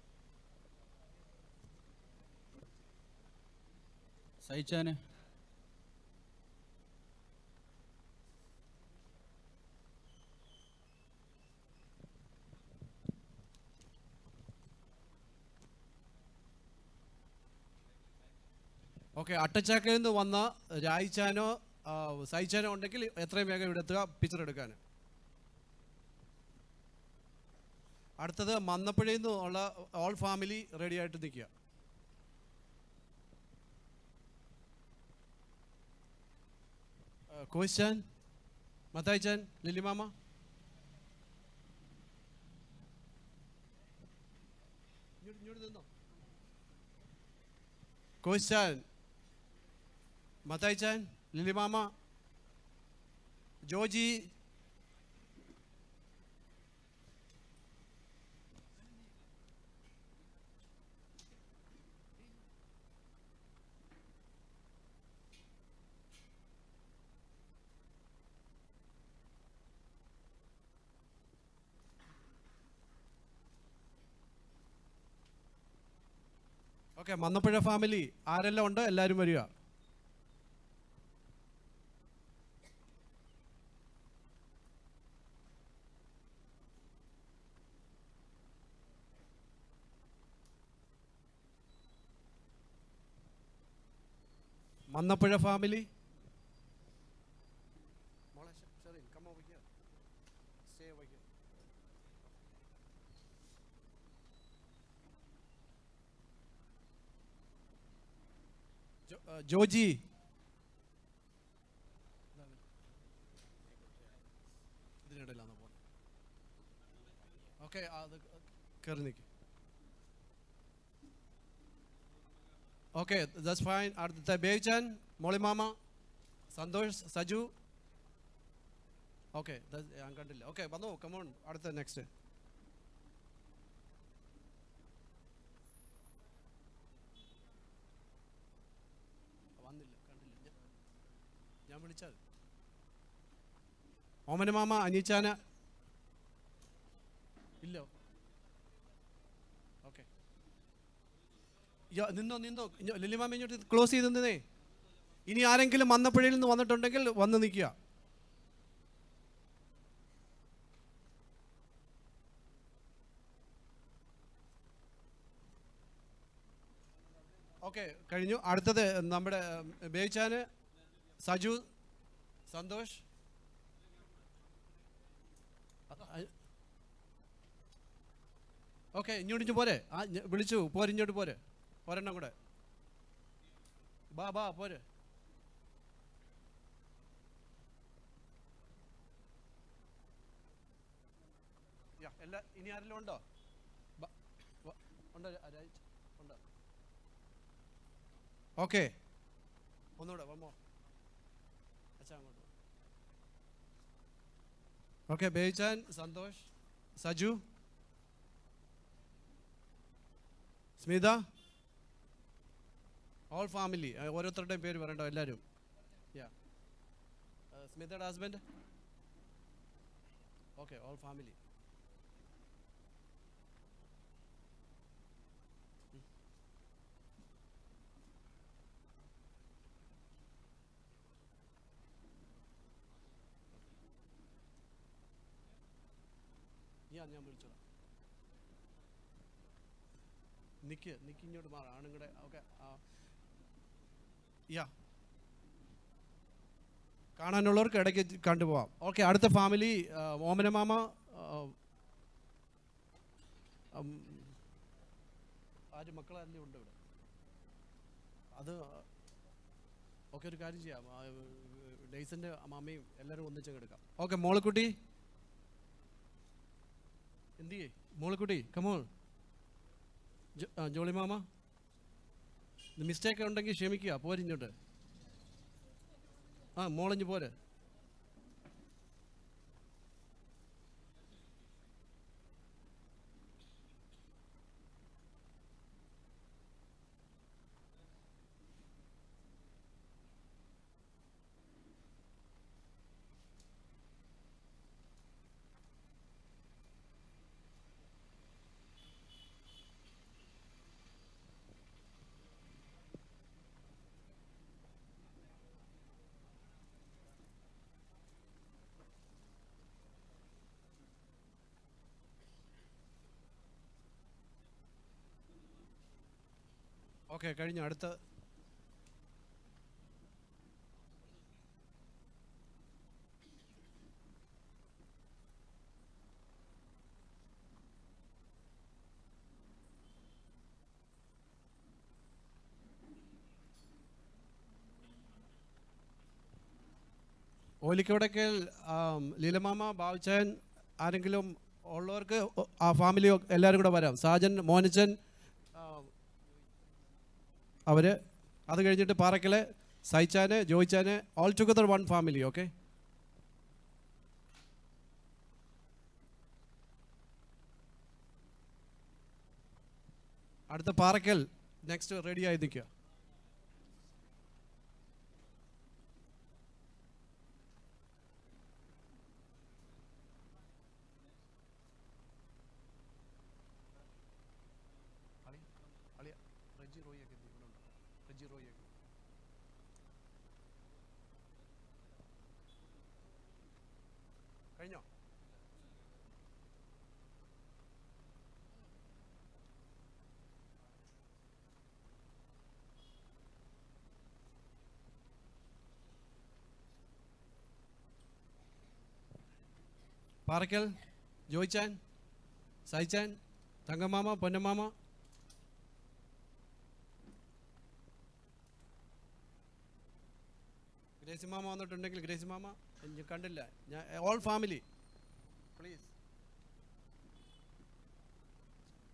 സൈച്ചാന് ഓക്കെ അട്ടച്ചാക്കയിൽ നിന്ന് വന്ന രായിച്ചാനോ ആ, സൈച്ചാനോ ഉണ്ടെങ്കിൽ എത്രയും വേഗം ഇവിടെ എത്തുക പിക്ചർ എടുക്കാൻ അടുത്തത് മന്നപ്പുഴയിൽ നിന്ന് ഉള്ള ഓൾ ഫാമിലി റെഡി ആയിട്ട് നിൽക്കുക കോയിച്ചാൻ മത്തായിച്ചാൻ ലില്ലിമാമ ഇങ്ങോട്ട് ഇങ്ങോട്ട് നിന്നോ കോയിച്ചാൻ മത്തായിച്ചാൻ ലിലിമാമ ജോജി ഓക്കെ മന്നപ്പുഴ ഫാമിലി ആരെല്ലാം ഉണ്ട് എല്ലാവരും വരിക മന്നപ്പുഴ ഫാമിലി മോളെ Sherin come over here stay over here ജോ- ആ, ജോജി ഇതിനിടയിലാണ് പോകുന്നത് ഓക്കെ അത് കയറി നിൽക്കും ഓക്കെ ദസ് ഫൈൻ അടുത്ത ബേബിച്ചാൻ മോളിമാമ സന്തോഷ് സജു ഓക്കെ ഞാൻ കണ്ടില്ല ഓക്കെ വന്നോ കമോൺ അടുത്ത നെക്സ്റ്റ് വന്നില്ല കണ്ടില്ല ഞാൻ- ഞാൻ വിളിച്ചാൽ ഓമനമാമ അനീച്ചാന ഇല്ലോ ഓക്കെ നിന്നോ നിന്നോ ഇഞ്ഞോ- ലില്ലിമാമ ഇങ്ങോട്ട് ക്ലോസ് ചെയ്ത് നിന്നേ ഇനി ആരെങ്കിലും വന്നപ്പുഴയിൽ നിന്ന് വന്നിട്ടുണ്ടെങ്കിൽ വന്ന് നിൽക്കുക ഓക്കെ കഴിഞ്ഞു അടുത്തത് നമ്മുടെ ബേച്ചാന് സജു സന്തോഷ് ഓക്കെ ഇങ്ങോട്ട് പോരെ ആ ഞ- വിളിച്ചു പോരെ ഇങ്ങോട്ട് പോരെ ഒരെണ്ണം കൂടെ ബാ ബാ പോരെ യാ, എല്ലാ ഇനി ആരെങ്കിലും ഉണ്ടോ ബ- വ- ഉണ്ടോ രാ- രാജ്? ഉണ്ടോ ഓക്കെ ഒന്നുകൂടെ വമ്മോ അച്ഛാ അങ്ങോട്ട് ഓക്കെ ബേച്ചാൻ സന്തോഷ് സജു സ്മിത ഓൾ ഫാമിലി ഓരോരുത്തരുടെയും പേര് പറയണ്ടോ എല്ലാവരും യാ സ്മിതയുടെ ഹസ്ബൻഡ് ഓക്കെ ഓൾ ഫാമിലി ഞാൻ ഞാൻ വിളിച്ചോളാം നിക്ക് നിക്ക് ഇങ്ങോട്ട് മാറാം ആണുങ്ങളുടെ ഓക്കെ യാ കാണാനുള്ളവർക്ക് ഇടയ്ക്ക് കണ്ടുപോവാം ഓക്കെ അടുത്ത ഫാമിലി ഓമനമാമ ആ, ഉം, ആര് മക്കളല്ലേ ഉണ്ട് ഇവിടെ അത് ഓക്കെ ഒരു കാര്യം ചെയ്യാം ആ, ഡെയ്സൻ്റെ മാമയും എല്ലാവരും ഒന്നിച്ചങ്ങ് എടുക്കാം ഓക്കെ മോളിക്കുട്ടി എന്ത് ചെയ്യേ മോളിക്കുട്ടി കമോൾ ജോളി മാമ മിസ്റ്റേക്ക് ഉണ്ടെങ്കിൽ ക്ഷമിക്കുക പോരിഞ്ഞോട്ട് ആ മോളിഞ്ഞ് പോരെ ഓക്കെ കഴിഞ്ഞു അടുത്ത ഓലിക്കോടക്കൽ ലീലമാമ ബാബുച്ചാൻ ആരെങ്കിലും ഉള്ളവർക്ക് ഒ- ആ ഫാമിലി എല്ലാവരും കൂടെ വരാം സാജൻ മോനിച്ചൻ അവർ അത് കഴിഞ്ഞിട്ട് പാറക്കല് സൈച്ചാന് ജോയിച്ചാന് all together one family okay അടുത്ത പാറക്കൽ നെക്സ്റ്റ് റെഡി ആയി നിൽക്കുക റെജി റോയൊക്കെ ഇവിടെ ഉണ്ടോ റെജി റോയൊക്കെ കഴിഞ്ഞോ പാറക്കൽ ജോയിച്ചാൻ സൈച്ചാൻ തങ്കമാമ പൊന്നമാമ ഗ്രേസി മാമ വന്നിട്ടുണ്ടെങ്കിൽ ഗ്രേസി മാമ ഞാൻ കണ്ടില്ല ഞാൻ ഓൾ ഫാമിലി പ്ലീസ്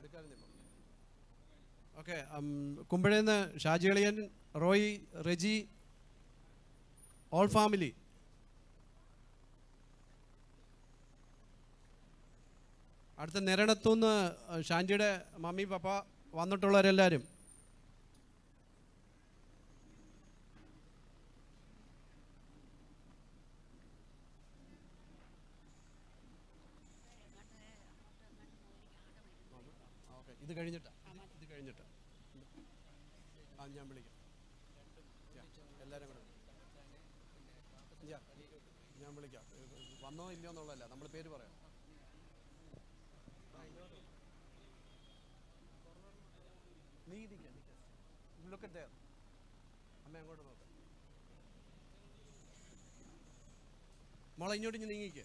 എടുക്കാറുണ്ട് ഓക്കെ കുമ്പഴേന്ന് ഷാജികളിയൻ റോയ് റെജി ഓൾ ഫാമിലി അടുത്ത നിരണത്തുനിന്ന് ഷാൻജിയുടെ മമ്മി പപ്പ വന്നിട്ടുള്ളവരെല്ലാവരും ഓക്കെ ഇത് കഴിഞ്ഞിട്ടാ ഇത് ഇത് കഴിഞ്ഞിട്ടാ ആ ഞാൻ വിളിക്കാം Yeah, എല്ലാവരും കൂടെ Yeah, ഞാൻ വിളിക്കാം വന്നോ ഇല്ലയോ എന്നുള്ളതല്ല നമ്മൾ പേര് പറയാം നീ ഇരിക്കാം ലുക്ക് അറ്റ് there അമ്മ അങ്ങോട്ട് നോക്കാം മോളെ ഇങ്ങോട്ട് ഇഞ്ഞ് നീങ്ങിക്കേ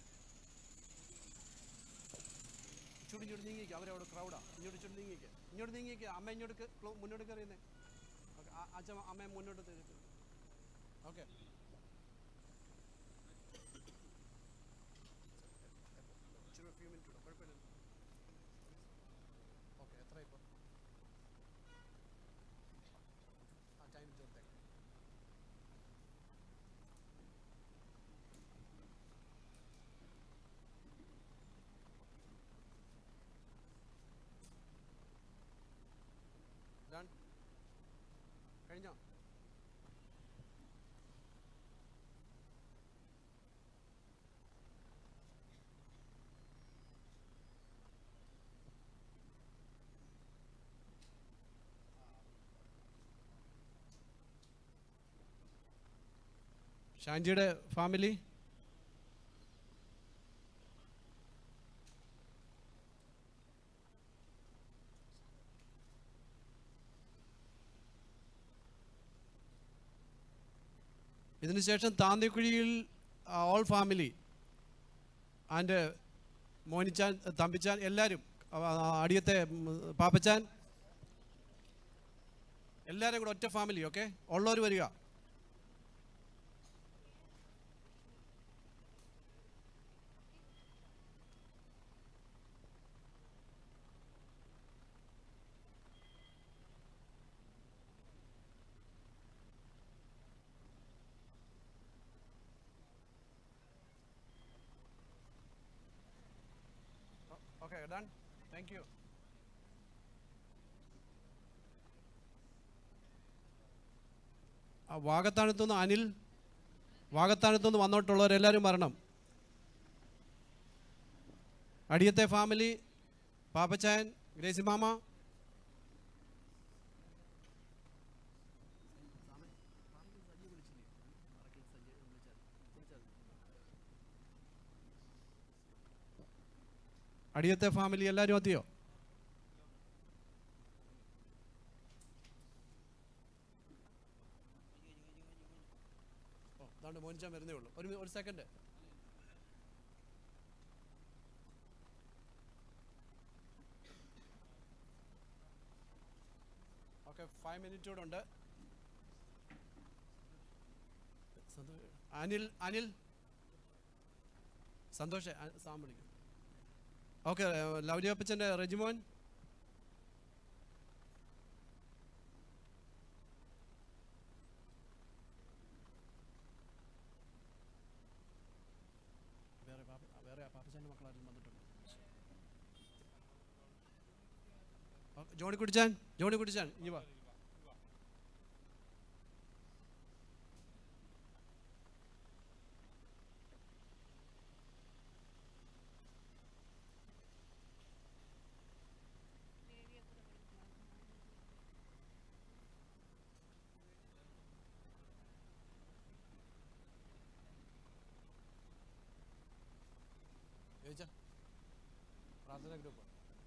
ഇച്ചോട്ട് ഇങ്ങോട്ട് നീങ്ങിക്കുക അവരവിടെ ക്രൗഡാ ഇങ്ങോട്ട് ഇച്ചോട്ട് നീങ്ങിക്കുക ഇങ്ങോട്ട് നീങ്ങിക്കുക അമ്മ ഇങ്ങോട്ട് കേ- ക്ലോ- മുന്നോട്ട് കയറിയുന്നേ ഓക്കെ അച്ഛൻ അമ്മയെ മുന്നോട്ട് ഓക്കെ ഇച്ചിരി ഫ്യൂ മിനിറ്റ് കൂടെ കുഴപ്പമില്ല ഓക്കെ എത്ര ഇപ്പോൾ ആ ടൈം ചേർത്തേക്ക് Done? കഴിഞ്ഞോ ഷാൻജിയുടെ ഫാമിലി ഇതിനുശേഷം താന്തിക്കുഴിയിൽ ഓൾ ഫാമിലി ആൻഡ് മോനിച്ചാൻ തമ്പിച്ചാൻ എല്ലാവരും ആ, അടിയത്തെ ഉം, പാപ്പച്ചാൻ എല്ലാവരും കൂടെ ഒറ്റ ഫാമിലി ഓക്കെ ഉള്ളവർ വരിക ഓക്കെ ഡൺ താങ്ക് യു ആ വാഗത്താഴത്തുനിന്ന് അനിൽ വാഗത്താഴത്തുനിന്ന് വന്നിട്ടുള്ളവരെല്ലാവരും വരണം അടിയത്തെ ഫാമിലി പാപ്പച്ചായൻ ഗ്രേസി മാമ അടിയത്തെ ഫാമിലി എല്ലാവരും എത്തിയോ ഓ അതാണ്ട് മോനിച്ചാൻ വരുന്നേ ഉള്ളൂ ഒരു മി- ഒരു സെക്കൻഡ് ഓക്കെ ഫൈവ് മിനിറ്റ് കൂടെ ഉണ്ട് സന്തോഷ് അനിൽ അനിൽ സന്തോഷ് സാം വിളിക്കും ഓക്കെ ലവ്ലി അപ്പച്ചൻ്റെ റെജിമോൻ വേറെ പാപ്പ വേറെ പാപ്പച്ചാൻ്റെ മക്കളാരും വന്നിട്ടുണ്ട് ഓ, ജോണി കുടിച്ചാൻ ജോണി കുടിച്ചാൻ ഇനി വാ ചോദിച്ചാ പ്രാർത്ഥന ഗ്രൂപ്പ്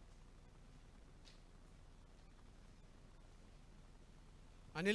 അനിൽ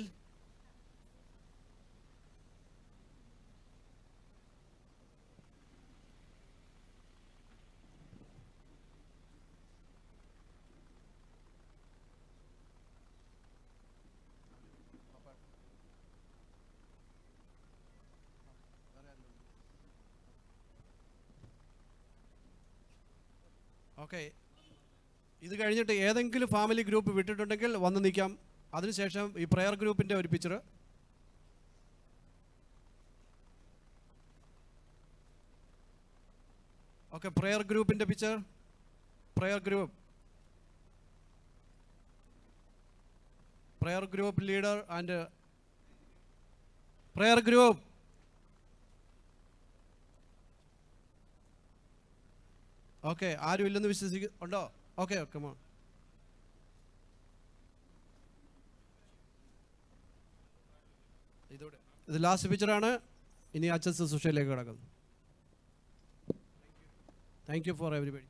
ഓക്കെ ഇത് കഴിഞ്ഞിട്ട് ഏതെങ്കിലും ഫാമിലി ഗ്രൂപ്പ് വിട്ടിട്ടുണ്ടെങ്കിൽ വന്ന് നിൽക്കാം അതിനുശേഷം ഈ പ്രെയർ ഗ്രൂപ്പിൻ്റെ ഒരു പിക്ചർ ഓക്കെ പ്രെയർ ഗ്രൂപ്പിൻ്റെ picture prayer group prayer group leader and prayer group okay ആരും ഇല്ലെന്ന് വിശ്വസിക്ക ഉണ്ടോ ഓക്കെ ഓക്കെ മോ ഇതോടെ ഇത് ലാസ്റ്റ് പിക്ചറാണ് ഇനി അച്ഛൻ ശുശ്രൂഷയിലേക്ക് കിടക്കുന്നു താങ്ക് യു ഫോർ എവരിബഡി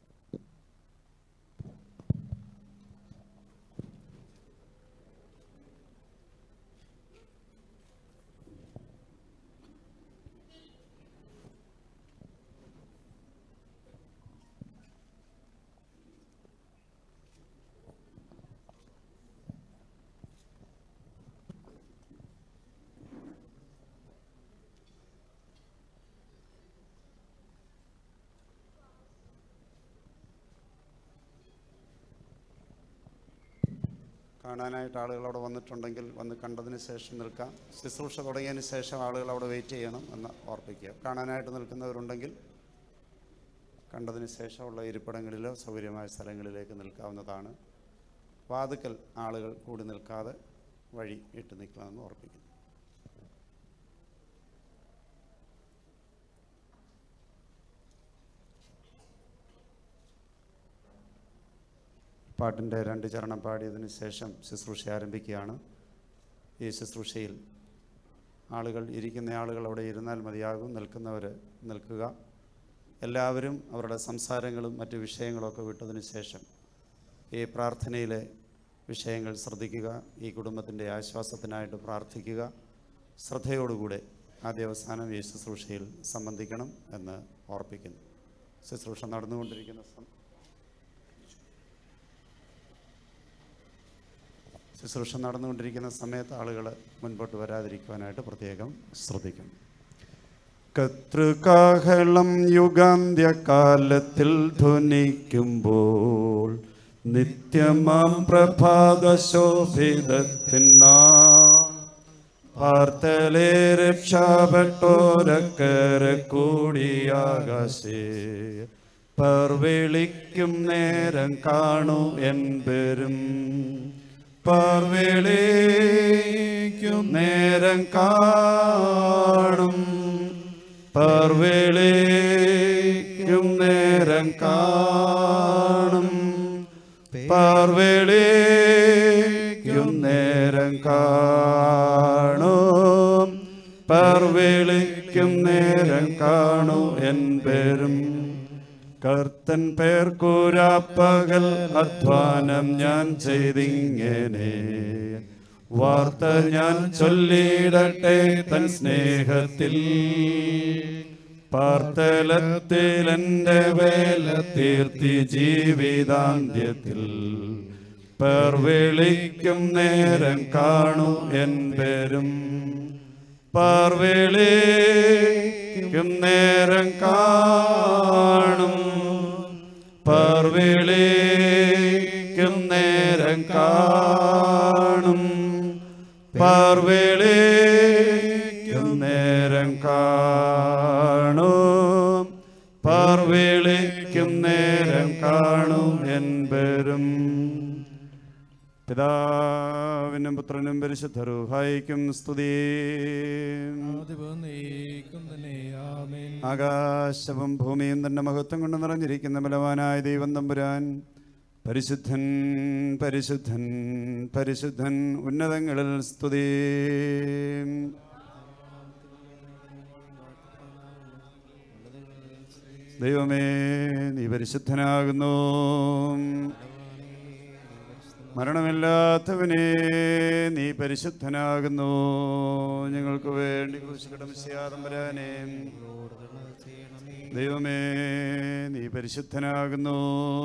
കാണാനായിട്ട് ആളുകൾ അവിടെ വന്നിട്ടുണ്ടെങ്കിൽ വന്ന് കണ്ടതിന് ശേഷം നിൽക്കാം ശുശ്രൂഷ തുടങ്ങിയതിന് ശേഷം ആളുകൾ അവിടെ വെയിറ്റ് ചെയ്യണം എന്ന് ഓർപ്പിക്കുക കാണാനായിട്ട് നിൽക്കുന്നവരുണ്ടെങ്കിൽ കണ്ടതിന് ശേഷമുള്ള ഇരിപ്പിടങ്ങളിലോ സൗകര്യമായ സ്ഥലങ്ങളിലേക്ക് നിൽക്കാവുന്നതാണ് വാതുക്കൽ ആളുകൾ കൂടി നിൽക്കാതെ വഴി ഇട്ട് നിൽക്കണമെന്ന് ഓർപ്പിക്കുന്നു പാട്ടിൻ്റെ രണ്ട് ചരണം പാടിയതിന് ശേഷം ശുശ്രൂഷ ആരംഭിക്കുകയാണ് ഈ ശുശ്രൂഷയിൽ ആളുകൾ ഇരിക്കുന്ന ആളുകൾ അവിടെ ഇരുന്നാൽ മതിയാകും നിൽക്കുന്നവർ നിൽക്കുക എല്ലാവരും അവരുടെ സംസാരങ്ങളും മറ്റ് വിഷയങ്ങളൊക്കെ വിട്ടതിന് ശേഷം ഈ പ്രാർത്ഥനയിലെ വിഷയങ്ങൾ ശ്രദ്ധിക്കുക ഈ കുടുംബത്തിൻ്റെ ആശ്വാസത്തിനായിട്ട് പ്രാർത്ഥിക്കുക ശ്രദ്ധയോടുകൂടെ ആദ്യ അവസാനം ഈ ശുശ്രൂഷയിൽ സംബന്ധിക്കണം എന്ന് ഓർപ്പിക്കുന്നു ശുശ്രൂഷ നടന്നുകൊണ്ടിരിക്കുന്ന സം- ശുശ്രൂഷ നടന്നുകൊണ്ടിരിക്കുന്ന സമയത്ത് ആളുകൾ മുൻപോട്ട് വരാതിരിക്കുവാനായിട്ട് പ്രത്യേകം ശ്രദ്ധിക്കണം കതൃകാഹളം യുഗാന്ത്യകാലത്തിൽ ധ്വനിക്കുമ്പോൾ നിത്യമാം പ്രഭാത ശോഭിതത്തിനാ പാർത്തലെ രക്ഷപ്പെട്ടോരക്കര കൂടിയാകാശേ പർവിളിക്കും നേരം കാണൂ എൻ പേരും പർവിളിക്കും നേരം കാണും പർവിളിക്കും നേരം കാണും പർവിളിക്കും നേരം കാണും പർവിളിക്കും നേരം കാണൂ എൻ പേരും കർത്തൻ പേർക്കൂരാപ്പകൽ അധ്വാനം ഞാൻ ചെയ്തിങ്ങനെ വാർത്ത ഞാൻ ചൊല്ലിയിടട്ടെ തൻ സ്നേഹത്തിൽ പാർത്തലത്തിൽ എൻ്റെ വേല തീർത്തി ജീവിതാന്ത്യത്തിൽ പർവിളിക്കും നേരം കാണൂ എൻ പേരും പാർവിളിക്കും നേരം കാണും പാർവിളിക്കും നേരം കാണും പാർവിളിക്കും നേരം കാണും പാർവിളിക്കും നേരം കാണും എൻപെരും പിതാവിനും പുത്രനും പരിശുദ്ധരൂഹായിക്കും സ്തുതി ആകാശവും ഭൂമിയും തന്റെ മഹത്വം കൊണ്ട് നിറഞ്ഞിരിക്കുന്ന ബലവാനായ ദൈവം തമ്പുരാൻ പരിശുദ്ധൻ പരിശുദ്ധൻ പരിശുദ്ധൻ ഉന്നതങ്ങളിൽ സ്തുതി ദൈവമേ നീ പരിശുദ്ധനാകുന്നു മരണമില്ലാത്തവനെ നീ പരിശുദ്ധനാകുന്നു ഞങ്ങൾക്ക് വേണ്ടി ക്രൂശിക്കടമിശയാതമ്പരാനെ ദൈവമേ നീ പരിശുദ്ധനാകുന്നു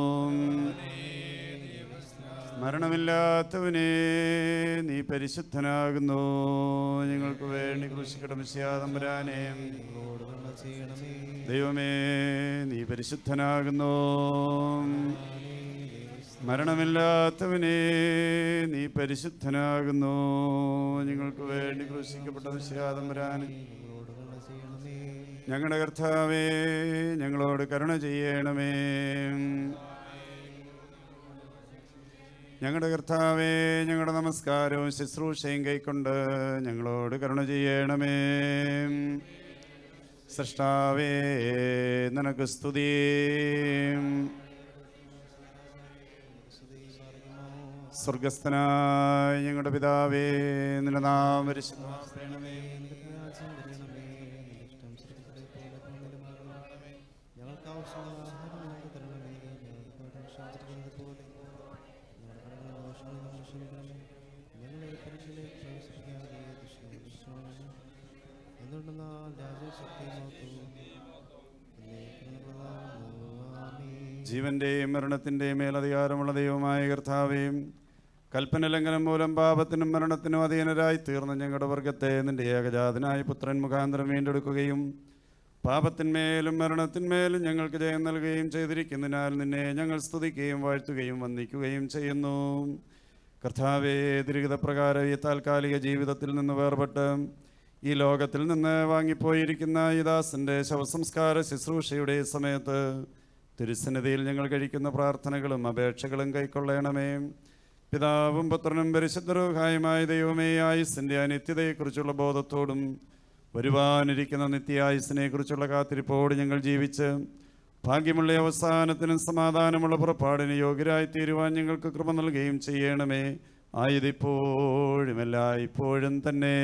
മരണമില്ലാത്തവനെ നീ പരിശുദ്ധനാകുന്നു ഞങ്ങൾക്ക് വേണ്ടി ക്രൂശിക്കടമിശയാതമ്പരാനെ ദൈവമേ നീ പരിശുദ്ധനാകുന്നു മരണമില്ലാത്തവനെ നീ പരിശുദ്ധനാകുന്നു ഞങ്ങൾക്ക് വേണ്ടി ക്രൂശിക്കപ്പെട്ട വിശ്വാതമ്പരാൻ ഞങ്ങളുടെ കർത്താവേ ഞങ്ങളോട് കരുണ ചെയ്യണമേ ഞങ്ങളുടെ കർത്താവേ ഞങ്ങളുടെ നമസ്കാരവും ശുശ്രൂഷയും കൈക്കൊണ്ട് ഞങ്ങളോട് കരുണ ചെയ്യണമേ സൃഷ്ടാവേ നിനക്ക് സ്തുതി സ്വർഗസ്ഥനായ ഞങ്ങളുടെ പിതാവേ നിന്റെ നാം പരിശുദ്ധമാക്കണമേ. ഞങ്ങൾക്ക് ആവശ്യമുള്ള ആഹാരം ഞങ്ങൾക്ക് തരണമേ ഞങ്ങൾക്ക് ക്ഷമിച്ചിരിക്കുന്നത് പോലെ ഞങ്ങളുടെ ദോഷങ്ങൾ ഞങ്ങൾ ക്ഷമിക്കണമേ ഞങ്ങളെ പരീക്ഷയിലേക്ക് പ്രവേശിപ്പിക്കാതെ ദുഷ്ടനെ ദുഷ്ടനാണ് എന്തുകൊണ്ടെന്നാൽ രാജ്യവും ശക്തിയും മഹത്വവും എന്നേക്കുമുള്ളതാകുന്നു. ആമേൻ. ജീവന്റെയും മരണത്തിന്റെയും മേലധികാരമുള്ള ദൈവമായ കർത്താവേയും കൽപ്പന ലംഘനം മൂലം പാപത്തിനും മരണത്തിനും അധീനരായി തീർന്ന ഞങ്ങളുടെ വർഗത്തെ നിന്റെ ഏകജാതനായ പുത്രൻ മുഖാന്തരം വീണ്ടെടുക്കുകയും പാപത്തിന്മേലും മരണത്തിന്മേലും ഞങ്ങൾക്ക് ജയം നൽകുകയും ചെയ്തിരിക്കുന്നതിനാൽ നിന്നെ ഞങ്ങൾ സ്തുതിക്കുകയും വാഴ്ത്തുകയും വന്ദിക്കുകയും ചെയ്യുന്നു കർത്താവേ ദുരിതപ്രകാരം ഈ താൽക്കാലിക ജീവിതത്തിൽ നിന്ന് വേർപെട്ട് ഈ ലോകത്തിൽ നിന്ന് വാങ്ങിപ്പോയിരിക്കുന്ന ഈ ദാസന്റെ ശവസംസ്കാര ശുശ്രൂഷയുടെ സമയത്ത് തിരുസന്നിധിയിൽ ഞങ്ങൾ കഴിക്കുന്ന പ്രാർത്ഥനകളും അപേക്ഷകളും കൈക്കൊള്ളണമേ പിതാവും പുത്രനും പരിശുദ്ധരൂഹായുമായ ദൈവമേ ആയുസിൻ്റെ അനിത്യതയെക്കുറിച്ചുള്ള ബോധത്തോടും വരുവാനിരിക്കുന്ന നിത്യായുസിനെ കുറിച്ചുള്ള കാത്തിരിപ്പോട് ഞങ്ങൾ ജീവിച്ച് ഭാഗ്യമുള്ള അവസാനത്തിനും സമാധാനമുള്ള പുറപ്പാടിന് യോഗ്യരായി തീരുവാൻ ഞങ്ങൾക്ക് കൃപ നൽകുകയും ചെയ്യണമേ ആയതിപ്പോഴും എല്ലായ്പ്പോഴും തന്നെ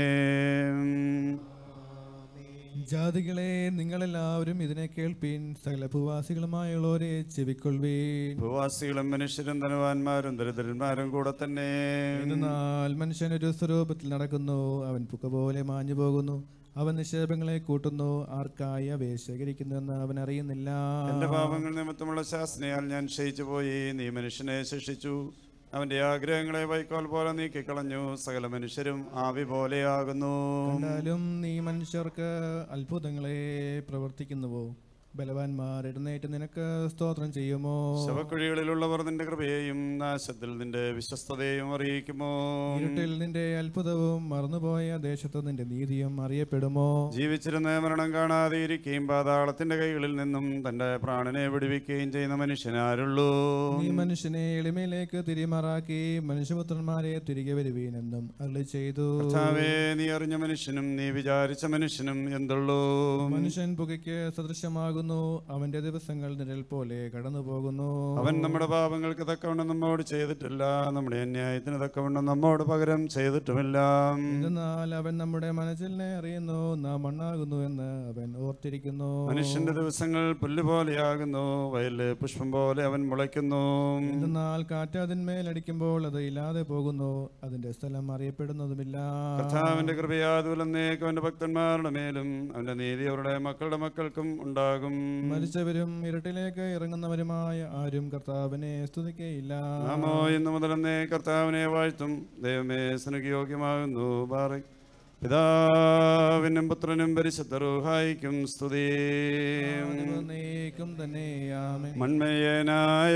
ജാതികളെ നിങ്ങളെല്ലാവരും ഇതിനെ കേൾപ്പീൻ സകല ഭൂവാസികളുമായുള്ളവരെ ചെവിക്കൊള്ളുവീൻ ഭൂവാസികളും മനുഷ്യരും ധനവാന്മാരും ദരിദ്രന്മാരും കൂടെ തന്നെ എന്നാൽ മനുഷ്യൻ ഒരു സ്വരൂപത്തിൽ നടക്കുന്നു അവൻ പുക പോലെ മാഞ്ഞു പോകുന്നു അവൻ നിക്ഷേപങ്ങളെ കൂട്ടുന്നു ആർക്കായി അവയെ ശേഖരിക്കുന്നുവെന്ന് അവൻ അറിയുന്നില്ല എന്റെ പാപങ്ങൾ നിമിത്തമുള്ള ശാസനയാൽ ഞാൻ ക്ഷയിച്ചു പോയി നീ മനുഷ്യനെ ശിക്ഷിച്ചു അവന്റെ ആഗ്രഹങ്ങളെ വൈക്കോൽ പോലെ നീക്കിക്കളഞ്ഞു സകല മനുഷ്യരും ആവി പോലെയാകുന്നു കണ്ടാലും നീ മനുഷ്യർക്ക് അത്ഭുതങ്ങളെ പ്രവർത്തിക്കുന്നുവോ ബലവാന്മാർ എഴുന്നേറ്റ് നിനക്ക് സ്തോത്രം ചെയ്യുമോ ശവക്കുഴികളിലുള്ളവർ നിന്റെ കൃപയെയും നാശത്തിൽ നിന്റെ വിശ്വസ്തതയും അറിയിക്കുമോ ഇരുട്ടിൽ നിന്റെ അത്ഭുതവും മറന്നുപോയ ദേശത്ത് നിന്റെ നീതിയും അറിയപ്പെടുമോ ജീവിച്ചിരുന്ന മരണം കാണാതെ ഇരിക്കുകയും പാതാളത്തിന്റെ കൈകളിൽ നിന്നും തന്റെ പ്രാണനെ വിടുവിക്കുകയും ചെയ്യുന്ന മനുഷ്യനാരുള്ളൂ നീ മനുഷ്യനെ എളിമയിലേക്ക് തിരിമറാക്കി മനുഷ്യപുത്രന്മാരെ തിരികെ വരുവീനെന്നും അരുളി ചെയ്തു കർത്താവേ നീ അറിഞ്ഞ മനുഷ്യനും നീ വിചാരിച്ച മനുഷ്യനും എന്തുള്ളൂ മനുഷ്യൻ പുകയ്ക്ക് സദൃശമാകുന്നു അവന്റെ ദിവസങ്ങൾ നിഴൽ പോലെ കടന്നു പോകുന്നു അവൻ നമ്മുടെ പാപങ്ങൾക്ക് തക്കവണ്ണം നമ്മോട് ചെയ്തിട്ടില്ല നമ്മുടെ അന്യായത്തിന് തക്കവണ്ണം നമ്മോട് പകരം ചെയ്തിട്ടുമില്ല എന്നാൽ അവൻ നമ്മുടെ മനസ്സിനെ അറിയുന്നു നാം മണ്ണാകുന്നു എന്ന് അവൻ ഓർത്തിരിക്കുന്നു മനുഷ്യന്റെ ദിവസങ്ങൾ പുല്ല് പോലെയാകുന്നു വയലിലെ പുഷ്പം പോലെ അവൻ മുളയ്ക്കുന്നു എന്നാൽ കാറ്റ് അതിന്മേൽ അടിക്കുമ്പോൾ അത് ഇല്ലാതെ പോകുന്നു അതിന്റെ സ്ഥലം അറിയപ്പെടുന്നതുമില്ല കർത്താവിന്റെ കൃപയാതുലന്നേക്കും അവന്റെ ഭക്തന്മാരുടെ മേലും അവന്റെ നീതി അവരുടെ മക്കളുടെ മക്കൾക്കും ഉണ്ടാകും മരിച്ചവരും ഇരുട്ടിലേക്ക് ഇറങ്ങുന്നവരുമായ ആരും കർത്താവിനെ സ്തുതിക്കയില്ല നാമോ ഇന്ന് മുതലെന്നേ കർത്താവിനെ വാഴ്ത്തും ദൈവമേ സ്നഗ്യോഗ്യമാകുന്നു ബാറി പിതാവിനും പുത്രനും പരിശുദ്ധ റൂഹായിക്കും സ്തുതി നീക്കും തന്നെ ആമേൻ മൺമയനായ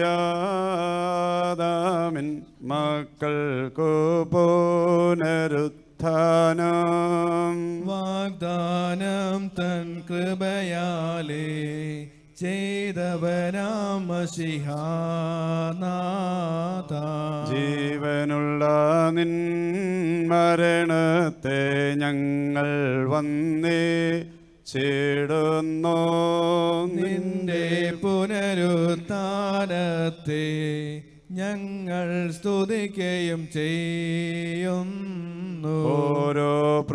ആദാമിൻ മക്കൾക്കു പുനരുത്ഥാനം വാഗ്ദാനം തൻ കൃപയാലേ ചെയ്തവനാം മഷിഹാനാഥ ജീവനുള്ള നിൻ മരണത്തെ ഞങ്ങൾ വന്നേ ചേടുന്നോ നിന്റെ പുനരുത്ഥാനത്തെ ഞങ്ങൾ സ്തുതിക്കുകയും ചെയ്യുന്നു ഓരോ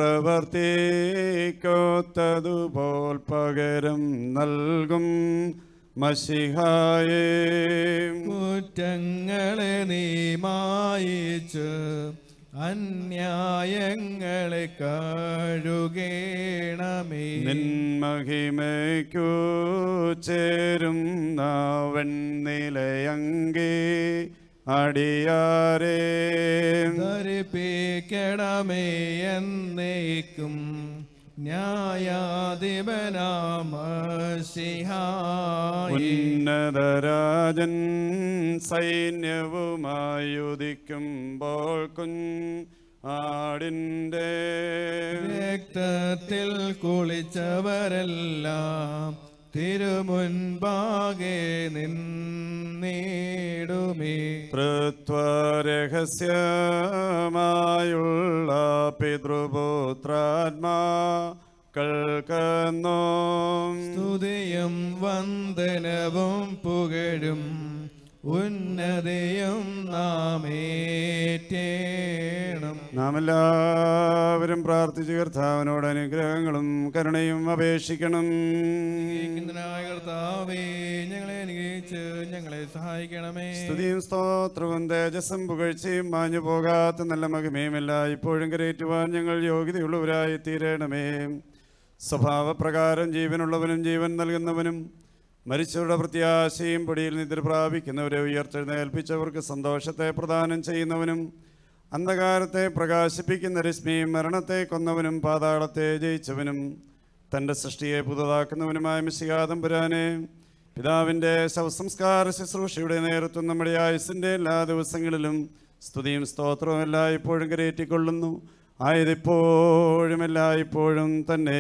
പ്രവർത്തിക്കൊത്തതുപോൽ പകരം നൽകും മഷിഹായേ കുറ്റങ്ങളെ നീ മായിച്ച് അന്യായങ്ങളെ കഴുകേണമേ നിന്മഹിമയ്ക്കു ചേരും വെണ്ണിലയങ്കി അടിയാരേ ധരിപ്പിക്കണമേ എന്നേക്കും ന്യായാധിപനാമസിഹായി ഉന്നതരാജൻ സൈന്യവുമായി ഉദിക്കുമ്പോൾ കുഞ്ഞാടിൻ്റെ രക്തത്തിൽ കുളിച്ചവരെല്ലാം തിരുമുൻപാകെ നിന്നിടുമേ തൃത്വരഹസ്യമായുള്ള പിതൃപുത്രാത്മാ കൾക്കെന്നോം സ്തുതിയും വന്ദനവും പുകഴും ഉന്നതയും നാമേറ്റേണം നാം എല്ലാവരും പ്രാർത്ഥിച്ച് കർത്താവിനോട് അനുഗ്രഹങ്ങളും കരുണയും അപേക്ഷിക്കണം സ്നേഹിക്കുന്നതിനായ കർത്താവേ ഞങ്ങളെ അനുഗ്രഹിച്ച് ഞങ്ങളെ സഹായിക്കണമേ സ്തുതിയും സ്തോത്രവും തേജസ്സും പുകഴ്ചയും മാഞ്ഞു പോകാത്ത നല്ല മഹിമയുമില്ല ഇപ്പോഴും കരയേറ്റുവാൻ ഞങ്ങൾ യോഗ്യതയുള്ളവരായി തീരണമേ സ്വഭാവപ്രകാരം ജീവനുള്ളവനും ജീവൻ നൽകുന്നവനും മരിച്ചവരുടെ പ്രത്യാശയും പൊടിയിൽ നിദ്ര പ്രാപിക്കുന്നവരെ ഉയർത്തെഴുന്നേൽപ്പിച്ചവർക്ക് സന്തോഷത്തെ പ്രദാനം ചെയ്യുന്നവനും അന്ധകാരത്തെ പ്രകാശിപ്പിക്കുന്ന രശ്മിയും മരണത്തെ കൊന്നവനും പാതാളത്തെ ജയിച്ചവനും തൻ്റെ സൃഷ്ടിയെ പുതുതാക്കുന്നവനുമായ മിശികാതം പുരാനെ പിതാവിൻ്റെ ശവസംസ്കാര ശുശ്രൂഷയുടെ നേതൃത്വം നമ്മുടെ ആയുസിൻ്റെ എല്ലാ ദിവസങ്ങളിലും സ്തുതിയും സ്തോത്രവും എല്ലായ്പ്പോഴും കരയേറ്റിക്കൊള്ളുന്നു ആയതിപ്പോഴും എല്ലായ്പ്പോഴും തന്നെ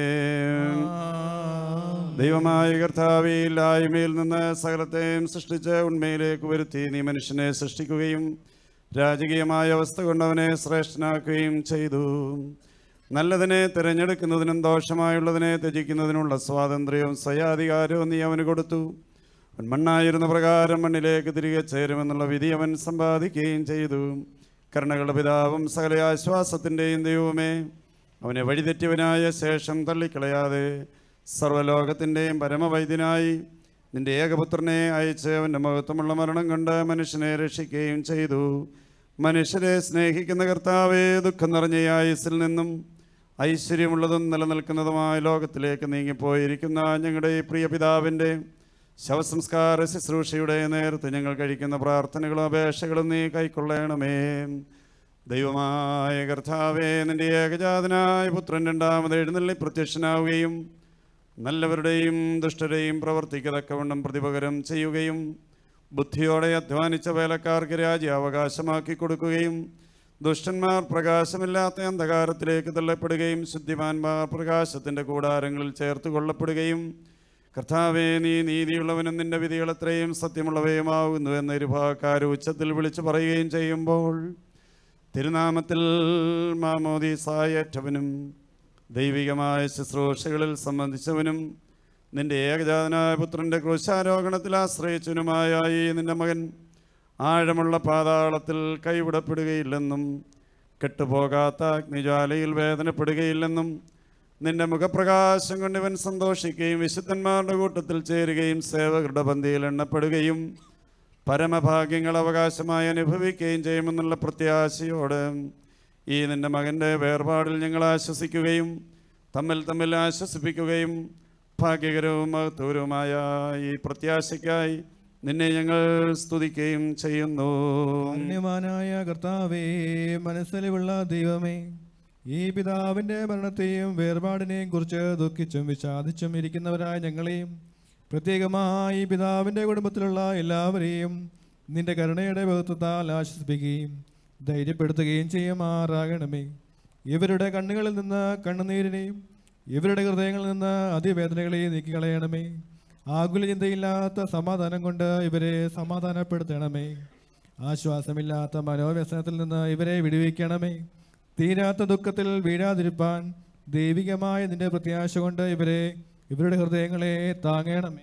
ദൈവമായ കർത്താവില്ലായ്മയിൽ നിന്ന് സകലത്തെയും സൃഷ്ടിച്ച് ഉണ്മയിലേക്ക് വരുത്തി നീ മനുഷ്യനെ സൃഷ്ടിക്കുകയും രാജകീയമായ അവസ്ഥ കൊണ്ടവനെ ശ്രേഷ്ഠനാക്കുകയും ചെയ്തു നല്ലതിനെ തിരഞ്ഞെടുക്കുന്നതിനും ദോഷമായുള്ളതിനെ ത്യജിക്കുന്നതിനുള്ള സ്വാതന്ത്ര്യവും സ്വയാധികാരവും നീ അവന് കൊടുത്തു അവൻ മണ്ണായിരുന്ന പ്രകാരം മണ്ണിലേക്ക് തിരികെ ചേരുമെന്നുള്ള വിധി അവൻ സമ്പാദിക്കുകയും ചെയ്തു കരുണകളുടെ പിതാവും സകല ആശ്വാസത്തിൻ്റെയും ദൈവമേ അവനെ വഴിതെറ്റിയവനായ ശേഷം തള്ളിക്കളയാതെ സർവ്വലോകത്തിൻ്റെയും പരമവൈദ്യനായി നിന്റെ ഏകപുത്രനെ അയച്ച് അവൻ്റെ മഹത്വമുള്ള മരണം കൊണ്ട് മനുഷ്യനെ രക്ഷിക്കുകയും ചെയ്തു മനുഷ്യരെ സ്നേഹിക്കുന്ന കർത്താവേ ദുഃഖം നിറഞ്ഞ ഈ ആയുസ്സിൽ നിന്നും ഐശ്വര്യമുള്ളതും നിലനിൽക്കുന്നതുമായ ലോകത്തിലേക്ക് നീങ്ങിപ്പോയിരിക്കുന്ന ഞങ്ങളുടെ ഈ പ്രിയ പിതാവിൻ്റെ ശവസംസ്കാര ശുശ്രൂഷയുടെ നേരത്ത് ഞങ്ങൾ കഴിക്കുന്ന പ്രാർത്ഥനകളും അപേക്ഷകളും നീ കൈക്കൊള്ളണമേ ദൈവമായ കർത്താവേ നിന്റെ ഏകജാതനായ പുത്രൻ രണ്ടാമത് എഴുന്നള്ളി പ്രത്യക്ഷനാവുകയും നല്ലവരുടെയും ദുഷ്ടരെയും പ്രവർത്തിക്കതക്കവണ്ണം പ്രതിപകരം ചെയ്യുകയും ബുദ്ധിയോടെ അധ്വാനിച്ച വേലക്കാർക്ക് രാജ്യം അവകാശമാക്കി കൊടുക്കുകയും ദുഷ്ടന്മാർ പ്രകാശമില്ലാത്ത അന്ധകാരത്തിലേക്ക് തള്ളപ്പെടുകയും ശുദ്ധിമാന്മാർ പ്രകാശത്തിൻ്റെ കൂടാരങ്ങളിൽ ചേർത്ത് കൊള്ളപ്പെടുകയും കർത്താവേ നീ നീതിയുള്ളവനും നിന്റെ വിധികൾ എത്രയും സത്യമുള്ളവയുമാകുന്നു എന്ന ഇരുഭാഗക്കാർ ഉച്ചത്തിൽ വിളിച്ചു പറയുകയും ചെയ്യുമ്പോൾ തിരുനാമത്തിൽ മാമോദീസായേറ്റവനും ദൈവികമായ ശുശ്രൂഷകളിൽ സംബന്ധിച്ചവനും നിന്റെ ഏകജാതനായ പുത്രൻ്റെ ക്രൂശാരോഹണത്തിൽ ആശ്രയിച്ചവനുമായ ഈ നിന്റെ മകൻ ആഴമുള്ള പാതാളത്തിൽ കൈവിടപ്പെടുകയില്ലെന്നും കെട്ടുപോകാത്ത അഗ്നിജ്വാലയിൽ വേദനപ്പെടുകയില്ലെന്നും നിന്റെ മുഖപ്രകാശം കൊണ്ട് ഇവൻ സന്തോഷിക്കുകയും വിശുദ്ധന്മാരുടെ കൂട്ടത്തിൽ ചേരുകയും സേവകരുടെ പന്തിയിൽ എണ്ണപ്പെടുകയും പരമഭാഗ്യങ്ങൾ അവകാശമായി അനുഭവിക്കുകയും ചെയ്യുമെന്നുള്ള പ്രത്യാശയോട് ഈ നിന്റെ മകൻ്റെ വേർപാടിൽ ഞങ്ങൾ ആശ്വസിക്കുകയും തമ്മിൽ തമ്മിൽ ആശ്വസിപ്പിക്കുകയും ഭാഗ്യകരവും മഹത്വരവുമായ ഈ പ്രത്യാശയ്ക്കായി നിന്നെ ഞങ്ങൾ സ്തുതിക്കുകയും ചെയ്യുന്നു ധന്യവാനായ കർത്താവേ മനസ്സിലുള്ള ദൈവമേ ഈ പിതാവിൻ്റെ മരണത്തെയും വേർപാടിനെയും കുറിച്ച് ദുഃഖിച്ചും വിഷാദിച്ചും ഇരിക്കുന്നവരായ ഞങ്ങളെയും പ്രത്യേകമായി ഈ പിതാവിൻ്റെ കുടുംബത്തിലുള്ള എല്ലാവരെയും നിന്റെ കരുണയുടെ ബഹുത്വത്താൽ ആശ്വസിപ്പിക്കുകയും ധൈര്യപ്പെടുത്തുകയും ചെയ്യുമാറാകണമേ ഇവരുടെ കണ്ണുകളിൽ നിന്ന് കണ്ണുനീരിനെയും ഇവരുടെ ഹൃദയങ്ങളിൽ നിന്ന് അതിവേദനകളെയും നീക്കിക്കളയണമേ ആകുല ചിന്തയില്ലാത്ത സമാധാനം കൊണ്ട് ഇവരെ സമാധാനപ്പെടുത്തണമേ ആശ്വാസമില്ലാത്ത മനോവ്യസനത്തിൽ നിന്ന് ഇവരെ വിടുവിക്കണമേ തീരാത്ത ദുഃഖത്തിൽ വീഴാതിരിപ്പാൻ ദൈവികമായ നിന്റെ പ്രത്യാശ കൊണ്ട് ഇവരെ ഇവരുടെ ഹൃദയങ്ങളെ താങ്ങണമേ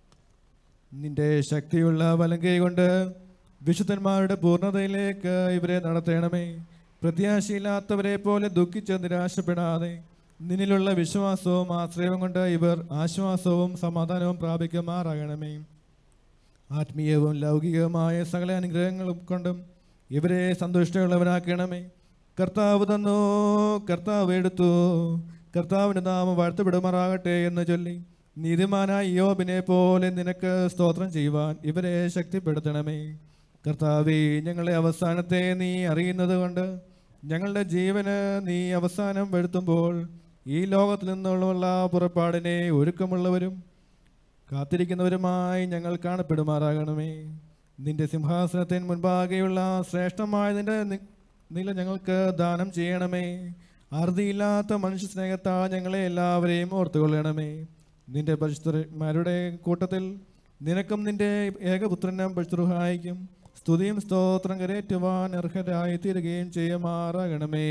നിന്റെ ശക്തിയുള്ള വലങ്കൈ കൊണ്ട് വിശുദ്ധന്മാരുടെ പൂർണ്ണതയിലേക്ക് ഇവരെ നടത്തണമേ പ്രത്യാശയില്ലാത്തവരെ പോലെ ദുഃഖിച്ച് നിരാശപ്പെടാതെ നിന്നിലുള്ള വിശ്വാസവും ആശ്രയവും കൊണ്ട് ഇവർ ആശ്വാസവും സമാധാനവും പ്രാപിക്കുമാറാകണമേ ആത്മീയവും ലൗകികവുമായ സകല അനുഗ്രഹങ്ങളും കൊണ്ടും ഇവരെ സന്തുഷ്ടമുള്ളവരാക്കണമേ കർത്താവ് തന്നു കർത്താവ് എടുത്തു കർത്താവിൻ്റെ നാമം വാഴ്ത്തപ്പെടുമാറാകട്ടെ എന്ന് ചൊല്ലി നീതിമാനായ യോബിനെ പോലെ നിനക്ക് സ്തോത്രം ചെയ്യുവാൻ ഇവരെ ശക്തിപ്പെടുത്തണമേ കർത്താവേ ഞങ്ങളെ അവസാനത്തെ നീ അറിയുന്നത് കൊണ്ട് ഞങ്ങളുടെ ജീവന് നീ അവസാനം വരുത്തുമ്പോൾ ഈ ലോകത്തിൽ നിന്നുള്ള പുറപ്പാടിനെ ഒരുക്കമുള്ളവരും കാത്തിരിക്കുന്നവരുമായി ഞങ്ങൾ കാണപ്പെടുമാറാകണമേ നിന്റെ സിംഹാസനത്തിന് മുൻപാകെയുള്ള ശ്രേഷ്ഠമായ നിന്റെ നി- നില ഞങ്ങൾക്ക് ദാനം ചെയ്യണമേ അറുതിയില്ലാത്ത മനുഷ്യ സ്നേഹത്താൽ ഞങ്ങളെ എല്ലാവരെയും ഓർത്തുകൊള്ളണമേ നിന്റെ പരിശുദ്ധന്മാരുടെ കൂട്ടത്തിൽ നിനക്കും നിന്റെ ഏകപുത്രനും പരിശുദ്ധായിക്കും സ്തുതിയും സ്തോത്രം കരേറ്റുവാൻ അർഹരായി തീരുകയും ചെയ്യുമാറാകണമേ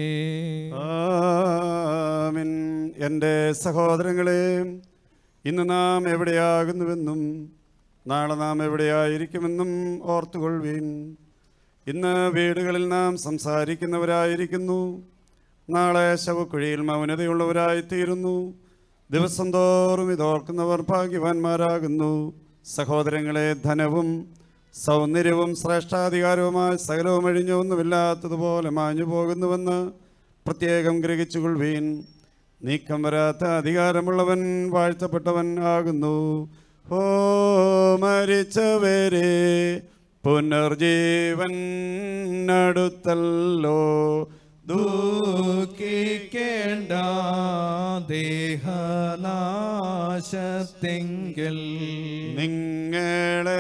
ആമിൻ എൻ്റെ സഹോദരങ്ങളെ ഇന്ന് നാം എവിടെയാകുന്നുവെന്നും നാളെ നാം എവിടെയായിരിക്കുമെന്നും ഓർത്തുകൊള്ളുവീൻ ഇന്ന് വീടുകളിൽ നാം സംസാരിക്കുന്നവരായിരിക്കുന്നു നാളെ ശവക്കുഴിയിൽ മൗനതയുള്ളവരായിത്തീരുന്നു ദിവസം തോറും ഇതോർക്കുന്നവർ ഭാഗ്യവാന്മാരാകുന്നു സഹോദരങ്ങളെ ധനവും സൗന്ദര്യവും ശ്രേഷ്ഠാധികാരവുമായ സകലവും അഴിഞ്ഞൊന്നുമില്ലാത്തതുപോലെ മാഞ്ഞു പോകുന്നുവെന്ന് പ്രത്യേകം ഗ്രഹിച്ചുകൊള്ളുവീൻ നീക്കം വരാത്ത അധികാരമുള്ളവൻ വാഴ്ത്തപ്പെട്ടവൻ ആകുന്നു ഓ മരിച്ചവരെ പുനർജീവൻ അടുത്തല്ലോ ദുഃഖിക്കേണ്ട ദേഹനാശത്തെങ്കിൽ നിങ്ങളെ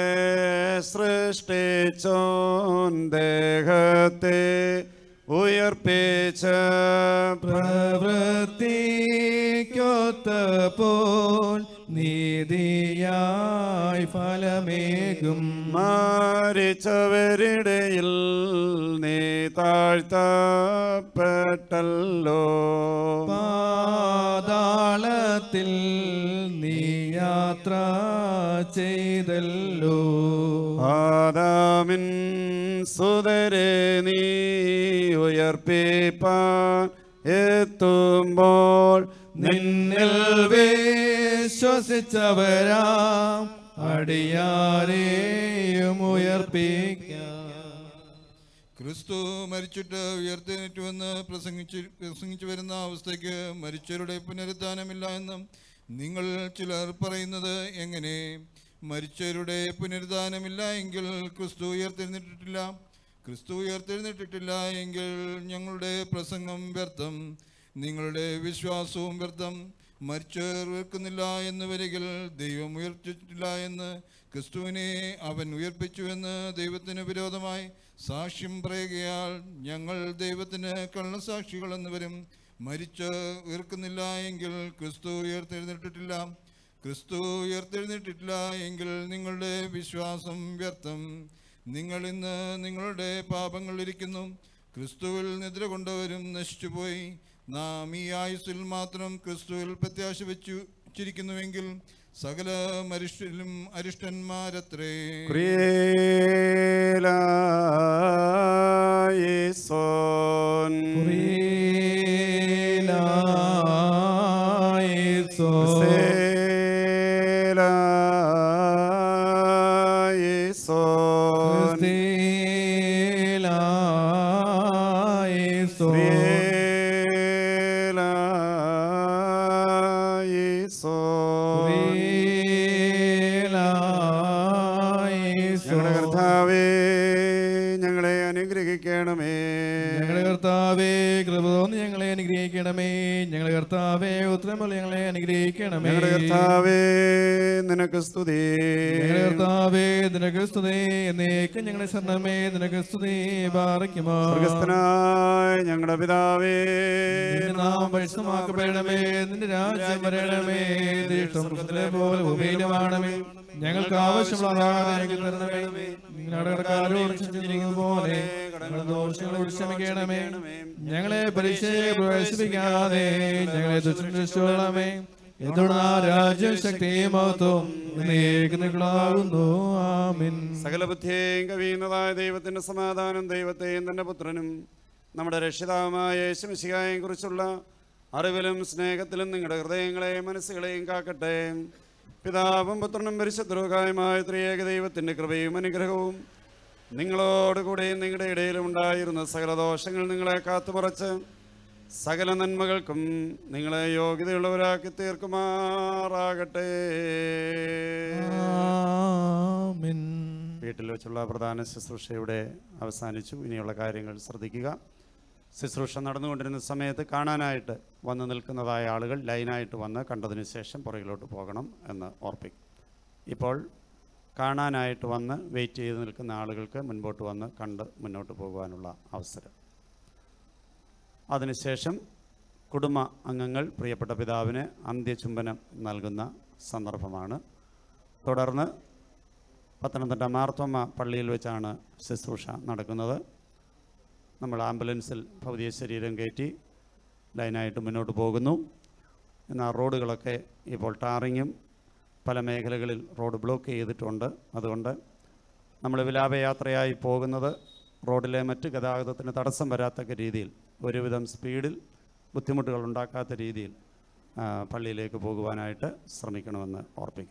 സൃഷ്ടിച്ചോൻ ദേഹത്തെ ഉയർപ്പിച്ച പ്രവൃത്തിക്കൊത്തപ്പോൾ നീതിയായി ഫലമേകും മരിച്ചവരിടയിൽ നീ താഴ്ത്തപ്പെട്ടല്ലോ പാതാളത്തിൽ നീ യാത്ര ചെയ്തല്ലോ ആദാമിൻ സുതരെ നീ ഉയർപ്പിപ്പാൻ എത്തുമ്പോൾ നിന്നിൽ വിശ്വസിച്ചവരാം അടിയാരെയും ഉയർപ്പിക്കാം ക്രിസ്തു മരിച്ചിട്ട് ഉയർത്തെഴുന്നേറ്റുവെന്ന് പ്രസംഗിച്ച് പ്രസംഗിച്ചു വരുന്ന അവസ്ഥയ്ക്ക് മരിച്ചവരുടെ പുനരുദ്ധാനമില്ല എന്നും നിങ്ങൾ ചിലർ പറയുന്നത് എങ്ങനെ മരിച്ചവരുടെ പുനരുദ്ധാനമില്ല എങ്കിൽ ക്രിസ്തു ഉയർത്തെഴുന്നേറ്റിട്ടില്ല ക്രിസ്തു ഉയർത്തെഴുന്നേറ്റിട്ടില്ല എങ്കിൽ ഞങ്ങളുടെ പ്രസംഗം വ്യർത്ഥം നിങ്ങളുടെ വിശ്വാസവും വ്യർത്ഥം മരിച്ചവർ ഉയർക്കുന്നില്ല എന്ന് വരികിൽ ദൈവം ഉയർത്തിട്ടില്ല എന്ന് ക്രിസ്തുവിനെ അവൻ ഉയർപ്പിച്ചുവെന്ന് ദൈവത്തിന് വിരോധമായി സാക്ഷ്യം പറയുകയാൽ ഞങ്ങൾ ദൈവത്തിന് കള്ളസാക്ഷികൾ എന്ന് വരും മരിച്ച് ഉയർക്കുന്നില്ല എങ്കിൽ ക്രിസ്തു ഉയർത്തെഴുന്നേറ്റിട്ടില്ല ക്രിസ്തു ഉയർത്തെഴുന്നേറ്റിട്ടില്ല എങ്കിൽ നിങ്ങളുടെ വിശ്വാസം വ്യർത്ഥം നിങ്ങൾ ഇന്ന് നിങ്ങളുടെ പാപങ്ങളിരിക്കുന്നു ക്രിസ്തുവിൽ നിദ്ര കൊണ്ടവരും നശിച്ചുപോയി നാം ഈ ആയുസ്സിൽ മാത്രം ക്രിസ്തുവിൽ പ്രത്യാശ വെച്ചു ചിരിക്കുന്നുവെങ്കിൽ സകല മനുഷ്യരിലും അരിഷ്ടന്മാരത്രേ ക്രിയേലായേസോൻ ക്രിസ്തേലായേസോൻ ഞങ്ങളുടെ കർത്താവേ ഞങ്ങളെ അനുഗ്രഹിക്കണമേ ഞങ്ങളുടെ കർത്താവേ കൃപ തോന്നി ഞങ്ങളെ അനുഗ്രഹിക്കണമേ ഞങ്ങളുടെ കർത്താവേ ഉത്തരമുള്ള ഞങ്ങളെ അനുഗ്രഹിക്കണമേ ഞങ്ങളുടെ കർത്താവേ നിനക്ക് സ്തുതി ഞങ്ങളുടെ കർത്താവേ നിനക്ക് സ്തുതി എന്നേക്കും ഞങ്ങളുടെ ശരണമേ നിനക്ക് സ്തുതി പാറയ്ക്കുമോ സ്വർഗസ്ഥനായ ഞങ്ങളുടെ പിതാവേ നിന്റെ നാം പരിശുദ്ധമാക്കപ്പെടണമേ നിന്റെ രാജ്യം വരണമേ നിന്റെ ഇഷ്ടം സ്വർഗ്ഗത്തിലെ പോലെ ഭൂമിയിലുമാണമേ ഞങ്ങൾക്ക് ആവശ്യമുള്ള ആഹാരം ഞങ്ങൾക്ക് തരണമേ നിങ്ങളുടെ കടക്കാരോട് ക്ഷമിച്ചിരിക്കുന്നത് പോലെ ഞങ്ങളുടെ ദോഷങ്ങളോട് ക്ഷമിക്കണമേ ഞങ്ങളെ പരീക്ഷയെ പ്രവേശിപ്പിക്കാതെ ഞങ്ങളെ ദുഷ്ടമേ എന്തുകൊണ്ട് രാജ്യം ശക്തിയും മഹത്വം നീക്കുന്നുള്ളാകുന്നു ആമിൻ സകല ബുദ്ധിയെയും കവിയുന്നതായ ദൈവത്തിന്റെ സമാധാനം ദൈവത്തെയും തന്റെ പുത്രനും നമ്മുടെ രക്ഷിതാവുമായ യേശുമിശിഹായെയും കുറിച്ചുള്ള അറിവിലും സ്നേഹത്തിലും നിങ്ങളുടെ ഹൃദയങ്ങളെയും മനസ്സുകളെയും കാക്കട്ടെ പിതാവും പുത്രനും പരിശുദ്ധരോഗായമായ ത്രിയേക ദൈവത്തിൻ്റെ കൃപയും അനുഗ്രഹവും നിങ്ങളോടുകൂടെയും നിങ്ങളുടെ ഇടയിലും ഉണ്ടായിരുന്ന സകല ദോഷങ്ങൾ നിങ്ങളെ കാത്തുപറച്ച് സകല നന്മകൾക്കും നിങ്ങളെ യോഗ്യതയുള്ളവരാക്കി തീർക്കുമാറാകട്ടെ വീട്ടിൽ വെച്ചുള്ള പ്രധാന ശുശ്രൂഷ ഇവിടെ അവസാനിച്ചു ഇനിയുള്ള കാര്യങ്ങൾ ശ്രദ്ധിക്കുക ശുശ്രൂഷ നടന്നുകൊണ്ടിരുന്ന സമയത്ത് കാണാനായിട്ട് വന്ന് നിൽക്കുന്നതായ ആളുകൾ ലൈനായിട്ട് വന്ന് കണ്ടതിന് ശേഷം പുറകിലോട്ട് പോകണം എന്ന് ഓർപ്പിക്കും ഇപ്പോൾ കാണാനായിട്ട് വന്ന് വെയിറ്റ് ചെയ്ത് നിൽക്കുന്ന ആളുകൾക്ക് മുൻപോട്ട് വന്ന് കണ്ട് മുന്നോട്ട് പോകുവാനുള്ള അവസരം അതിനുശേഷം കുടുംബ അംഗങ്ങൾ പ്രിയപ്പെട്ട പിതാവിന് അന്ത്യചുംബനം നൽകുന്ന സന്ദർഭമാണ് തുടർന്ന് പത്തനംതിട്ട മാർത്തോമ പള്ളിയിൽ വെച്ചാണ് ശുശ്രൂഷ നടക്കുന്നത് നമ്മൾ ആംബുലൻസിൽ ഭൗതിക ശരീരം കയറ്റി ലൈനായിട്ട് മുന്നോട്ട് പോകുന്നു എന്നാൽ റോഡുകളൊക്കെ ഇപ്പോൾ ടാറിങ്ങും പല മേഖലകളിൽ റോഡ് ബ്ലോക്ക് ചെയ്തിട്ടുണ്ട് അതുകൊണ്ട് നമ്മൾ വിലാപയാത്രയായി പോകുന്നത് റോഡിലെ മറ്റ് ഗതാഗതത്തിന് തടസ്സം വരാത്തക്ക രീതിയിൽ ഒരുവിധം സ്പീഡിൽ ബുദ്ധിമുട്ടുകൾ ഉണ്ടാക്കാത്ത രീതിയിൽ ആ, പള്ളിയിലേക്ക് പോകുവാനായിട്ട് ശ്രമിക്കണമെന്ന് ഓർപ്പിക്കും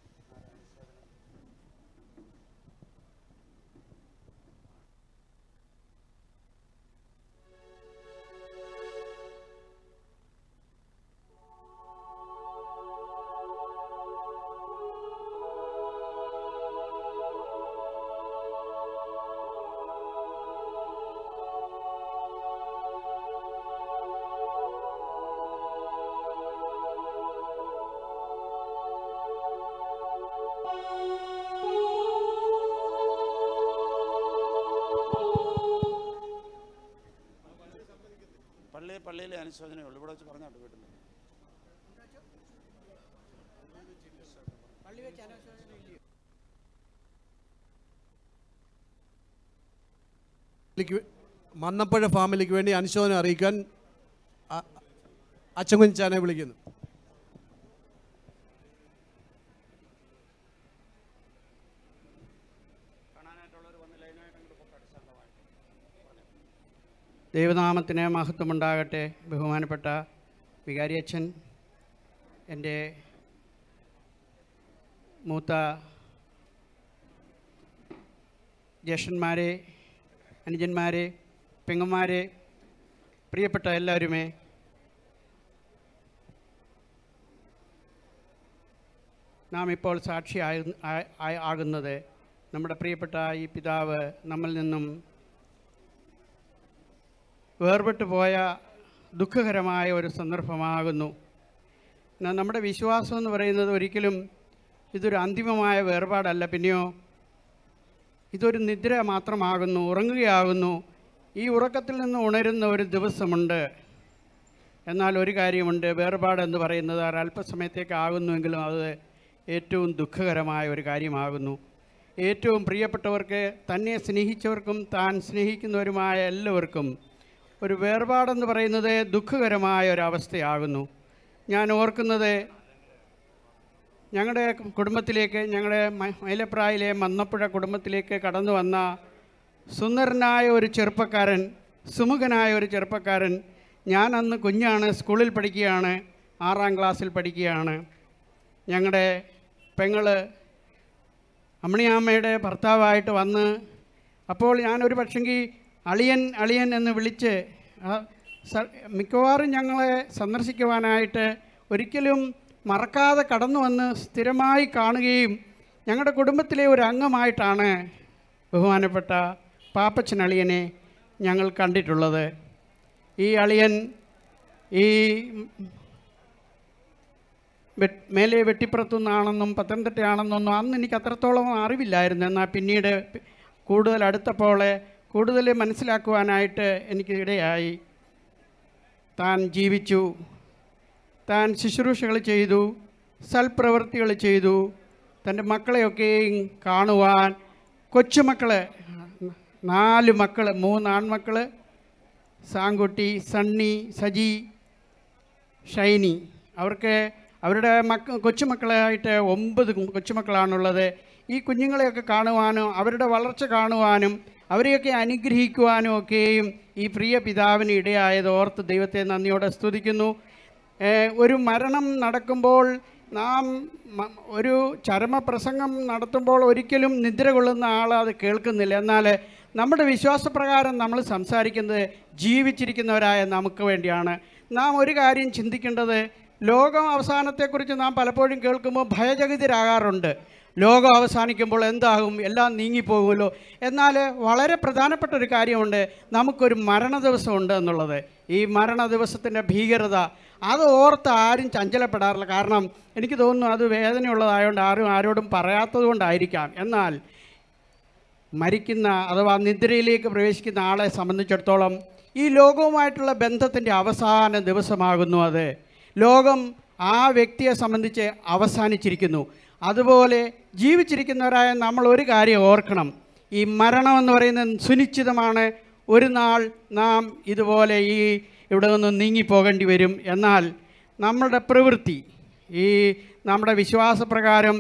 പള്ളി പള്ളിയിലെ അനുശോചനയുള്ളൂ ഇവിടെ വെച്ച് പറഞ്ഞാട്ട് വീട്ടിൽ ഫാമിലിക്ക് വേ- മന്നപ്പുഴ ഫാമിലിക്ക് വേണ്ടി അനുശോചനം അറിയിക്കാൻ അ- അച്ചൻകുഞ്ഞിച്ചാനെ വിളിക്കുന്നു ദൈവനാമത്തിന് മഹത്വമുണ്ടാകട്ടെ ബഹുമാനപ്പെട്ട വികാരിയച്ഛൻ എൻ്റെ മൂത്ത ജ്യേഷ്ഠന്മാരെ അനുജന്മാരെ പെങ്ങന്മാരെ പ്രിയപ്പെട്ട എല്ലാവരുമേ നാം ഇപ്പോൾ സാക്ഷി ആകുന്നത് നമ്മുടെ പ്രിയപ്പെട്ട ഈ പിതാവ് നമ്മിൽ നിന്നും വേർപെട്ടു പോയ ദുഃഖകരമായ ഒരു സന്ദർഭമാകുന്നു എന്നാൽ നമ്മുടെ വിശ്വാസം എന്ന് പറയുന്നത് ഒരിക്കലും ഇതൊരു അന്തിമമായ വേർപാടല്ല പിന്നെയോ ഇതൊരു നിദ്ര മാത്രമാകുന്നു ഉറങ്ങുകയാകുന്നു ഈ ഉറക്കത്തിൽ നിന്ന് ഉണരുന്ന ഒരു ദിവസമുണ്ട് എന്നാൽ ഒരു കാര്യമുണ്ട് വേർപാട് എന്ന് പറയുന്നത് ഒരല്പസമയത്തേക്ക് ആകുന്നുവെങ്കിലും അത് ഏറ്റവും ദുഃഖകരമായ ഒരു കാര്യമാകുന്നു ഏറ്റവും പ്രിയപ്പെട്ടവർക്ക് തന്നെ സ്നേഹിച്ചവർക്കും താൻ സ്നേഹിക്കുന്നവരുമായ എല്ലാവർക്കും ഒരു വേർപാടെന്ന് പറയുന്നത് ദുഃഖകരമായ ഒരവസ്ഥയാകുന്നു ഞാൻ ഓർക്കുന്നത് ഞങ്ങളുടെ കുടുംബത്തിലേക്ക് ഞങ്ങളുടെ മ- മൈലപ്രായിലെ മന്നപ്പുഴ കുടുംബത്തിലേക്ക് കടന്നു വന്ന സുന്ദരനായ ഒരു ചെറുപ്പക്കാരൻ സുമുഖനായ ഒരു ചെറുപ്പക്കാരൻ ഞാൻ അന്ന് കുഞ്ഞാണ് സ്കൂളിൽ പഠിക്കുകയാണ് ആറാം ക്ലാസ്സിൽ പഠിക്കുകയാണ് ഞങ്ങളുടെ പെങ്ങള് അമ്മണിയാമ്മയുടെ ഭർത്താവായിട്ട് വന്ന് അപ്പോൾ ഞാനൊരു പക്ഷെങ്കിൽ അളിയൻ അളിയൻ എന്ന് വിളിച്ച് ആ, സ- മിക്കവാറും ഞങ്ങളെ സന്ദർശിക്കുവാനായിട്ട് ഒരിക്കലും മറക്കാതെ കടന്നു വന്ന് സ്ഥിരമായി കാണുകയും ഞങ്ങളുടെ കുടുംബത്തിലെ ഒരു അംഗമായിട്ടാണ് ബഹുമാനപ്പെട്ട പാപ്പച്ചൻ അളിയനെ ഞങ്ങൾ കണ്ടിട്ടുള്ളത് ഈ അളിയൻ ഈ വെ- മേലെ വെട്ടിപ്പുറത്തുനിന്നാണെന്നും പത്തനംതിട്ടയാണെന്നൊന്നും അന്ന് എനിക്ക് അത്രത്തോളം അറിവില്ലായിരുന്നു എന്നാൽ പിന്നീട് കൂടുതൽ അടുത്തപ്പോൾ കൂടുതൽ മനസ്സിലാക്കുവാനായിട്ട് എനിക്ക് ഇടയായി താൻ ജീവിച്ചു താൻ ശുശ്രൂഷകൾ ചെയ്തു സൽപ്രവൃത്തികൾ ചെയ്തു തൻ്റെ മക്കളെയൊക്കെയും കാണുവാൻ കൊച്ചുമക്കൾ നാല് മക്കൾ മൂന്ന് ആൺമക്കൾ സാങ്കുട്ടി സണ്ണി സജി ഷൈനി അവർക്ക് അവരുടെ മക്ക കൊച്ചുമക്കളായിട്ട് ഒമ്പത് കു- കൊച്ചുമക്കളാണുള്ളത് ഈ കുഞ്ഞുങ്ങളെയൊക്കെ കാണുവാനും അവരുടെ വളർച്ച കാണുവാനും അവരെയൊക്കെ അനുഗ്രഹിക്കുവാനും ഒക്കെയും ഈ പ്രിയ പിതാവിന് ഇടയായത് ഓർത്ത് ദൈവത്തെ നന്ദിയോടെ സ്തുതിക്കുന്നു ഏഹ് ഒരു മരണം നടക്കുമ്പോൾ നാം മ- ഒരു ചരമപ്രസംഗം നടത്തുമ്പോൾ ഒരിക്കലും നിദ്ര കൊള്ളുന്ന ആൾ അത് കേൾക്കുന്നില്ല എന്നാൽ നമ്മുടെ വിശ്വാസപ്രകാരം നമ്മൾ സംസാരിക്കുന്നത് ജീവിച്ചിരിക്കുന്നവരായ നമുക്ക് വേണ്ടിയാണ് നാം ഒരു കാര്യം ചിന്തിക്കേണ്ടത് ലോകം അവസാനത്തെക്കുറിച്ച് നാം പലപ്പോഴും കേൾക്കുമ്പോൾ ഭയചകിതരാകാറുണ്ട് ലോകം അവസാനിക്കുമ്പോൾ എന്താകും എല്ലാം നീങ്ങിപ്പോകുമല്ലോ എന്നാൽ വളരെ പ്രധാനപ്പെട്ട ഒരു കാര്യമുണ്ട് നമുക്കൊരു മരണ ദിവസമുണ്ട് എന്നുള്ളത് ഈ മരണ ദിവസത്തിൻ്റെ ഭീകരത അത് ഓർത്ത് ആരും ചഞ്ചലപ്പെടാറില്ല കാരണം എനിക്ക് തോന്നുന്നു അത് വേദനയുള്ളതായതുകൊണ്ട് ആരും ആരോടും പറയാത്തത് കൊണ്ടായിരിക്കാം എന്നാൽ മരിക്കുന്ന അഥവാ നിദ്രയിലേക്ക് പ്രവേശിക്കുന്ന ആളെ സംബന്ധിച്ചിടത്തോളം ഈ ലോകവുമായിട്ടുള്ള ബന്ധത്തിൻ്റെ അവസാന ദിവസമാകുന്നു അത് ലോകം ആ വ്യക്തിയെ സംബന്ധിച്ച് അവസാനിച്ചിരിക്കുന്നു അതുപോലെ ജീവിച്ചിരിക്കുന്നവരായ നമ്മൾ ഒരു കാര്യം ഓർക്കണം ഈ മരണമെന്ന് പറയുന്നത് സുനിശ്ചിതമാണ് ഒരു നാൾ നാം ഇതുപോലെ ഈ ഇവിടെ നിന്ന് നീങ്ങിപ്പോകേണ്ടി വരും എന്നാൽ നമ്മളുടെ പ്രവൃത്തി ഈ നമ്മുടെ വിശ്വാസപ്രകാരം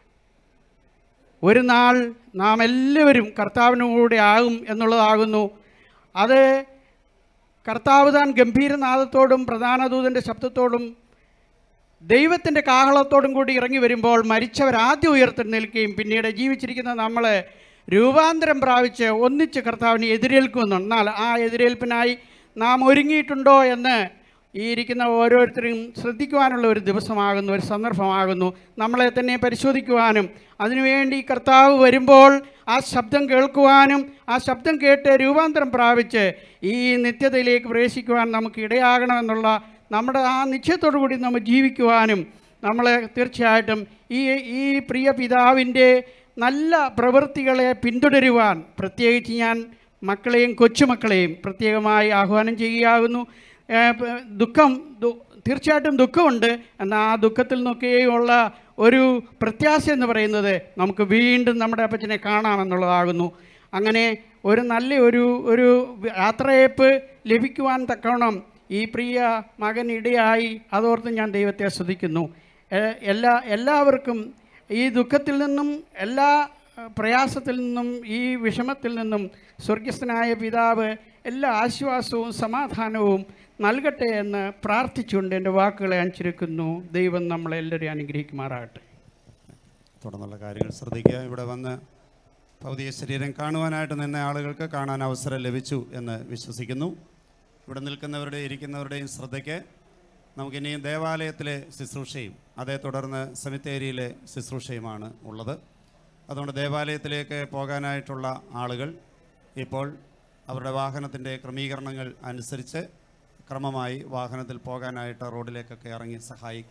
ഒരു നാൾ നാം എല്ലാവരും കർത്താവിന് കൂടെ ആകും എന്നുള്ളതാകുന്നു അത് കർത്താവ് താൻ ഗംഭീരനാദത്തോടും പ്രധാന ദൂതൻ്റെ ശബ്ദത്തോടും ദൈവത്തിൻ്റെ കാഹളത്തോടും കൂടി ഇറങ്ങി വരുമ്പോൾ മരിച്ചവർ ആദ്യം ഉയർത്തെഴുന്നേൽക്കുകയും പിന്നീട് ജീവിച്ചിരിക്കുന്ന നമ്മൾ രൂപാന്തരം പ്രാപിച്ച് ഒന്നിച്ച് കർത്താവിനെ എതിരേൽക്കുമെന്നു എന്നാൽ ആ എതിരേൽപ്പിനായി നാം ഒരുങ്ങിയിട്ടുണ്ടോ എന്ന് ഈ ഇരിക്കുന്ന ഓരോരുത്തരും ശ്രദ്ധിക്കുവാനുള്ള ഒരു ദിവസമാകുന്നു ഒരു സന്ദർഭമാകുന്നു നമ്മളെ തന്നെ പരിശോധിക്കുവാനും അതിനുവേണ്ടി കർത്താവ് വരുമ്പോൾ ആ ശബ്ദം കേൾക്കുവാനും ആ ശബ്ദം കേട്ട് രൂപാന്തരം പ്രാപിച്ച് ഈ നിത്യതയിലേക്ക് പ്രവേശിക്കുവാൻ നമുക്ക് ഇടയാകണമെന്നുള്ള നമ്മുടെ ആ നിശ്ചയത്തോടു കൂടി നമ്മൾ ജീവിക്കുവാനും നമ്മൾ തീർച്ചയായിട്ടും ഈ ഈ പ്രിയ പിതാവിൻ്റെ നല്ല പ്രവൃത്തികളെ പിന്തുടരുവാൻ പ്രത്യേകിച്ച് ഞാൻ മക്കളെയും കൊച്ചുമക്കളെയും പ്രത്യേകമായി ആഹ്വാനം ചെയ്യുകയാകുന്നു ഏഹ് പ- ദുഃഖം ദു- തീർച്ചയായിട്ടും ദുഃഖമുണ്ട് എന്നാൽ ആ ദുഃഖത്തിൽ നിന്നൊക്കെയുള്ള ഒരു പ്രത്യാശ എന്ന് പറയുന്നത് നമുക്ക് വീണ്ടും നമ്മുടെ അപ്പച്ചനെ കാണാമെന്നുള്ളതാകുന്നു അങ്ങനെ ഒരു നല്ല ഒരു ഒരു യാത്രയപ്പ് ലഭിക്കുവാൻ തക്കവണ്ണം ഈ പ്രിയ മകൻ ഇടയായി അതോർത്ത് ഞാൻ ദൈവത്തെ സ്തുതിക്കുന്നു എ- എല്ലാ എല്ലാവർക്കും ഈ ദുഃഖത്തിൽ നിന്നും എല്ലാ അഹ്, പ്രയാസത്തിൽ നിന്നും ഈ വിഷമത്തിൽ നിന്നും സ്വർഗസ്ഥനായ പിതാവ് എല്ലാ ആശ്വാസവും സമാധാനവും നൽകട്ടെ എന്ന് പ്രാർത്ഥിച്ചുകൊണ്ട് എൻ്റെ വാക്കുകളെ ഞാൻ ചുരുക്കുന്നു ദൈവം നമ്മളെല്ലാവരെയും അനുഗ്രഹിക്കുമാറാകട്ടെ തുടർന്നുള്ള കാര്യങ്ങൾ ശ്രദ്ധിക്കുക ഇവിടെ വന്ന് ഭൗതിക ശരീരം കാണുവാനായിട്ട് നിന്ന ആളുകൾക്ക് കാണാൻ അവസരം ലഭിച്ചു എന്ന് വിശ്വസിക്കുന്നു ഇവിടെ നിൽക്കുന്നവരുടെ ഇരിക്കുന്നവരുടെയും ശ്രദ്ധയ്ക്ക് നമുക്കിനിയും ദേവാലയത്തിലെ ശുശ്രൂഷയും അതേ തുടർന്ന് സെമിത്തേരിയിലെ ശുശ്രൂഷയുമാണ് ഉള്ളത് അതുകൊണ്ട് ദേവാലയത്തിലേക്ക് പോകാനായിട്ടുള്ള ആളുകൾ ഇപ്പോൾ അവരുടെ വാഹനത്തിൻ്റെ ക്രമീകരണങ്ങൾ അനുസരിച്ച് ക്രമമായി വാഹനത്തിൽ പോകാനായിട്ട് റോഡിലേക്കൊക്കെ ഇറങ്ങി സഹായിക്കും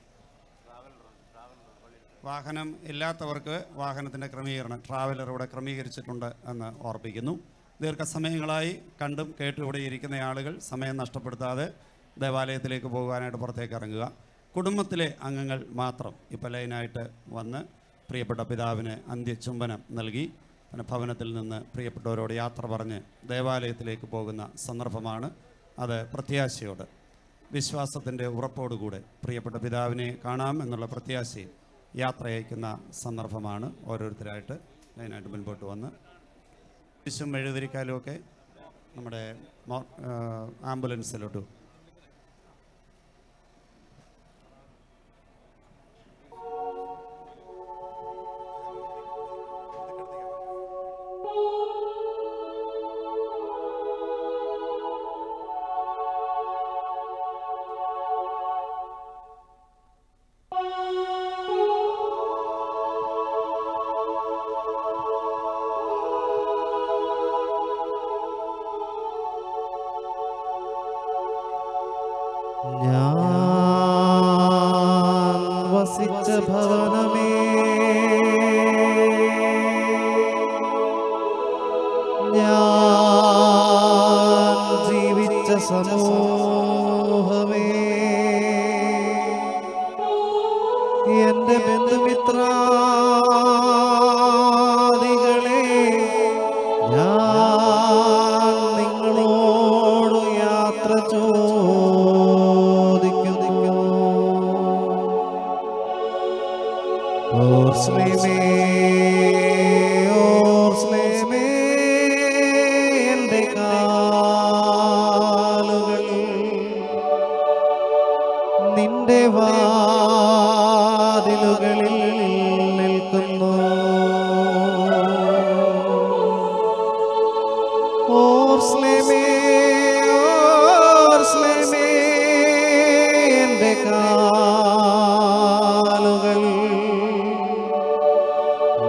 വാഹനം ഇല്ലാത്തവർക്ക് വാഹനത്തിൻ്റെ ക്രമീകരണം ട്രാവലർ ഇവിടെ ക്രമീകരിച്ചിട്ടുണ്ട് എന്ന് ഓർപ്പിക്കുന്നു ദീർഘസമയങ്ങളായി കണ്ടും കേട്ടും ഇവിടെ ഇരിക്കുന്ന ആളുകൾ സമയം നഷ്ടപ്പെടുത്താതെ ദേവാലയത്തിലേക്ക് പോകുവാനായിട്ട് പുറത്തേക്ക് ഇറങ്ങുക കുടുംബത്തിലെ അംഗങ്ങൾ മാത്രം ഇപ്പോൾ ലൈനായിട്ട് വന്ന് പ്രിയപ്പെട്ട പിതാവിന് അന്ത്യചുംബനം നൽകി പിന്നെ ഭവനത്തിൽ നിന്ന് പ്രിയപ്പെട്ടവരോട് യാത്ര പറഞ്ഞ് ദേവാലയത്തിലേക്ക് പോകുന്ന സന്ദർഭമാണ് അത് പ്രത്യാശയോട് വിശ്വാസത്തിൻ്റെ ഉറപ്പോടുകൂടെ പ്രിയപ്പെട്ട പിതാവിനെ കാണാം എന്നുള്ള പ്രത്യാശയിൽ യാത്ര അയക്കുന്ന സന്ദർഭമാണ് ഓരോരുത്തരായിട്ട് ലൈനായിട്ട് മുൻപോട്ട് വന്ന് വിശും എഴുതിരിക്കാലും ഒക്കെ നമ്മുടെ മോ- ആ, ആംബുലൻസിലോട്ട് ഞാൻ വസിച്ച ഭവനമേ ഞാൻ ജീവിച്ച സമൂഹമേ എന്റെ ബന്ധുമിത്രാദികളെ ഞാൻ നിങ്ങളോട് യാത്ര ചോദിക്കുന്നു ഓർസ്ലേമേ ഓർസ്ലേമേ എൻ്റെ കാലുകൾ നിന്റെ വാതിലുകളിൽ നിൽക്കുന്നു ഓർസ്ലേമേ ഓർസ്ലേമേ എൻ്റെ കാലുകൾ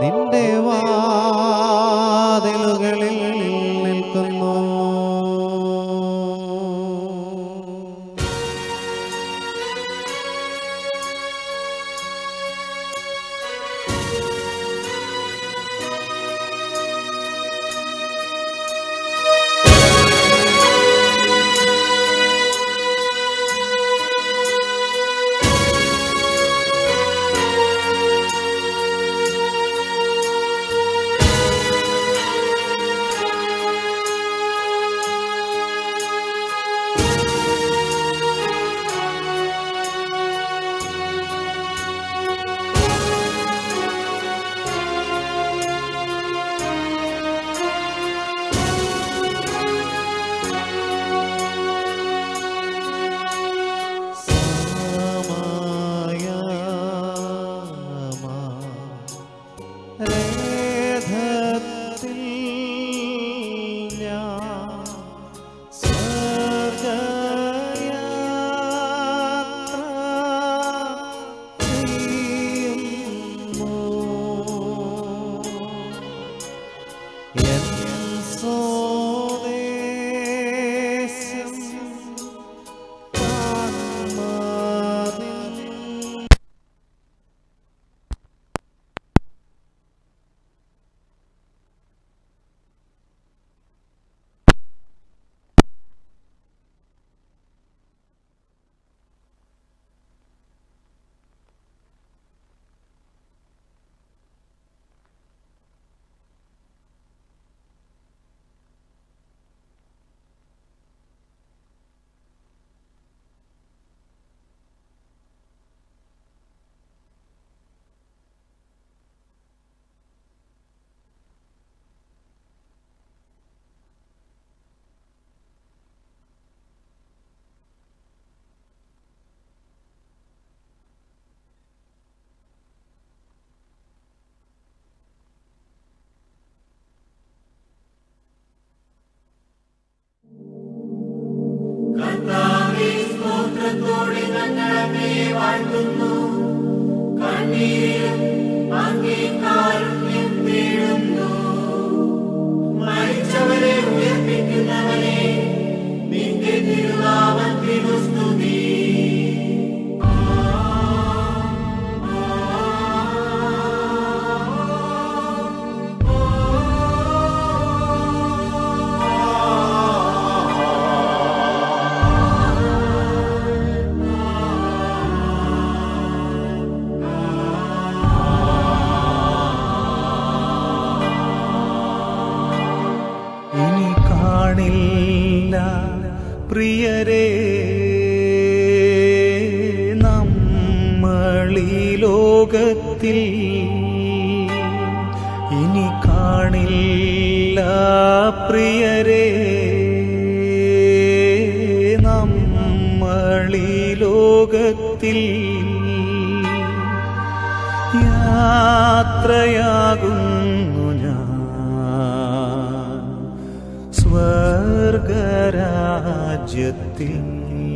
കണ്ണുനീരിലും അങ്ങേ കാരുണ്യം തേടുന്നു മരിച്ചവരെ ഉയർപ്പിക്കുന്നവനെ നിന്റെ തിരുനാമത്തിനു സ്തുതി ഇനി കാണില്ല പ്രിയരെ നമ്മളീ ലോകത്തിൽ ഇനി കാണില്ല പ്രിയരെ നമ്മളീ ലോകത്തിൽ യാത്രയാകുന്നു ഞാൻ സ്വർഗരാജ്യത്തിൽ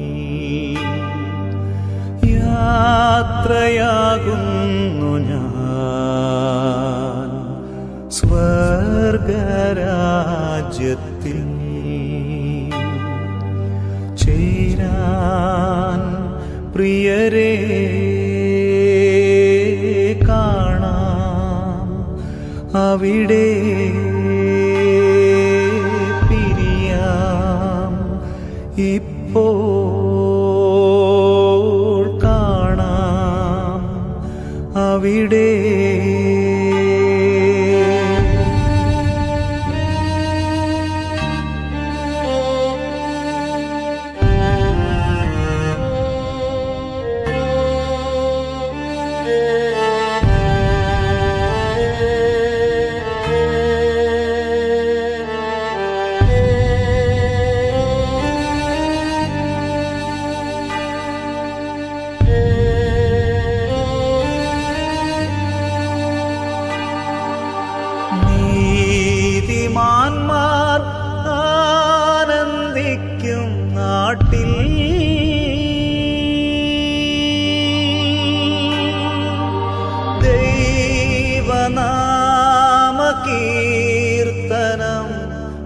യാത്രയാകുന്നു ഞാൻ സ്വർഗരാജ്യത്തിൽ ചേരാൻ പ്രിയരെ കാണാം അവിടെ പിരിയാം ഇപ്പോൾ കാണാം അവിടെ നീതിമാന്മാർ ആനന്ദിക്കും നാട്ടിൽ ദൈവനാമ കീർത്തനം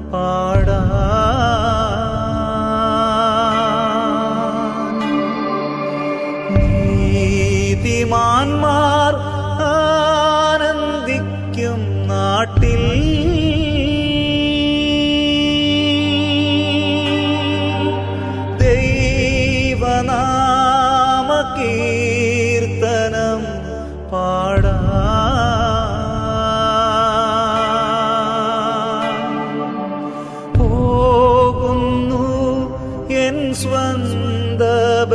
പാടാൻ നീതിമാന്മാർ ആനന്ദിക്കും നാട്ടിൽ ദൈവനാമ കീർത്തനം പാടാൻ പോകുന്നു എൻ സ്വന്ത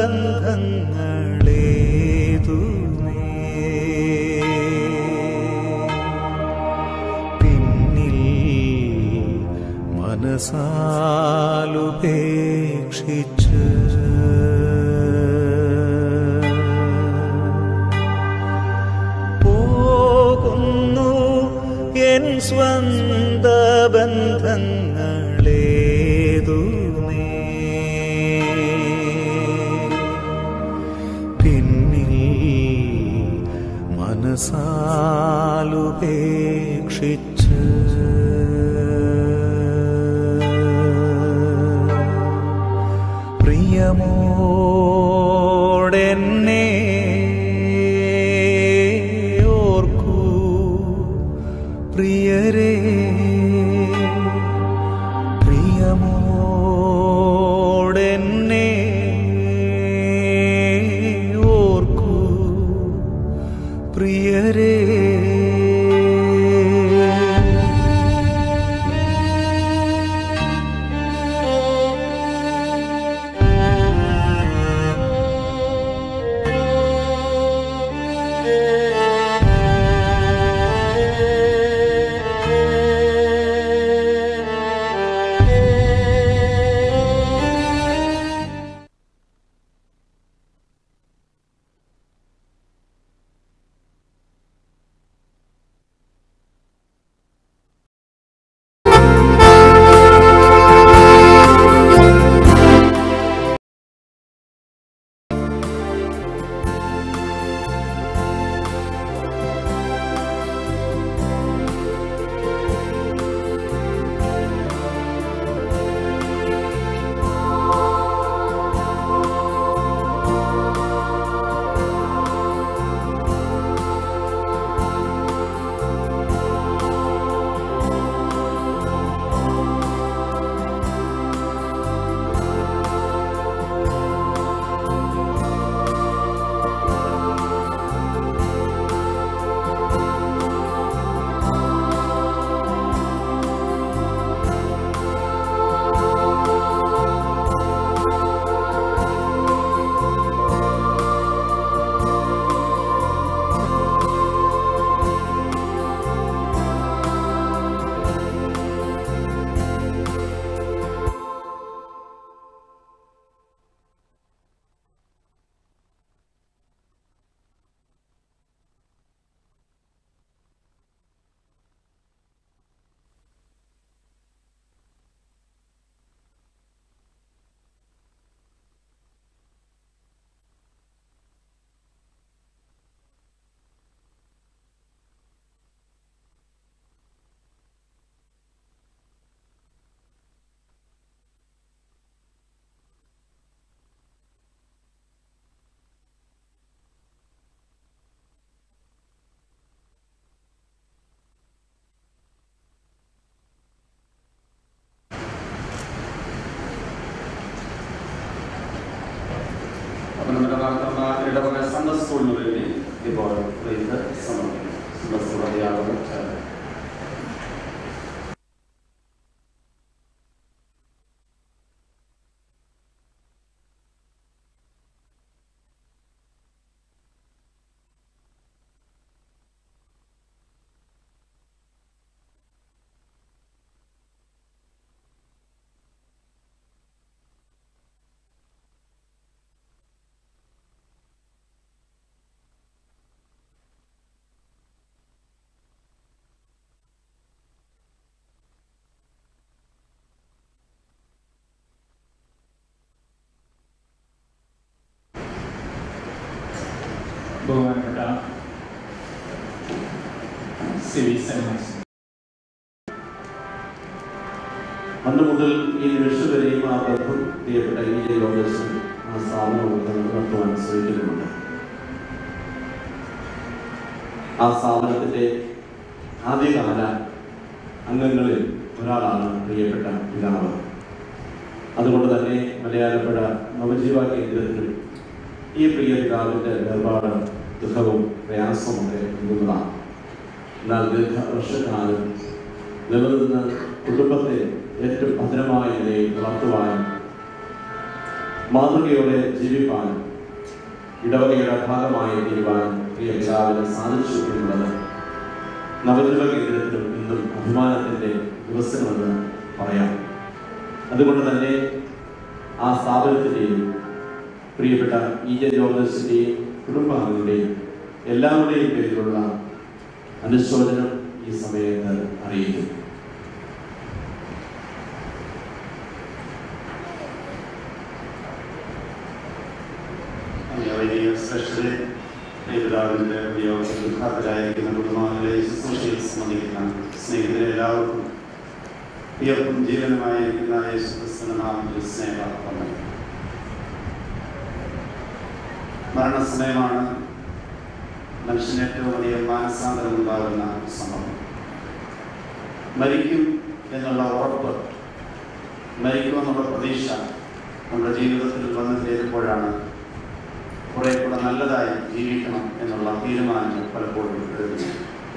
ബന്ധങ്ങളേതുമേ പിന്നിൽ മനസാലുപേക്ഷിച്ച് പോകുന്നു എൻ സ്വന്ത ബന്ധങ്ങളേതുമേ പിന്നിൽ മനസാലുപേക്ഷിച്ച് പ്രിയമോടെന്നെ ഓർക്കൂ പ്രിയരേ പ്രിയമോടെന്നെ ഓർക്കൂ പ്രിയരേ നമ്മുടെ നടത്തുന്ന ഇടവക സൺഡേ സ്കൂളിന് വേണ്ടി ഇപ്പോൾ ഇത് സമർപ്പിക്കും സൺഡേ സ്കൂൾ അധ്യാപകർ ചേർന്ന് ബഹുമാനപ്പെട്ട സിവിൽ സർവീസ് അന്ന് മുതൽ ഈ നിമിഷം വരെയും ആ ബന്ധം പ്രിയപ്പെട്ട ഈ ജെ ലോകേശൻ ആ സ്ഥാപനം നിലനിർത്തുവാൻ ശ്രമിക്കുന്നുണ്ട് ആ സ്ഥാപനത്തിൻ്റെ ആദ്യകാല അംഗങ്ങളിൽ ഒരാളാണ് പ്രിയപ്പെട്ട പിതാവ് അതുകൊണ്ട് തന്നെ മലയാളപ്പുഴ നവജീവ കേന്ദ്രത്തിൽ ഈ പ്രിയ പിതാവിൻ്റെ വേർപാട് ദുഃഖവും പ്രയാസവും ഒക്കെ നൽകുന്നതാണ് എന്നാൽ ദീർഘ വർഷക്കാലം നിലനിന്ന് കുടുംബത്തെ ഏറ്റവും ഭദ്രമായ നിലയിൽ വളർത്തുവാനും മാതൃകയോടെ ജീവിപ്പാനും ഇടവകയുടെ ഭാഗമായി തീരുവാനും പ്രിയ പിതാവിന് സാധിച്ചു എന്നുള്ളത് നവജീവ കേന്ദ്രത്തിലും ഇന്നും അഭിമാനത്തിൻ്റെ ദിവസങ്ങളെന്ന് പറയാം അതുകൊണ്ട് തന്നെ ആ സ്ഥാപനത്തിൻ്റെയും പ്രിയപ്പെട്ട ഇ ജെ ജോർജസിൻ്റെയും കുടുംബാംഗങ്ങളുടെയും എല്ലാവരുടെയും പേരിലുള്ള അനുശോചനം ഈ സമയത്ത് അറിയിക്കുന്നു വലിയ സ്പെഷ്യലി പിതാവിൻ്റെ ഉപയോഗത്തിൽ ദുഃഖത്തിലായിരിക്കുന്ന കുടുംബാംഗങ്ങളെ ശുശ്രൂഷയിൽ സംബന്ധിക്കുന്ന സ്നേഹിതരെ എല്ലാവർക്കും വിയർപ്പും ജീവനുമായിരിക്കുന്ന യേശു ക്രിസ്തുവിന്റെ നാമത്തിൽ സ്നേഹ വന്ദനം. മരണസമയമാണ് മനുഷ്യന് ഏറ്റവും വലിയ മാനസാന്തരം ഉണ്ടാകുന്ന സംഭവം മരിക്കും എന്നുള്ള ഉറപ്പ് മരിക്കുമെന്നുള്ള പ്രതീക്ഷ നമ്മുടെ ജീവിതത്തിൽ വന്നു ചേരുമ്പോഴാണ് കുറെ കൂടെ നല്ലതായി ജീവിക്കണം എന്നുള്ള തീരുമാനങ്ങൾ പലപ്പോഴും എടുക്കുന്നു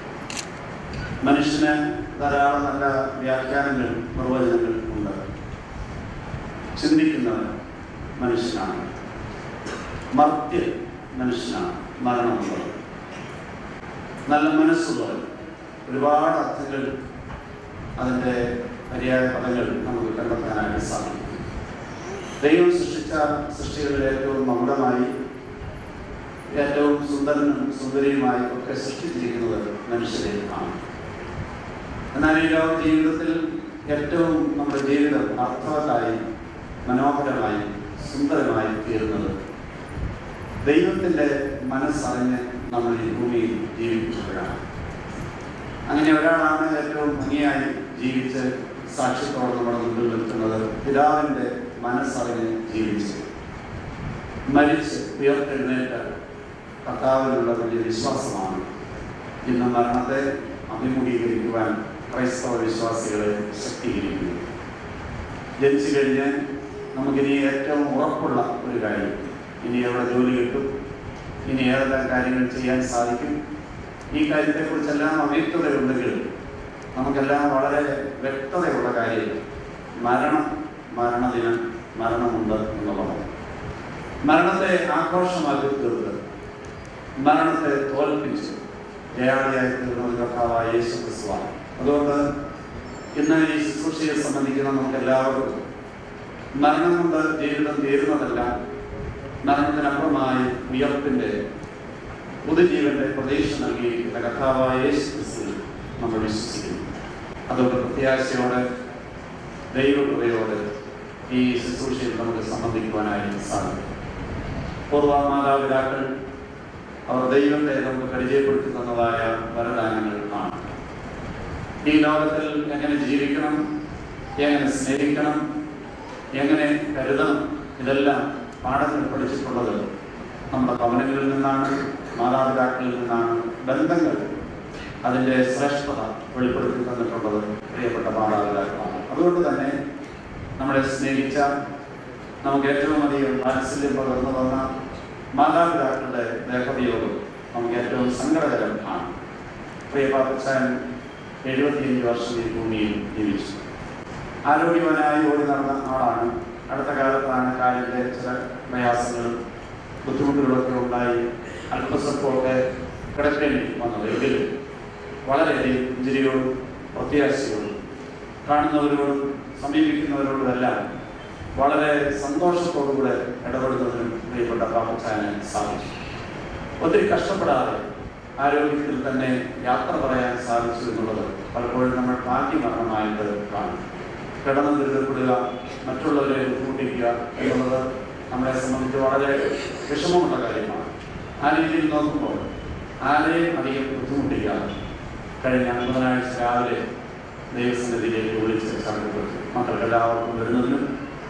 മനുഷ്യന് ധാരാളം നല്ല വ്യാഖ്യാനങ്ങൾ നിർവചനങ്ങൾ ഉണ്ട് ചിന്തിക്കുന്നവൻ മനുഷ്യനാണ് മർത്യ മനുഷ്യനാണ് മരണമുള്ളത് നല്ല മനസ്സുള്ളവൻ ഒരുപാട് അർത്ഥങ്ങൾ അതിൻ്റെ പര്യായ പദങ്ങൾ നമുക്ക് കണ്ടെത്താനായിട്ട് സാധിക്കും ദൈവം സൃഷ്ടിച്ച സൃഷ്ടികളിൽ ഏറ്റവും മകുടമായി ഏറ്റവും സുന്ദരനും സുന്ദരിയുമായി ഒക്കെ സൃഷ്ടിച്ചിരിക്കുന്നത് മനുഷ്യരെ ആണ് എന്നാൽ ഈ ലോക ജീവിതത്തിൽ ഏറ്റവും നമ്മുടെ ജീവിതം അർത്ഥവത്തായി മനോഹരമായി സുന്ദരമായി തീരുന്നത് ദൈവത്തിൻ്റെ മനസ്സറിഞ്ഞ് നമ്മൾ ഈ ഭൂമിയിൽ ജീവിക്കുമ്പോഴാണ് അങ്ങനെ ഒരാളാണ് ഏറ്റവും ഭംഗിയായി ജീവിച്ച് സാക്ഷ്യത്തോടെ നമ്മുടെ മുമ്പിൽ നിൽക്കുന്നത് പിതാവിൻ്റെ മനസ്സറിഞ്ഞ് ജീവിച്ച് മരിച്ച് ഉയർത്തെഴുന്നേറ്റ കർത്താവിനുള്ള വലിയ വിശ്വാസമാണ് ഇന്ന് മരണത്തെ അഭിമുഖീകരിക്കുവാൻ ക്രൈസ്തവ വിശ്വാസികളെ ശക്തീകരിക്കുന്നു ജനിച്ചു കഴിഞ്ഞ് നമുക്കിനി ഏറ്റവും ഉറപ്പുള്ള ഒരു കാര്യം ഇനി എവിടെ ജോലി കിട്ടും ഇനി ഏതെല്ലാം കാര്യങ്ങൾ ചെയ്യാൻ സാധിക്കും ഈ കാര്യത്തെക്കുറിച്ചെല്ലാം അവ്യക്തതയുണ്ടെങ്കിൽ നമുക്കെല്ലാം വളരെ വ്യക്തതയുള്ള കാര്യം മരണം മരണദിനം മരണമുണ്ട് എന്നുള്ളതാണ് മരണത്തെ ആഘോഷമാക്കി തീർത്ത് മരണത്തെ തോൽപ്പിച്ച് ജയാളിയായി തീർന്നത് കർത്താവായ യേശു ക്രിസ്തുവാണ് അതുകൊണ്ട് ഇന്ന് ഈ ശുശ്രൂഷയെ സംബന്ധിക്കുന്ന നമുക്ക് എല്ലാവർക്കും മരണം കൊണ്ട് ജീവിതം തീരുന്നതല്ല മരണത്തിനപ്പുറമായി ഉയർപ്പിന്റെ പുതുജീവന്റെ പ്രതീക്ഷ നൽകിയിരിക്കുന്ന കർത്താവായ യേശു ക്രിസ്തുവിൽ നമ്മൾ വിശ്വസിക്കുന്നു അതുകൊണ്ട് പ്രത്യാശയോടെ ദൈവകൃപയോടെ ഈ ശുശ്രൂഷയിൽ നമുക്ക് സംബന്ധിക്കുവാനായി സാധിക്കും പൂർവ്വ മാതാപിതാക്കൾ അവർ ദൈവത്തെ നമുക്ക് പരിചയപ്പെടുത്തി തന്നതായ വരദാനങ്ങൾ ആണ് ഈ ലോകത്തിൽ എങ്ങനെ ജീവിക്കണം എങ്ങനെ സ്നേഹിക്കണം എങ്ങനെ കരുതണം ഇതെല്ലാം പാഠങ്ങൾ പഠിച്ചിട്ടുള്ളത് നമ്മുടെ ഭവനങ്ങളിൽ നിന്നാണ് മാതാപിതാക്കളിൽ നിന്നാണ് ബന്ധങ്ങൾ അതിൻ്റെ ശ്രേഷ്ഠത വെളിപ്പെടുത്തി തന്നിട്ടുള്ളത് പ്രിയപ്പെട്ട മാതാപിതാക്കളാണ് അതുകൊണ്ട് തന്നെ നമ്മളെ സ്നേഹിച്ച നമുക്ക് ഏറ്റവും അധികം വാത്സല്യം പകർന്നു തന്ന മാതാപിതാക്കളുടെ ദേഹവിയോഗം നമുക്ക് ഏറ്റവും സങ്കടകരം ആണ് പ്രിയ പാപ്പച്ചാൻ എഴുപത്തിയഞ്ച് വർഷം ഈ ഭൂമിയിൽ ജീവിച്ചു ആരോഗ്യവാനായി ഓടി നടന്ന ആളാണ് അടുത്ത കാലത്താണ് കാലിൻ്റെ ചില പ്രയാസങ്ങളും ബുദ്ധിമുട്ടുകളൊക്കെ ഉണ്ടായി അല്പസ്വല്പമൊക്കെ കിടക്കേണ്ടി വന്നത് എങ്കിലും വളരെയധികം ഇഞ്ചിരിയോടും പ്രത്യാശയോടും കാണുന്നവരോടും സമീപിക്കുന്നവരോടുമെല്ലാം വളരെ സന്തോഷത്തോടുകൂടെ ഇടപെടുന്നതിനും പ്രിയപ്പെട്ട പാപ്പച്ചാന് സാധിച്ചു ഒത്തിരി കഷ്ടപ്പെടാതെ ആരോഗ്യത്തിൽ തന്നെ യാത്ര പറയാൻ സാധിച്ചു എന്നുള്ളത് പലപ്പോഴും നമ്മൾ ഭാഗ്യമരണമായിട്ട് കാണും കിടന്ന് ദുരിതപ്പെടുക മറ്റുള്ളവരെ ബുദ്ധിമുട്ടിക്കുക എന്നുള്ളത് നമ്മളെ സംബന്ധിച്ച് വളരെ വിഷമമുള്ള കാര്യമാണ് ആ രീതിയിൽ നോക്കുമ്പോൾ ആരെയും അധികം ബുദ്ധിമുട്ടിക്കാതെ കഴിഞ്ഞ ബുധനാഴ്ച രാവിലെ ദൈവസന്നിധിയിലേക്ക് വിളിച്ച് ചടങ്ങുകൾ മക്കൾക്ക് എല്ലാവർക്കും വരുന്നതിനും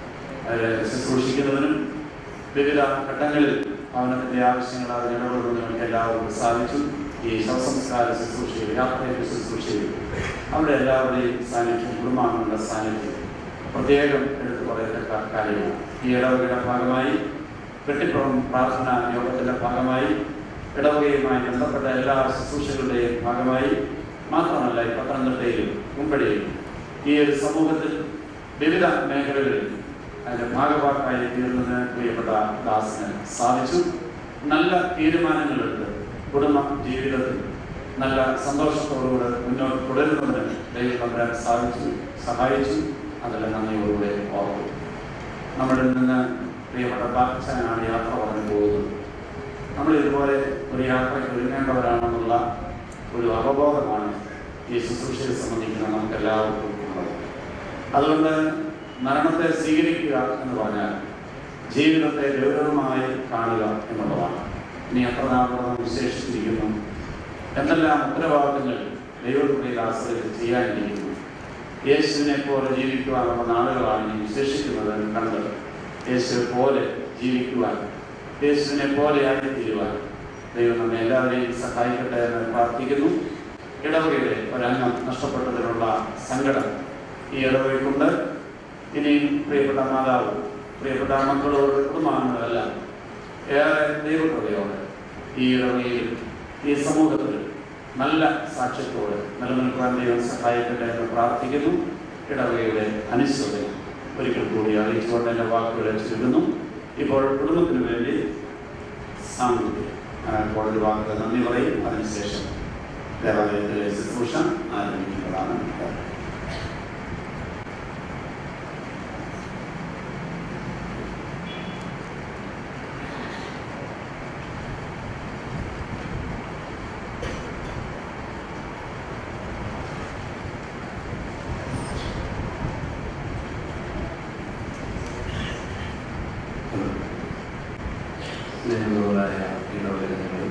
അവരെ ശുശ്രൂഷിക്കുന്നതിനും വിവിധ ഘട്ടങ്ങളിൽ ഭവനത്തിന്റെ ആവശ്യങ്ങൾ അതിന് ഇടപെടുന്നതിനൊക്കെ എല്ലാവർക്കും സാധിച്ചു ഈ ശവസംസ്കാര ശുശ്രൂഷയിൽ യാത്രയുടെ ശുശ്രൂഷയിൽ അവിടെ എല്ലാവരുടെയും സാന്നിധ്യം കുടുംബാംഗങ്ങളുടെ സാന്നിധ്യം പ്രത്യേകം എടുത്തു പറയത്തക്ക കാര്യമാണ് ഈ ഇടവകയുടെ ഭാഗമായി വെട്ടിപ്പുറം പ്രാർത്ഥന യോഗത്തിന്റെ ഭാഗമായി ഇടവകയുമായി ബന്ധപ്പെട്ട എല്ലാ ശുശ്രൂഷകളുടെയും ഭാഗമായി മാത്രമല്ല ഈ പത്തനംതിട്ടയിലും കുമ്പടിയിലും ഈ ഒരു സമൂഹത്തിൽ വിവിധ മേഖലകളിൽ അതിന്റെ ഭാഗവാക്കായി തീർന്നതിന് പ്രിയപ്പെട്ട ദാസിന് സാധിച്ചു നല്ല തീരുമാനങ്ങളെടുത്ത് കുടുംബ ജീവിതത്തിൽ നല്ല സന്തോഷത്തോടുകൂടെ മുന്നോട്ട് തുടരുന്നതിന് ദൈവം തമ്പുരാൻ സാധിച്ചു സഹായിച്ചു അതെല്ലാം നന്ദിയോടുകൂടെ ഓർത്തു നമ്മളിൽ നിന്ന് പ്രിയപ്പെട്ട പാകിസ്ഥാനാണ് യാത്ര പറഞ്ഞു പോകുന്നത് നമ്മൾ ഇതുപോലെ ഒരു യാത്രയ്ക്ക് ഒരുങ്ങേണ്ടവരാണെന്നുള്ള ഒരു അവബോധമാണ് ഈ ശുശ്രൂഷയെ സംബന്ധിക്കുന്ന നമുക്ക് എല്ലാവർക്കും ഉള്ളത് അതുകൊണ്ട് മരണത്തെ സ്വീകരിക്കുക എന്ന് പറഞ്ഞാൽ ജീവിതത്തെ ഗൗരവമായി കാണുക എന്നുള്ളതാണ് ഇനി എത്ര നാളുകൾ വിശേഷിച്ചിരിക്കുന്നു എന്തെല്ലാം ഉത്തരവാദിത്തങ്ങൾ ദൈവത്തിൻ്റെ ആശ്രയത്തിൽ ചെയ്യാനിരിക്കുന്നു യേശുവിനെ പോലെ ജീവിക്കുവാനുള്ള നാളുകളാണ് ഇനി വിശേഷിക്കുന്നത് എന്ന് കണ്ടത് യേശുവെ പോലെ ജീവിക്കുവാൻ യേശുവിനെ പോലെ ആയിത്തീരുവാൻ ദൈവം നമ്മെ എല്ലാവരെയും സഹായിക്കട്ടെ എന്ന് പ്രാർത്ഥിക്കുന്നു ഇടവകയുടെ ഒരംഗം നഷ്ടപ്പെട്ടതിനുള്ള സങ്കടം ഈ ഇടവകയ്ക്കുണ്ട് ഇനിയും പ്രിയപ്പെട്ട മാതാവ് പ്രിയപ്പെട്ട മക്കളോട് കുടുംബാംഗങ്ങളെല്ലാം ഏറെ ദൈവകൃപയോടെ ഈ ഇടവകയിൽ ഈ സമൂഹത്തിൽ നല്ല സാക്ഷ്യത്തോടെ നിലനിൽക്കാൻ ദൈവം സഹായിക്കട്ടെ എന്ന് പ്രാർത്ഥിക്കുന്നു ഇടവകയുടെ അനുശ്വതയും ഒരിക്കൽ കൂടി അറിയിച്ചുകൊണ്ട് എൻ്റെ വാക്കുകളെ ചുരുക്കുന്നു ഇപ്പോൾ കുടുംബത്തിന് വേണ്ടി സാമൂഹ്യ കോടതി വാക്കുകൾ നന്ദി പറയും അതിനുശേഷം ദേവാലയത്തിലെ ശുശ്രൂഷ ആരംഭിക്കുന്നതാണ് സ്നേഹമുള്ളവരായ ഇടവകങ്ങൾ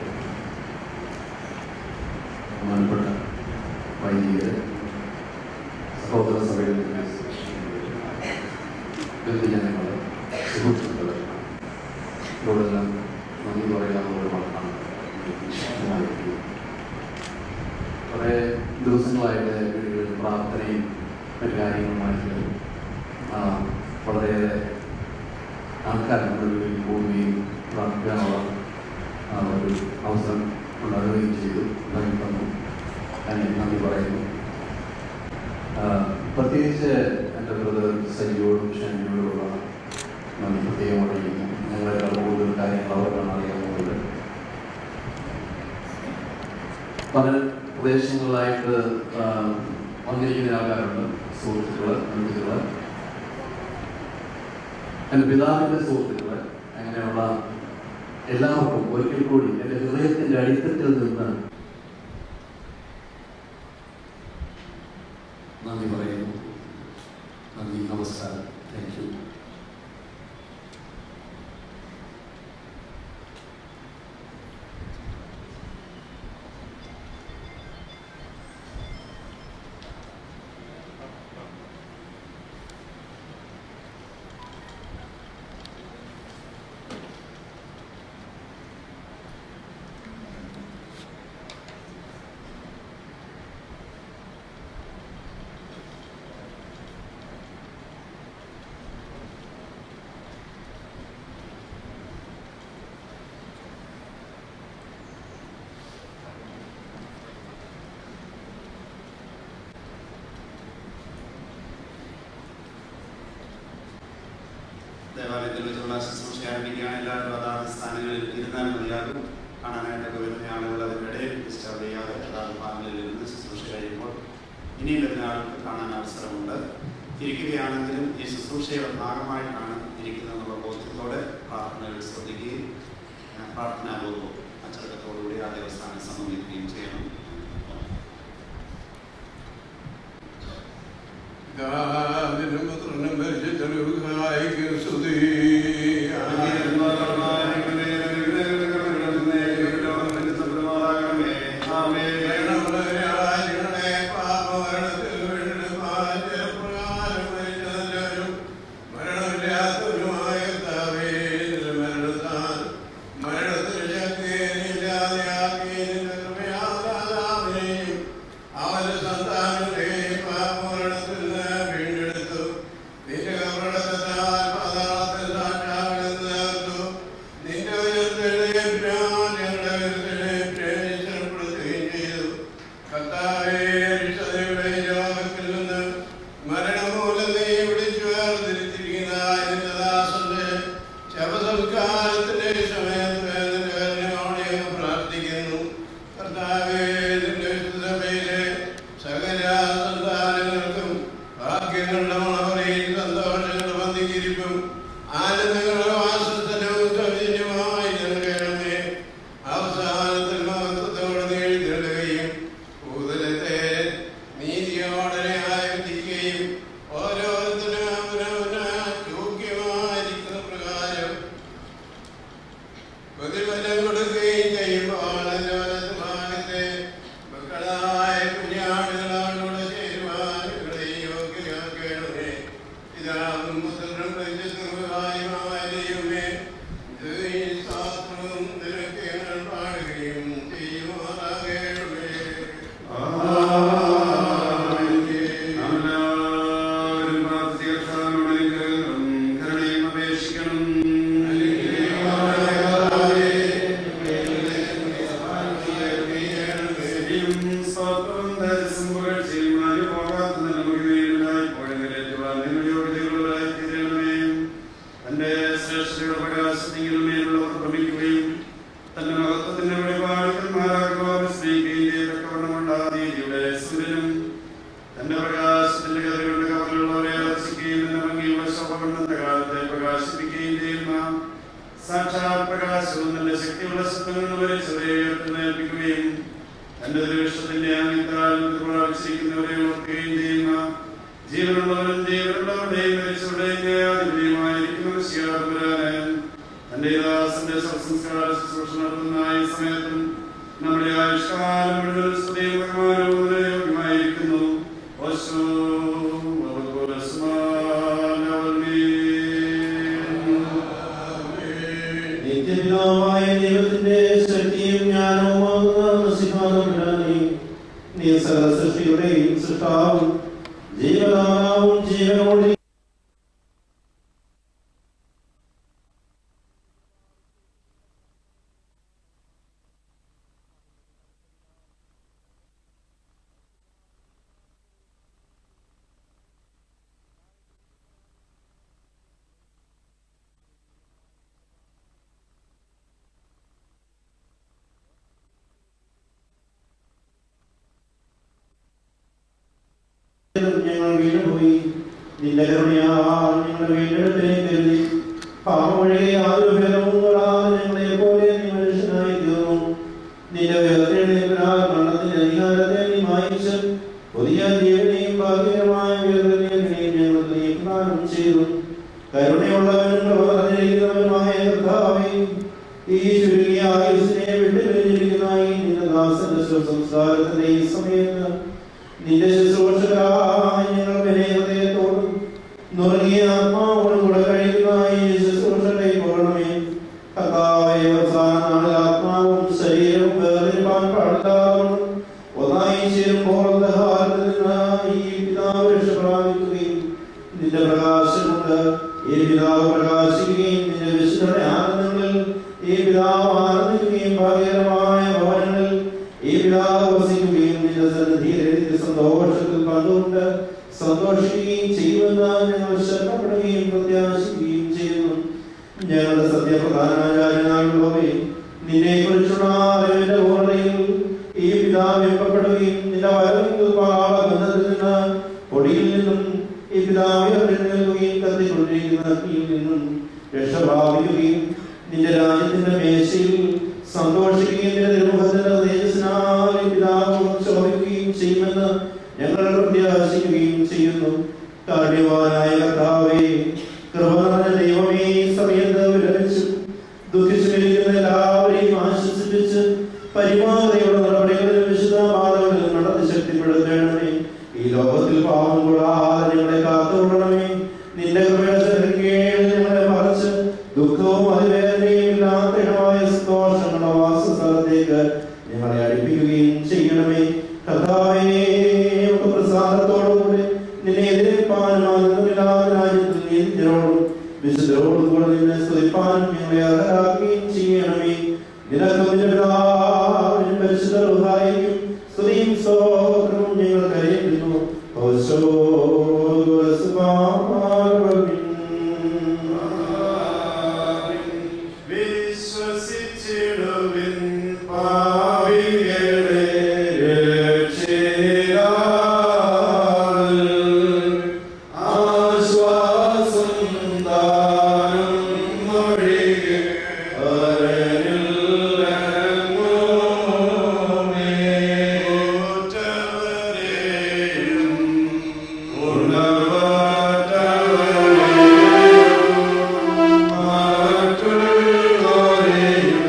ബഹുമാനപ്പെട്ട വൈദികർ സഹോദര സഭയിൽ ബന്ധുജനങ്ങൾ സുഹൃത്തുക്കൾ ഇവരോടെല്ലാം നന്ദി പറയാനുള്ള വാക്കാണ് ഇഷ്ടമായിരിക്കുന്നത് കുറേ ദിവസങ്ങളായിട്ട് വീടുകളിൽ പ്രാർത്ഥനയും മറ്റു കാര്യങ്ങളുമായിട്ട് ആ, വളരെയേറെ ആൾക്കാർ നമ്മുടെ വീട്ടിൽ പോവുകയും പ്രാർത്ഥിക്കാനുള്ള ആ, ഒരു അവസരം ഉണ്ടാകുകയും ചെയ്തു ഉണ്ടാക്കി തന്നു അതിന് നന്ദി പറയുന്നു ആ, പ്രത്യേകിച്ച് എൻ്റെ ബ്രദർ സജിയോടും ഷാനിയോടുമുള്ള നന്ദി പ്രത്യേകം അറിയിക്കുന്നു ഞങ്ങളെക്കാൾ കൂടുതൽ കാര്യങ്ങൾ അവർക്കാണ് അറിയാവുന്നത് പല പ്രദേശങ്ങളിലായിട്ട് ആ, വന്നിരിക്കുന്ന ആൾക്കാരുണ്ട് സുഹൃത്തുക്കൾ ബന്ധുക്കൾ എൻ്റെ പിതാവിൻ്റെ സുഹൃത്തുക്കൾ അങ്ങനെയുള്ള എല്ലാവർക്കും ഒരിക്കൽ കൂടി എൻ്റെ ഹൃദയത്തിൻ്റെ അടിത്തട്ടിൽ നിന്ന് നന്ദി പറയുന്നു നന്ദി നമസ്കാരം താങ്ക് യു ദേവാലയത്തിൽ വെച്ചുള്ള ശുശ്രൂഷ ആരംഭിക്കുകയാണ് എല്ലാവരും അതാത് സ്ഥാനങ്ങളിൽ ഇരുന്നാൽ മതിയാകും കാണാനായിട്ടൊക്കെ വരുന്ന ആളുകൾ അതിൻ്റെ ഇടയിൽ ഡിസ്റ്റർബ് ചെയ്യാതെ അതാത് ഭാഗങ്ങളിൽ ഇരുന്ന് ശുശ്രൂഷ കഴിയുമ്പോൾ ഇനിയും വരുന്ന ആൾക്ക് കാണാൻ അവസരമുണ്ട് ഇരിക്കുകയാണെങ്കിലും ഈ ശുശ്രൂഷയുടെ ഭാഗമായിട്ടാണ് ഇരിക്കുന്നതെന്നുള്ള ബോധ്യത്തോടെ പ്രാർത്ഥനകൾ ശ്രദ്ധിക്കുകയും ആ, പ്രാർത്ഥനാപൂർവ്വം അച്ചടക്കത്തോടുകൂടി ആ ദേവസ്ഥാനം സംബന്ധിക്കുകയും ചെയ്യണം പിതാവിനും പുത്രനും പരിശുദ്ധരുഹായിക്ക് സ്തുതി. മരണമുള്ളവരായ പാപമരണത്തിൽ വീണ് പാചകപ്രകാരം മരിച്ചതെല്ലാവരും മരണമില്ലാത്തവരുമായ കർത്താവേ, നിന്റെ മരണത്താൽ മരണത്തിന് ശക്തിയില്ലാതെയാക്കി നിന്റെ കൃപയാലാതാവിനെയും അവന്റെ സന്താനങ്ങളെയും പാപമരണത്തിൽ നിന്ന് വീണ്ടെടുത്തു നിന്റെ കവറടക്കത്താൽ പാതാളത്തിൽ സാക്ഷാത്കാരം നേർത്തു നിന്റെ ഉയർത്തെഴുന്നേൽപ്പിനാൽ ഞങ്ങളുടെ ഉയർത്തെഴുന്നേൽപ്പിനെ സ്ഥിരപ്പെടുത്തുകയും ചെയ്തു കർത്താവേ അരിഷ്ടതയുടെ രോഗത്തിൽ നിന്ന് മരണം മൂലം നീ വിളിച്ചു വേർതിരിച്ചിരിക്കുന്ന നിന്റെ ദാസന്റെ ശവസംസ്കാരത്തിന്റെ സമയത്ത് നിന്റെ കരുണയോടെ അങ്ങ് പ്രാർത്ഥിക്കുന്നു കർത്താവേ നിന്റെ വിശുദ്ധതയിലെ സകല സന്താനങ്ങൾക്കും ഭാഗ്യങ്ങളുടെ മണവറയിൽ സന്തോഷങ്ങളുടെ വന്നിരിക്കും ആനന്ദങ്ങളുടെ വാസസ്ഥലവും സൗജന്യമായി നൽകണമേ അവസാനത്തിൽ മഹത്വത്തോടെ നേടിത്തരുകയും ഭൂതലത്തെ നീതിയോടെ ആയിരിക്കുകയും ഓരോരുത്തരും അവനവന് യോഗ്യമായിരിക്കുന്ന പ്രകാരം പ്രതിഫലം കൊടുക്കുകയും ചെയ്യുമ്പോൾ എൻ്റെ വലതുഭാഗത്തെ മക്കളായ കുഞ്ഞാടുകളോട് ചേരുവാൻ ഇവരെ യോഗ്യരാക്കണമേ പിതാവും പുത്രനും പരിശുദ്ധമായ ദൈവമേ ഈ ശാസ്ത്രവും നിനക്ക് ഞങ്ങൾ പാടുകയും ചെയ്യുമാറാകണമേ എല്ലാവരും പ്രാർത്ഥികർത്താവിനോട് കരുണയും അപേക്ഷിക്കണം സ്തോത്രവും ധരിച്ചും പുകഴ്ചയും മാഞ്ഞുപോകാത്ത നമുക്ക് വീണ്ടുമായി പോഴങ്ങളേറ്റുവാൻ നിങ്ങൾ യോഗ്യതയുള്ളവരായി തീരണമേ തന്റെ ശ്രേഷ്ഠയുടെ പ്രകാശത്തിങ്കിലും മേലുള്ളവർ ഭ്രമിക്കുകയും തന്റെ മഹത്വത്തിന്റെ വെളിപാടുക്കന്മാരാകുവാൻ സ്നേഹിക്കുകയും ചെയ്തക്കവണ്ണമുള്ള നീതിയുടെ സൂര്യനും തന്റെ പ്രകാശത്തിന്റെ കഥകളുടെ കവറിലുള്ളവരെ ആകർഷിക്കുകയും തന്റെ ഭംഗിയുള്ള ശോഭവണ്ണത്തെ കാലത്തെ പ്രകാശിപ്പിക്കുകയും ചെയ്യുന്ന സാക്ഷാത് പ്രകാശവും തന്റെ ശക്തിയുള്ള ശബ്ദങ്ങൾ വരെ ചെറിയേൽപ്പിക്കുകയും തന്റെ ദൃഷ്ടത്തിന്റെ ആംഗ്യത്താൽ പ്രാപിച്ചിരിക്കുന്നവരെ ഓർക്കുകയും ചെയ്യുന്ന ജീവനുള്ളവരും ജീവനുള്ളവരുടെയും മരിച്ചവരുടെയും ന്യായാധിപതിയുമായിരിക്കുന്ന ശിയാപുരാനൻ തന്റെ ദാസന്റെ സംസ്കാര ശുശ്രൂഷ നടത്തുന്ന ഈ സമയത്തും നമ്മുടെ ആയുഷ്കാലം മുഴുവൻ സ്തുതിയും ബഹുമാനവും അതിന് യോഗ്യമായിരിക്കുന്നു ഓശോ നിത്യപിതാവായ ദൈവത്തിന്റെ ശക്തിയും ജ്ഞാനവുമാകുന്ന സിംഹാസനത്തിലാണ് നീ സകല സൃഷ്ടിയുടെയും സൃഷ്ടാവും ജീവദാതാവും ജീവനോടെ ഞങ്ങൾ വീണുപോയി നിന്റെ കരുണയാൽ ഞങ്ങളുടെ വീണ്ടെടുപ്പിനെ കരുതി പാവമഴയെ യാതൊരു ഭേദവും കൂടാതെ ഞങ്ങളെ പോലെ നീ മനുഷ്യനായി തീർന്നു നിന്റെ വേദനയാൽ മരണത്തിന്റെ അധികാരത്തെ നീ മായിച്ച് പുതിയ ജീവനെയും ഭാഗ്യകരമായ വേദനയെയും ഞങ്ങൾ നീ പ്രദാനം ചെയ്തു കരുണയുള്ളവനും പ്രവർത്തനമായ കർത്താവേ ഈ ചുരുങ്ങിയ ആയുസിനെ വിട്ടുപിരിഞ്ഞിരിക്കുന്ന ഈ നിന്റെ ദാസന്റെ സംസ്കാരത്തിന്റെ ഈ സമയത്ത് നിന്റെ ശുശ്രൂഷകരായ ഞങ്ങൾ വിനയഹൃദയത്തോടും നുറങ്ങിയ ആത്മാവോടും കൂടെ കഴിക്കുന്ന ഈ ശുശ്രൂഷകളെ പോകണമേ കർത്താവേ അവസാന നാളിൽ ആത്മാവും ശരീരവും വേർതിരിപ്പാൻ പാടില്ലാതും ഒന്നായി ചേരുമ്പോൾ അന്ധകാരത്തിൽ നിന്ന് ഈ പിതാവ് രക്ഷ പ്രാപിക്കുകയും നിന്റെ പ്രകാശം കൊണ്ട് ഈ പിതാവ് പ്രകാശിക്കുകയും നിന്റെ വിശുദ്ധയുടെ ആനന്ദങ്ങളിൽ ഈ പിതാവ് ആനന്ദിക്കുകയും ഭാഗ്യകരമായ ഭവനങ്ങളിൽ ഈ പിതാവ് വസിക്കുകയും നിന്റെ സന്നിധിയിൽ നിന്റെ സന്തോഷത്തിൽ പങ്കുകൊണ്ട് സന്തോഷിക്കുകയും ചെയ്യുമെന്ന് ഞങ്ങൾ ശരണപ്പെടുകയും പ്രത്യാശിക്കുകയും ചെയ്യുന്നു ഞങ്ങളുടെ സത്യപ്രധാനാചാര്യനായുള്ളവേ നിന്നെ കുറിച്ചുള്ള അറിവിന്റെ പൂർണ്ണതയിൽ ഈ പിതാവ് എപ്പപ്പെടുകയും നിന്റെ വരവിൽ ബന്ധത്തിൽ നിന്ന് പൊടിയിൽ നിന്നും ഈ പിതാവ് എഴുന്നേൽക്കുകയും കത്തിക്കൊണ്ടിരിക്കുന്ന അഗ്നിയിൽ നിന്നും രക്ഷ പ്രാപിക്കുകയും നിന്റെ രാജ്യത്തിന്റെ മേശയിൽ സന്തോഷിക്കുകയും നിന്റെ തിരുമുഖത്തിന്റെ തേജസ്സിനാൽ ഈ പിതാവ് ശോഭിക്കുകയും ചെയ്യുമെന്ന് ഞങ്ങൾ പ്രത്യാശിക്കുകയും ചെയ്യുന്നു കാര്യം കർത്താവേ കൃപ നിറഞ്ഞ ദൈവമേ ഈ സമയത്ത് വിലപിച്ചു ദുഃഖിച്ചിരിക്കുന്ന എല്ലാവരെയും ആശ്വസിപ്പിച്ച് പരിമാതയുടെ നടപടികളിൽ വിശുദ്ധ പാതകളിൽ നടത്തി ശക്തിപ്പെടുത്തണമേ ഈ ലോകത്തിൽ പാവം കൂടാതെ ഞങ്ങളെ കാത്തുകൊള്ളണമേ നിന്റെ കൃപയുടെ കീഴിൽ ഞങ്ങളെ മറച്ച് ദുഃഖവും അതിവേദനയും ഇല്ലാത്ത ഇടമായ സന്തോഷങ്ങളുടെ വാസസ്ഥലത്തേക്ക് ഞങ്ങളെ അടുപ്പിക്കുകയും ചെയ്യണമേ കർത്താവേ നമുക്ക് പ്രസാദത്തോടുകൂടി നിന്നെ എതിരേൽപ്പാനുമാകുന്നില്ലാത്ത രാജ്യത്തിൽ നീതിരോടും വിശുദ്ധരോടും കൂടെ നിന്നെ സ്തുതിപ്പാനും ഞങ്ങളെ അർഹരാക്കുകയും ചെയ്യണമേ നിനക്കും നിന്റെ പിതാവിനും പരിശുദ്ധ റുഹായിക്കും സ്തുതിയും സ്തോത്രവും ഞങ്ങൾ കരയുന്നു ഓശോ വിശ്വസിച്ചിടുവിൻ പാവികളെ രക്ഷിതാവിൽ ആശ്വാസം ദാനം ഒഴികെ അരനില്ലെങ്ങുമേ ഒറ്റവരെയും ഉണർവാറ്റവരെയും മറ്റുള്ളവരെയും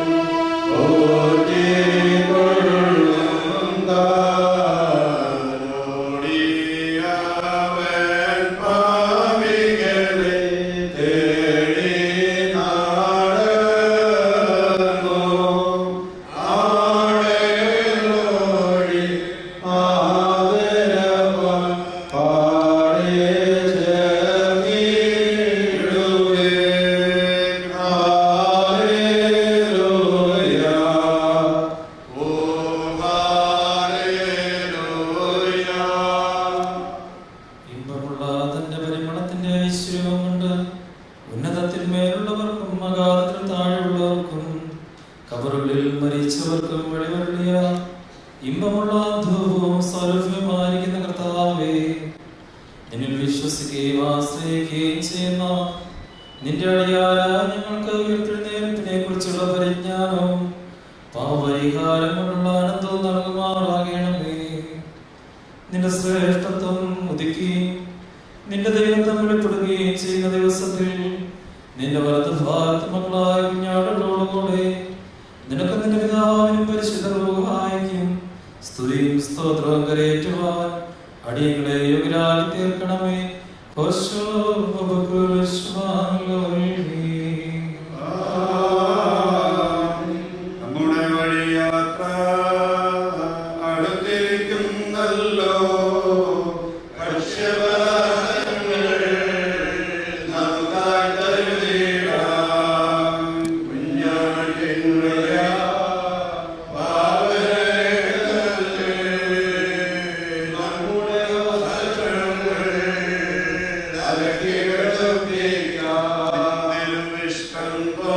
ഓടിയവൻ പാപികളെ തേടി നടന്നു ആടലോടി ആദരവാൻ പാടേ ചേർന്നിടുവേ ഹല്ലേലൂയ ഓ ഹല്ലേലൂയ ഇമ്പമുള്ള തന്റെ പരിമളത്തിന്റെ ഐശ്വര്യവും കൊണ്ട് ഉന്നതത്തിന്മേലുള്ളവർക്കും അഗാധത്തിൽ താഴെയുള്ളവർക്കും കബറുകളിൽ മരിച്ചവർക്കും വഴിവരളിയ ഇമ്പമുള്ള ധൂപവും സൗരഭ്യമായിരിക്കുന്ന കർത്താവേ നിന്നിൽ വിശ്വസിക്കുകയും ആശ്രയിക്കുകയും ചെയ്യുന്ന നിന്റെ അടിയാര ഞങ്ങൾക്ക് ഉയർത്തെഴുന്നേൽപ്പിനെ കുറിച്ചുള്ള പരിജ്ഞാനവും പാപപരിഹാരം കൊണ്ടുള്ള ആനന്ദവും നൽകുമാറാകണമേ നിന്റെ ശ്രേഷ്ഠത്വം ഉദിക്കുകയും നിന്റെ ദൈവത്വം വെളിപ്പെടുകയും ചെയ്യുന്ന ദിവസത്തിൽ നിന്റെ വലത് ഭാഗത്ത് മക്കളായ കുഞ്ഞാടുകളോടുകൂടെ നിനക്ക് നിന്റെ പിതാവിനും പരിശുദ്ധ റൂഹായിക്കും സ്തുതിയും സ്തോത്രവും കരയേറ്റുവാൻ അടിയങ്ങളെ യോഗ്യരാക്കി തീർക്കണമേ ഹോശോ നമ്മുടെ വഴിയാത്ര അടുത്തിരിക്കുന്നല്ലോ ഭക്ഷ്യപദാർത്ഥങ്ങൾ നമുക്കായി തരുന്നിടാം. കുഞ്ഞാടിനുള്ളിയ പാവനങ്ങളെ നമ്മുടെ ഭക്ഷണങ്ങൾ അലക്കി വെളുപ്പിക്കാം. നിരുവിഷ്കമ്പ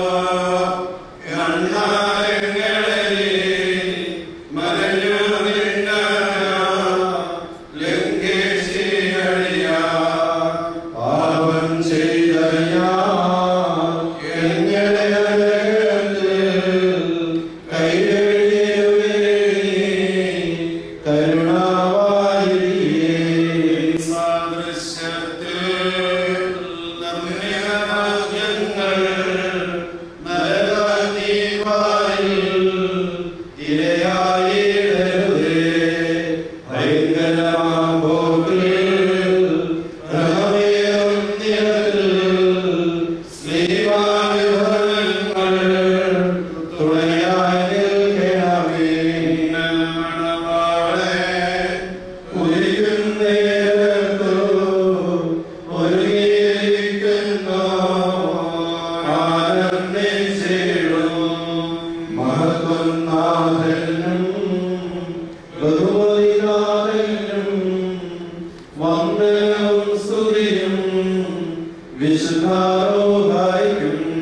വന്ദനവും സ്തുതിയും വിശുദ്ധാരോഹായിക്കും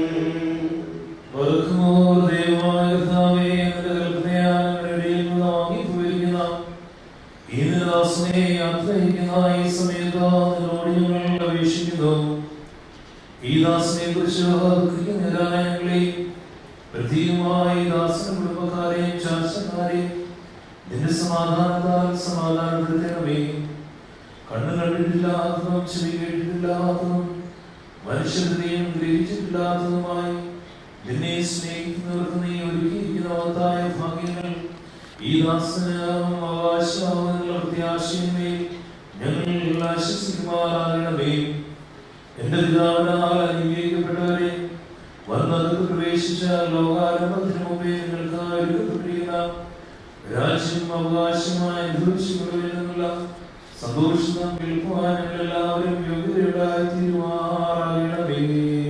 ദാസനെ ആശ്രയിക്കുന്ന ഈ സമയത്ത് നിന്നോട് ഞങ്ങൾ അപേക്ഷിക്കുന്നു ഈ ദാസനെ കുറിച്ച് ദുഃഖിക്കുന്നവരായ ഞങ്ങളെയും പ്രത്യേകമായി ദാസന കുടുംബക്കാരെയും ശാസ്ത്രക്കാരെയും നിന്റെ സമാധാനത്താൽ സമാധാനപ്പെടുത്തണമേ കണ്ണു കണ്ടിട്ടില്ലാത്തതും ചെവി കേട്ടിട്ടില്ലാത്തതും മനുഷ്യഹൃദയം ഗ്രഹിച്ചിട്ടില്ലാത്തതുമായി നിന്നെ സ്നേഹിക്കുന്നവർക്ക് നീ ഒരുക്കിയിരിക്കുന്ന മഹത്തായ ഭാഗ്യങ്ങൾ ഈ ദാസന് അവകാശമാവുന്നുള്ള പ്രത്യാശയമേ ഞങ്ങൾ ആശ്വസിക്കുമാറാകണമേ എന്റെ പിതാവിനാൽ അനുഗ്രഹിക്കപ്പെട്ടവരെ വന്നകത്ത് പ്രവേശിച്ച ലോകാരംഭത്തിന് മുമ്പേ നിങ്ങൾക്ക് ഒരുക്കപ്പെട്ടിരിക്കുന്ന രാജ്യം അവകാശമായി അനുഭവിച്ചുകൊള്ളുവാനുള്ള സന്തോഷം കേൾക്കുവാൻ ഞങ്ങൾ എല്ലാവരും യോഗ്യതയുണ്ടായി തീരുമാറാകണമേ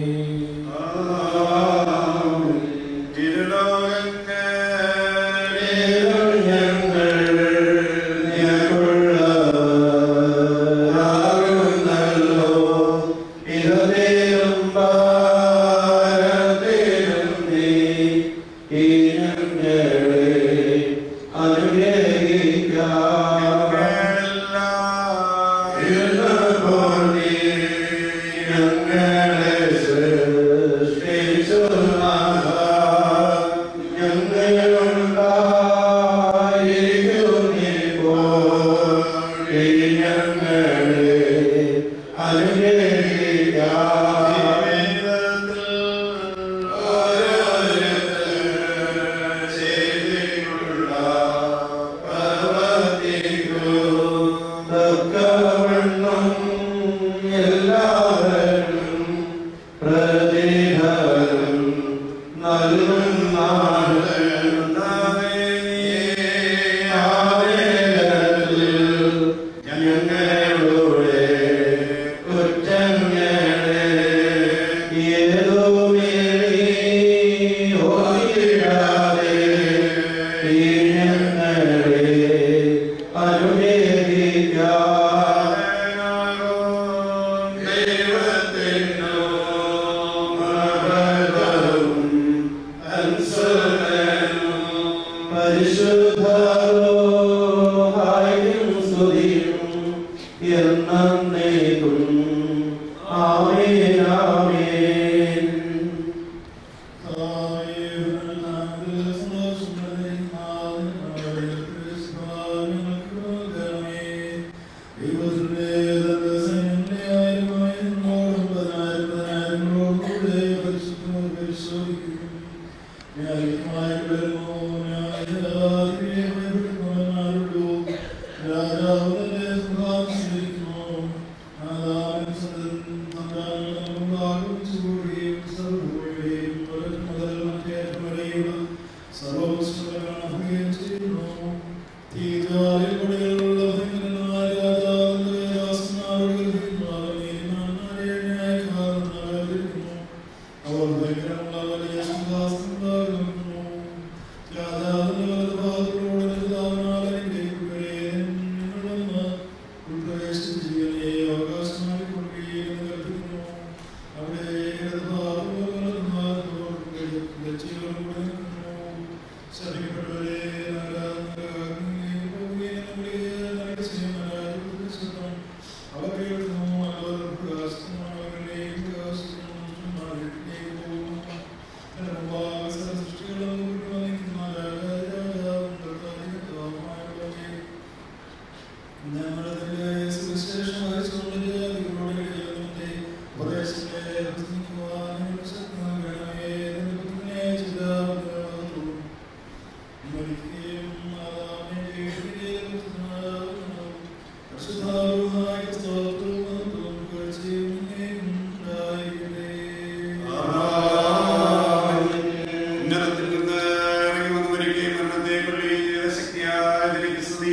ഉന്നതത്തിൽ നിന്ന് ഇറങ്ങി വന്നവരുടെയും മരണത്തെ കൊള്ളുകയും ശക്തിയായ നിലയ്ക്ക് സ്തുതി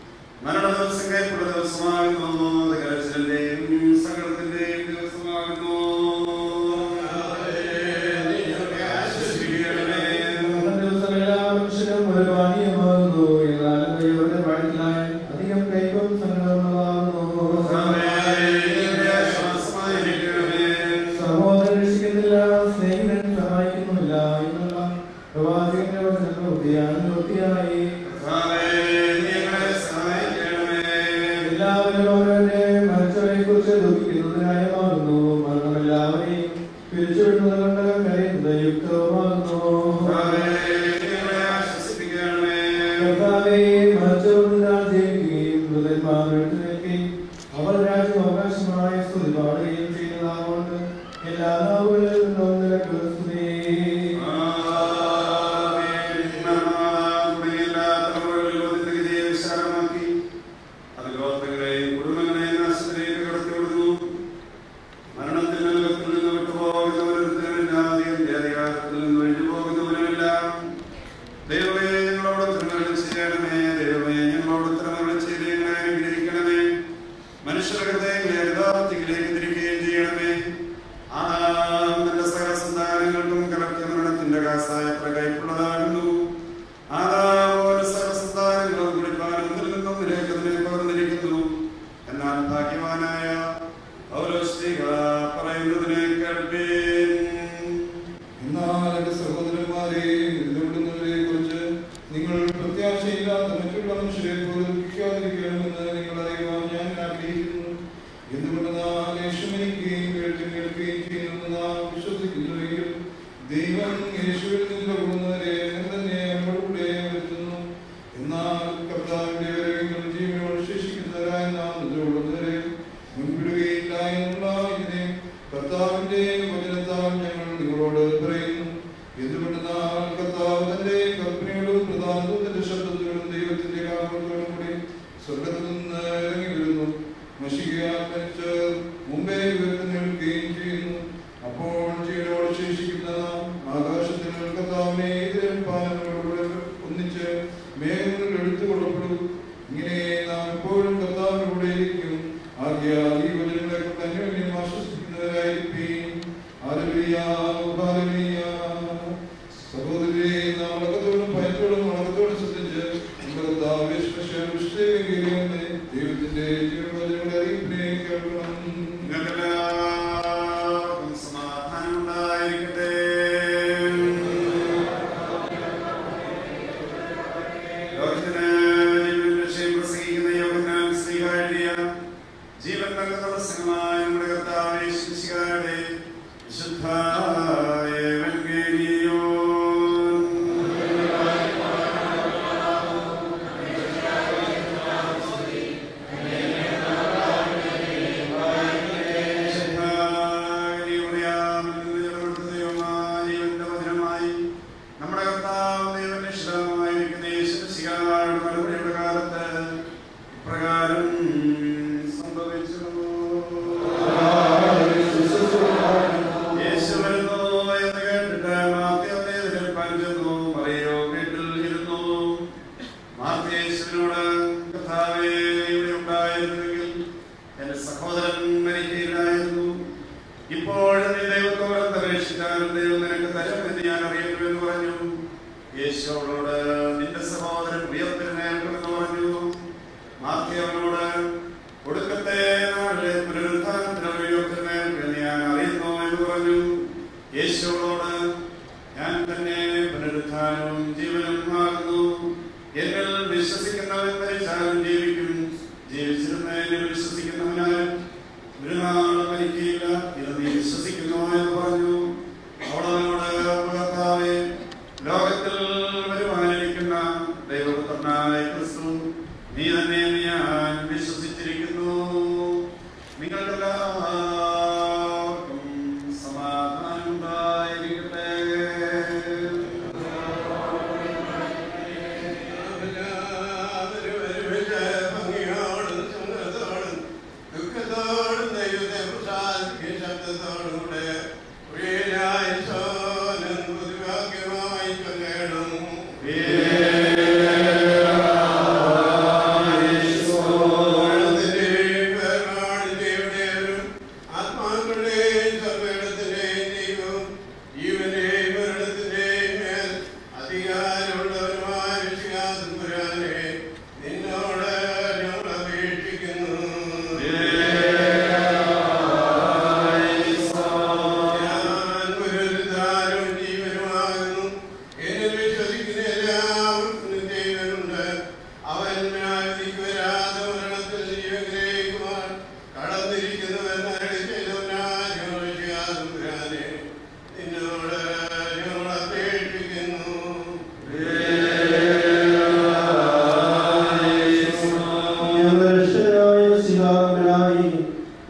മരണ ദിവസം കൈപ്പെടുന്ന ദിവസമാകുന്നു അത് കരച്ചിലിന്റെയും സകലത്തിന്റെയും ദിവസമാകുന്നു അധികം കൈവും സഹോദരൻ രക്ഷിക്കുന്നില്ല സ്നേഹിതൻ സഹായിക്കുന്നില്ല എന്നുള്ള പ്രവാചകന്റെ വചനം വൃത്തിയാണ് വൃത്തിയായി സഹായിക്കണമേ അവനവനെ മരിച്ചവരെ കുറിച്ച് ദുഃഖിക്കുന്നത് ന്യായമാകുന്നു മരണം എല്ലാവരെയും പിരിച്ചുവിടുന്നത് കൊണ്ട് കരയുന്നത് യുക്തവുമാകുന്നു കർത്താവേ, മരിച്ചവർ ജീവിക്കുകയും മൃതന്മാർ എഴുന്നേൽക്കുകയും അവർ രാജ്യം അവകാശമായ സ്തുതി പാടുകയും ചെയ്യുന്നതാകൊണ്ട് എല്ലാ നാവുകളിൽ നിന്നും നിനക്ക് സ്തുതി ദൈവമേ ഞങ്ങളോട് ഉത്തരങ്ങൾ ചെയ്യണമേ ദൈവമേ ഞങ്ങളോട് ഉത്തരങ്ങൾ ചെയ്ത് ഞങ്ങളെ അനുഗ്രഹിക്കണമേ മനുഷ്യരുടെ ഹൃദയങ്ങളെ യഥാർത്ഥിലേക്ക് തിരിക്കുകയും ചെയ്യണമേ ആ നല്ല സകല സന്താനങ്ങൾക്കും കലർത്തിയ മരണത്തിന്റെ കാസായ പ്രകൈപ്പുള്ളതാകുന്നു ആ ഓരോ സകല സന്താനങ്ങളും കുടിപ്പാൻ ഒന്നിൽ നിന്നും നിലേക്ക് അതിനെ പകർന്നിരിക്കുന്നു എന്നാൽ ഭാഗ്യവാനായ ഓരോ സ്ത്രീക പറയുന്നതിനെ കേൾപ്പേൻ എന്നാൽ എന്റെ സഹോദരന്മാരെ എതിർവിടുന്നവരെ കുറിച്ച് നിങ്ങൾ പ്രത്യാശയില്ലാത്ത മറ്റുള്ള മനുഷ്യരെ പോലെ ദുഃഖിക്കാതിരിക്കണമെന്ന് നിങ്ങൾ അറിയുവാൻ ഞാൻ ആഗ്രഹിക്കുന്നു എന്തുകൊണ്ടെന്നാൽ യേശു മരിക്കുകയും കേൾക്കുകയും കേൾക്കുകയും ചെയ്യുമെന്ന് നാം വിശ്വസിക്കുന്നുവെങ്കിൽ ദൈവം യേശുവിൽ നിന്ന് കൂടുന്നവരെ അങ്ങനെ തന്നെ നമ്മളുടെ വരുത്തുന്നു എന്നാൽ കർത്താവിന്റെ വരവിൽ ജീവനോട് ശേഷിക്കുന്നവരായ നാം നിദ്രകൊള്ളുന്നവരെ മുൻപിടുകയില്ല എന്നുള്ള ഇതിനെ കർത്താവിന്റെ വചനത്താൽ ഞങ്ങൾ നിങ്ങളോട് പറയുന്നു എന്തുകൊണ്ടെന്നാൽ കർത്താവ് തന്റെ കൽപ്പനയോടും പ്രധാനത്തിന്റെ ശബ്ദത്തോടും ദൈവത്തിന്റെ കാരണത്തോടും കൂടി സ്വർഗത്തിൽ നിന്ന് ഇറങ്ങി വരുന്നു നശിക്കാൻ മരിച്ച് മുമ്പേ ഉയർത്തുന്നേൽക്കുകയും ചെയ്യുന്നു അപ്പോൾ ജീവനോട് ശേഷിക്കുന്ന നാം ആകാശത്തിൽ കർത്താവിനെ എതിരേൽപ്പാനോടുകൂടെ ഒന്നിച്ച് മേഘങ്ങളിൽ എടുത്തുകൊള്ളപ്പെടും ഇങ്ങനെ നാം എപ്പോഴും കർത്താവിനൂടെ ഇരിക്കും ആകിയാൽ ഈ വചനങ്ങളെ കൊണ്ട് അന്യോന്യം ആശ്വസിക്കുന്നവരായിരിക്കും ഹല്ലേലൂയ, ഹല്ലേലൂയ. സഹോദരരെ നാം അടക്കത്തോടും ഭയത്തോടും അടക്കത്തോടും ശ്രദ്ധിച്ച് നമ്മുടെ കർത്താവിനെ സ്പർശിക്കാൻ വിശുദ്ധീകരിക്കുകയാണ്. ദൈവത്തിന്റെ ജീവവചനങ്ങളുടെ അറിയിപ്പിനെ കേൾക്കണം നിങ്ങൾക്കെല്ലാവർക്കും സമാധാനം ഉണ്ടായിരിക്കട്ടെ ലോകത്തിന് ജീവൻ രക്ഷയും പ്രസംഗിക്കുന്ന യോഹന്നാൻ ശ്ലീഹ എഴുതിയ ജീവൻ നൽകുന്ന പ്രസംഗമായ നമ്മുടെ കർത്താവ് യേശുമിശിഹായുടെ വിശുദ്ധായ എവൻഗേലിയോൻ. നമ്മുടെ കർത്താവ് ദൈവന്റെ ഇഷ്ടമായിരിക്കുന്ന യേശുമിശിഹായുടെ മറുപടിയുടെ കാലത്ത് ഇപ്രകാരം സംഭവിച്ചു യേശു വരുന്നു എന്ന് കേട്ടിട്ട് മാത്യത്തെ എതിരേൽപ്പാൻ ചെന്നു മറിയോ വീട്ടിൽ ഇരുന്നു മാത്യ യേശുവിനോട് കർത്താവേ ഇവിടെ ഉണ്ടായിരുന്നെങ്കിൽ എന്റെ സഹോദരൻ മരിക്കുകയില്ലായിരുന്നു ഇപ്പോഴും നീ ദൈവത്തോട് അപേക്ഷിച്ചാലും ദൈവം നിനക്ക് തരുമെന്ന് ഞാൻ അറിയുന്നു എന്ന് പറഞ്ഞു യേശു അവളോട് നിന്റെ സഹോദരൻ ഉയർത്തിനേൽക്കുമെന്ന് പറഞ്ഞു മാത്യ അവനോട് ഒടുക്കത്തെ നാളിലെ പുനരുദ്ധാനത്തിനുള്ള ഉയർത്തിനേൽക്കുമെന്ന് ഞാൻ അറിയുന്നു എന്ന് പറഞ്ഞു യേശുവോട് ഞാൻ തന്നെ പുനരുദ്ധാനവും ജീവനും ആകുന്നു എന്നിൽ വിശ്വസിക്കുന്നവൻ മരിച്ചാലും ജീവിക്കും ജീവിച്ചിരുന്ന എന്നിൽ വിശ്വസിക്കുന്നവനാലും ഒരു നാളും മരിക്കുകയില്ല ഇത് നീ വിശ്വസിക്കുന്നു എന്ന് പറഞ്ഞു അവളവനോട് കർത്താവേ ലോകത്തിൽ വരുവാൻ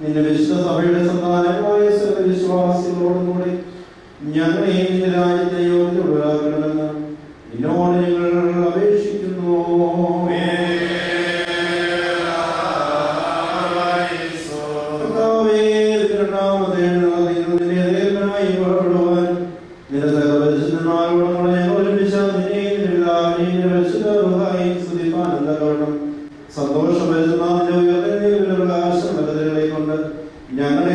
നിന്റെ വിശുദ്ധ സഭയുടെ സന്താനമായ സകല വിശ്വാസികളോടും കൂടി ഞങ്ങളെ നിന്റെ രാജ്യത്തെ യോഗ്യതയുള്ളവരാക്കണമെന്ന് നിന്നോട് ഞങ്ങൾ അപേക്ഷിക്കുന്നു കർത്താവേ, രണ്ടാമത്തെ എഴുന്നള്ളത്തിൽ നിന്റെ ദേവനായി പുറപ്പെടുവാൻ നിന്റെ സർവ്വവിശുദ്ധന്മാരോടും ഞങ്ങൾ ഒരുമിച്ച് നിന്നെയും നിന്റെ പിതാവിനെയും നിന്റെ പരിശുദ്ധ റൂഹായെയും സ്തുതിപ്പാൻ എന്താകണം സന്തോഷപരിചുമാന്റെ ഉയർന്ന പ്രകാശം കൊണ്ട് ഞങ്ങളെ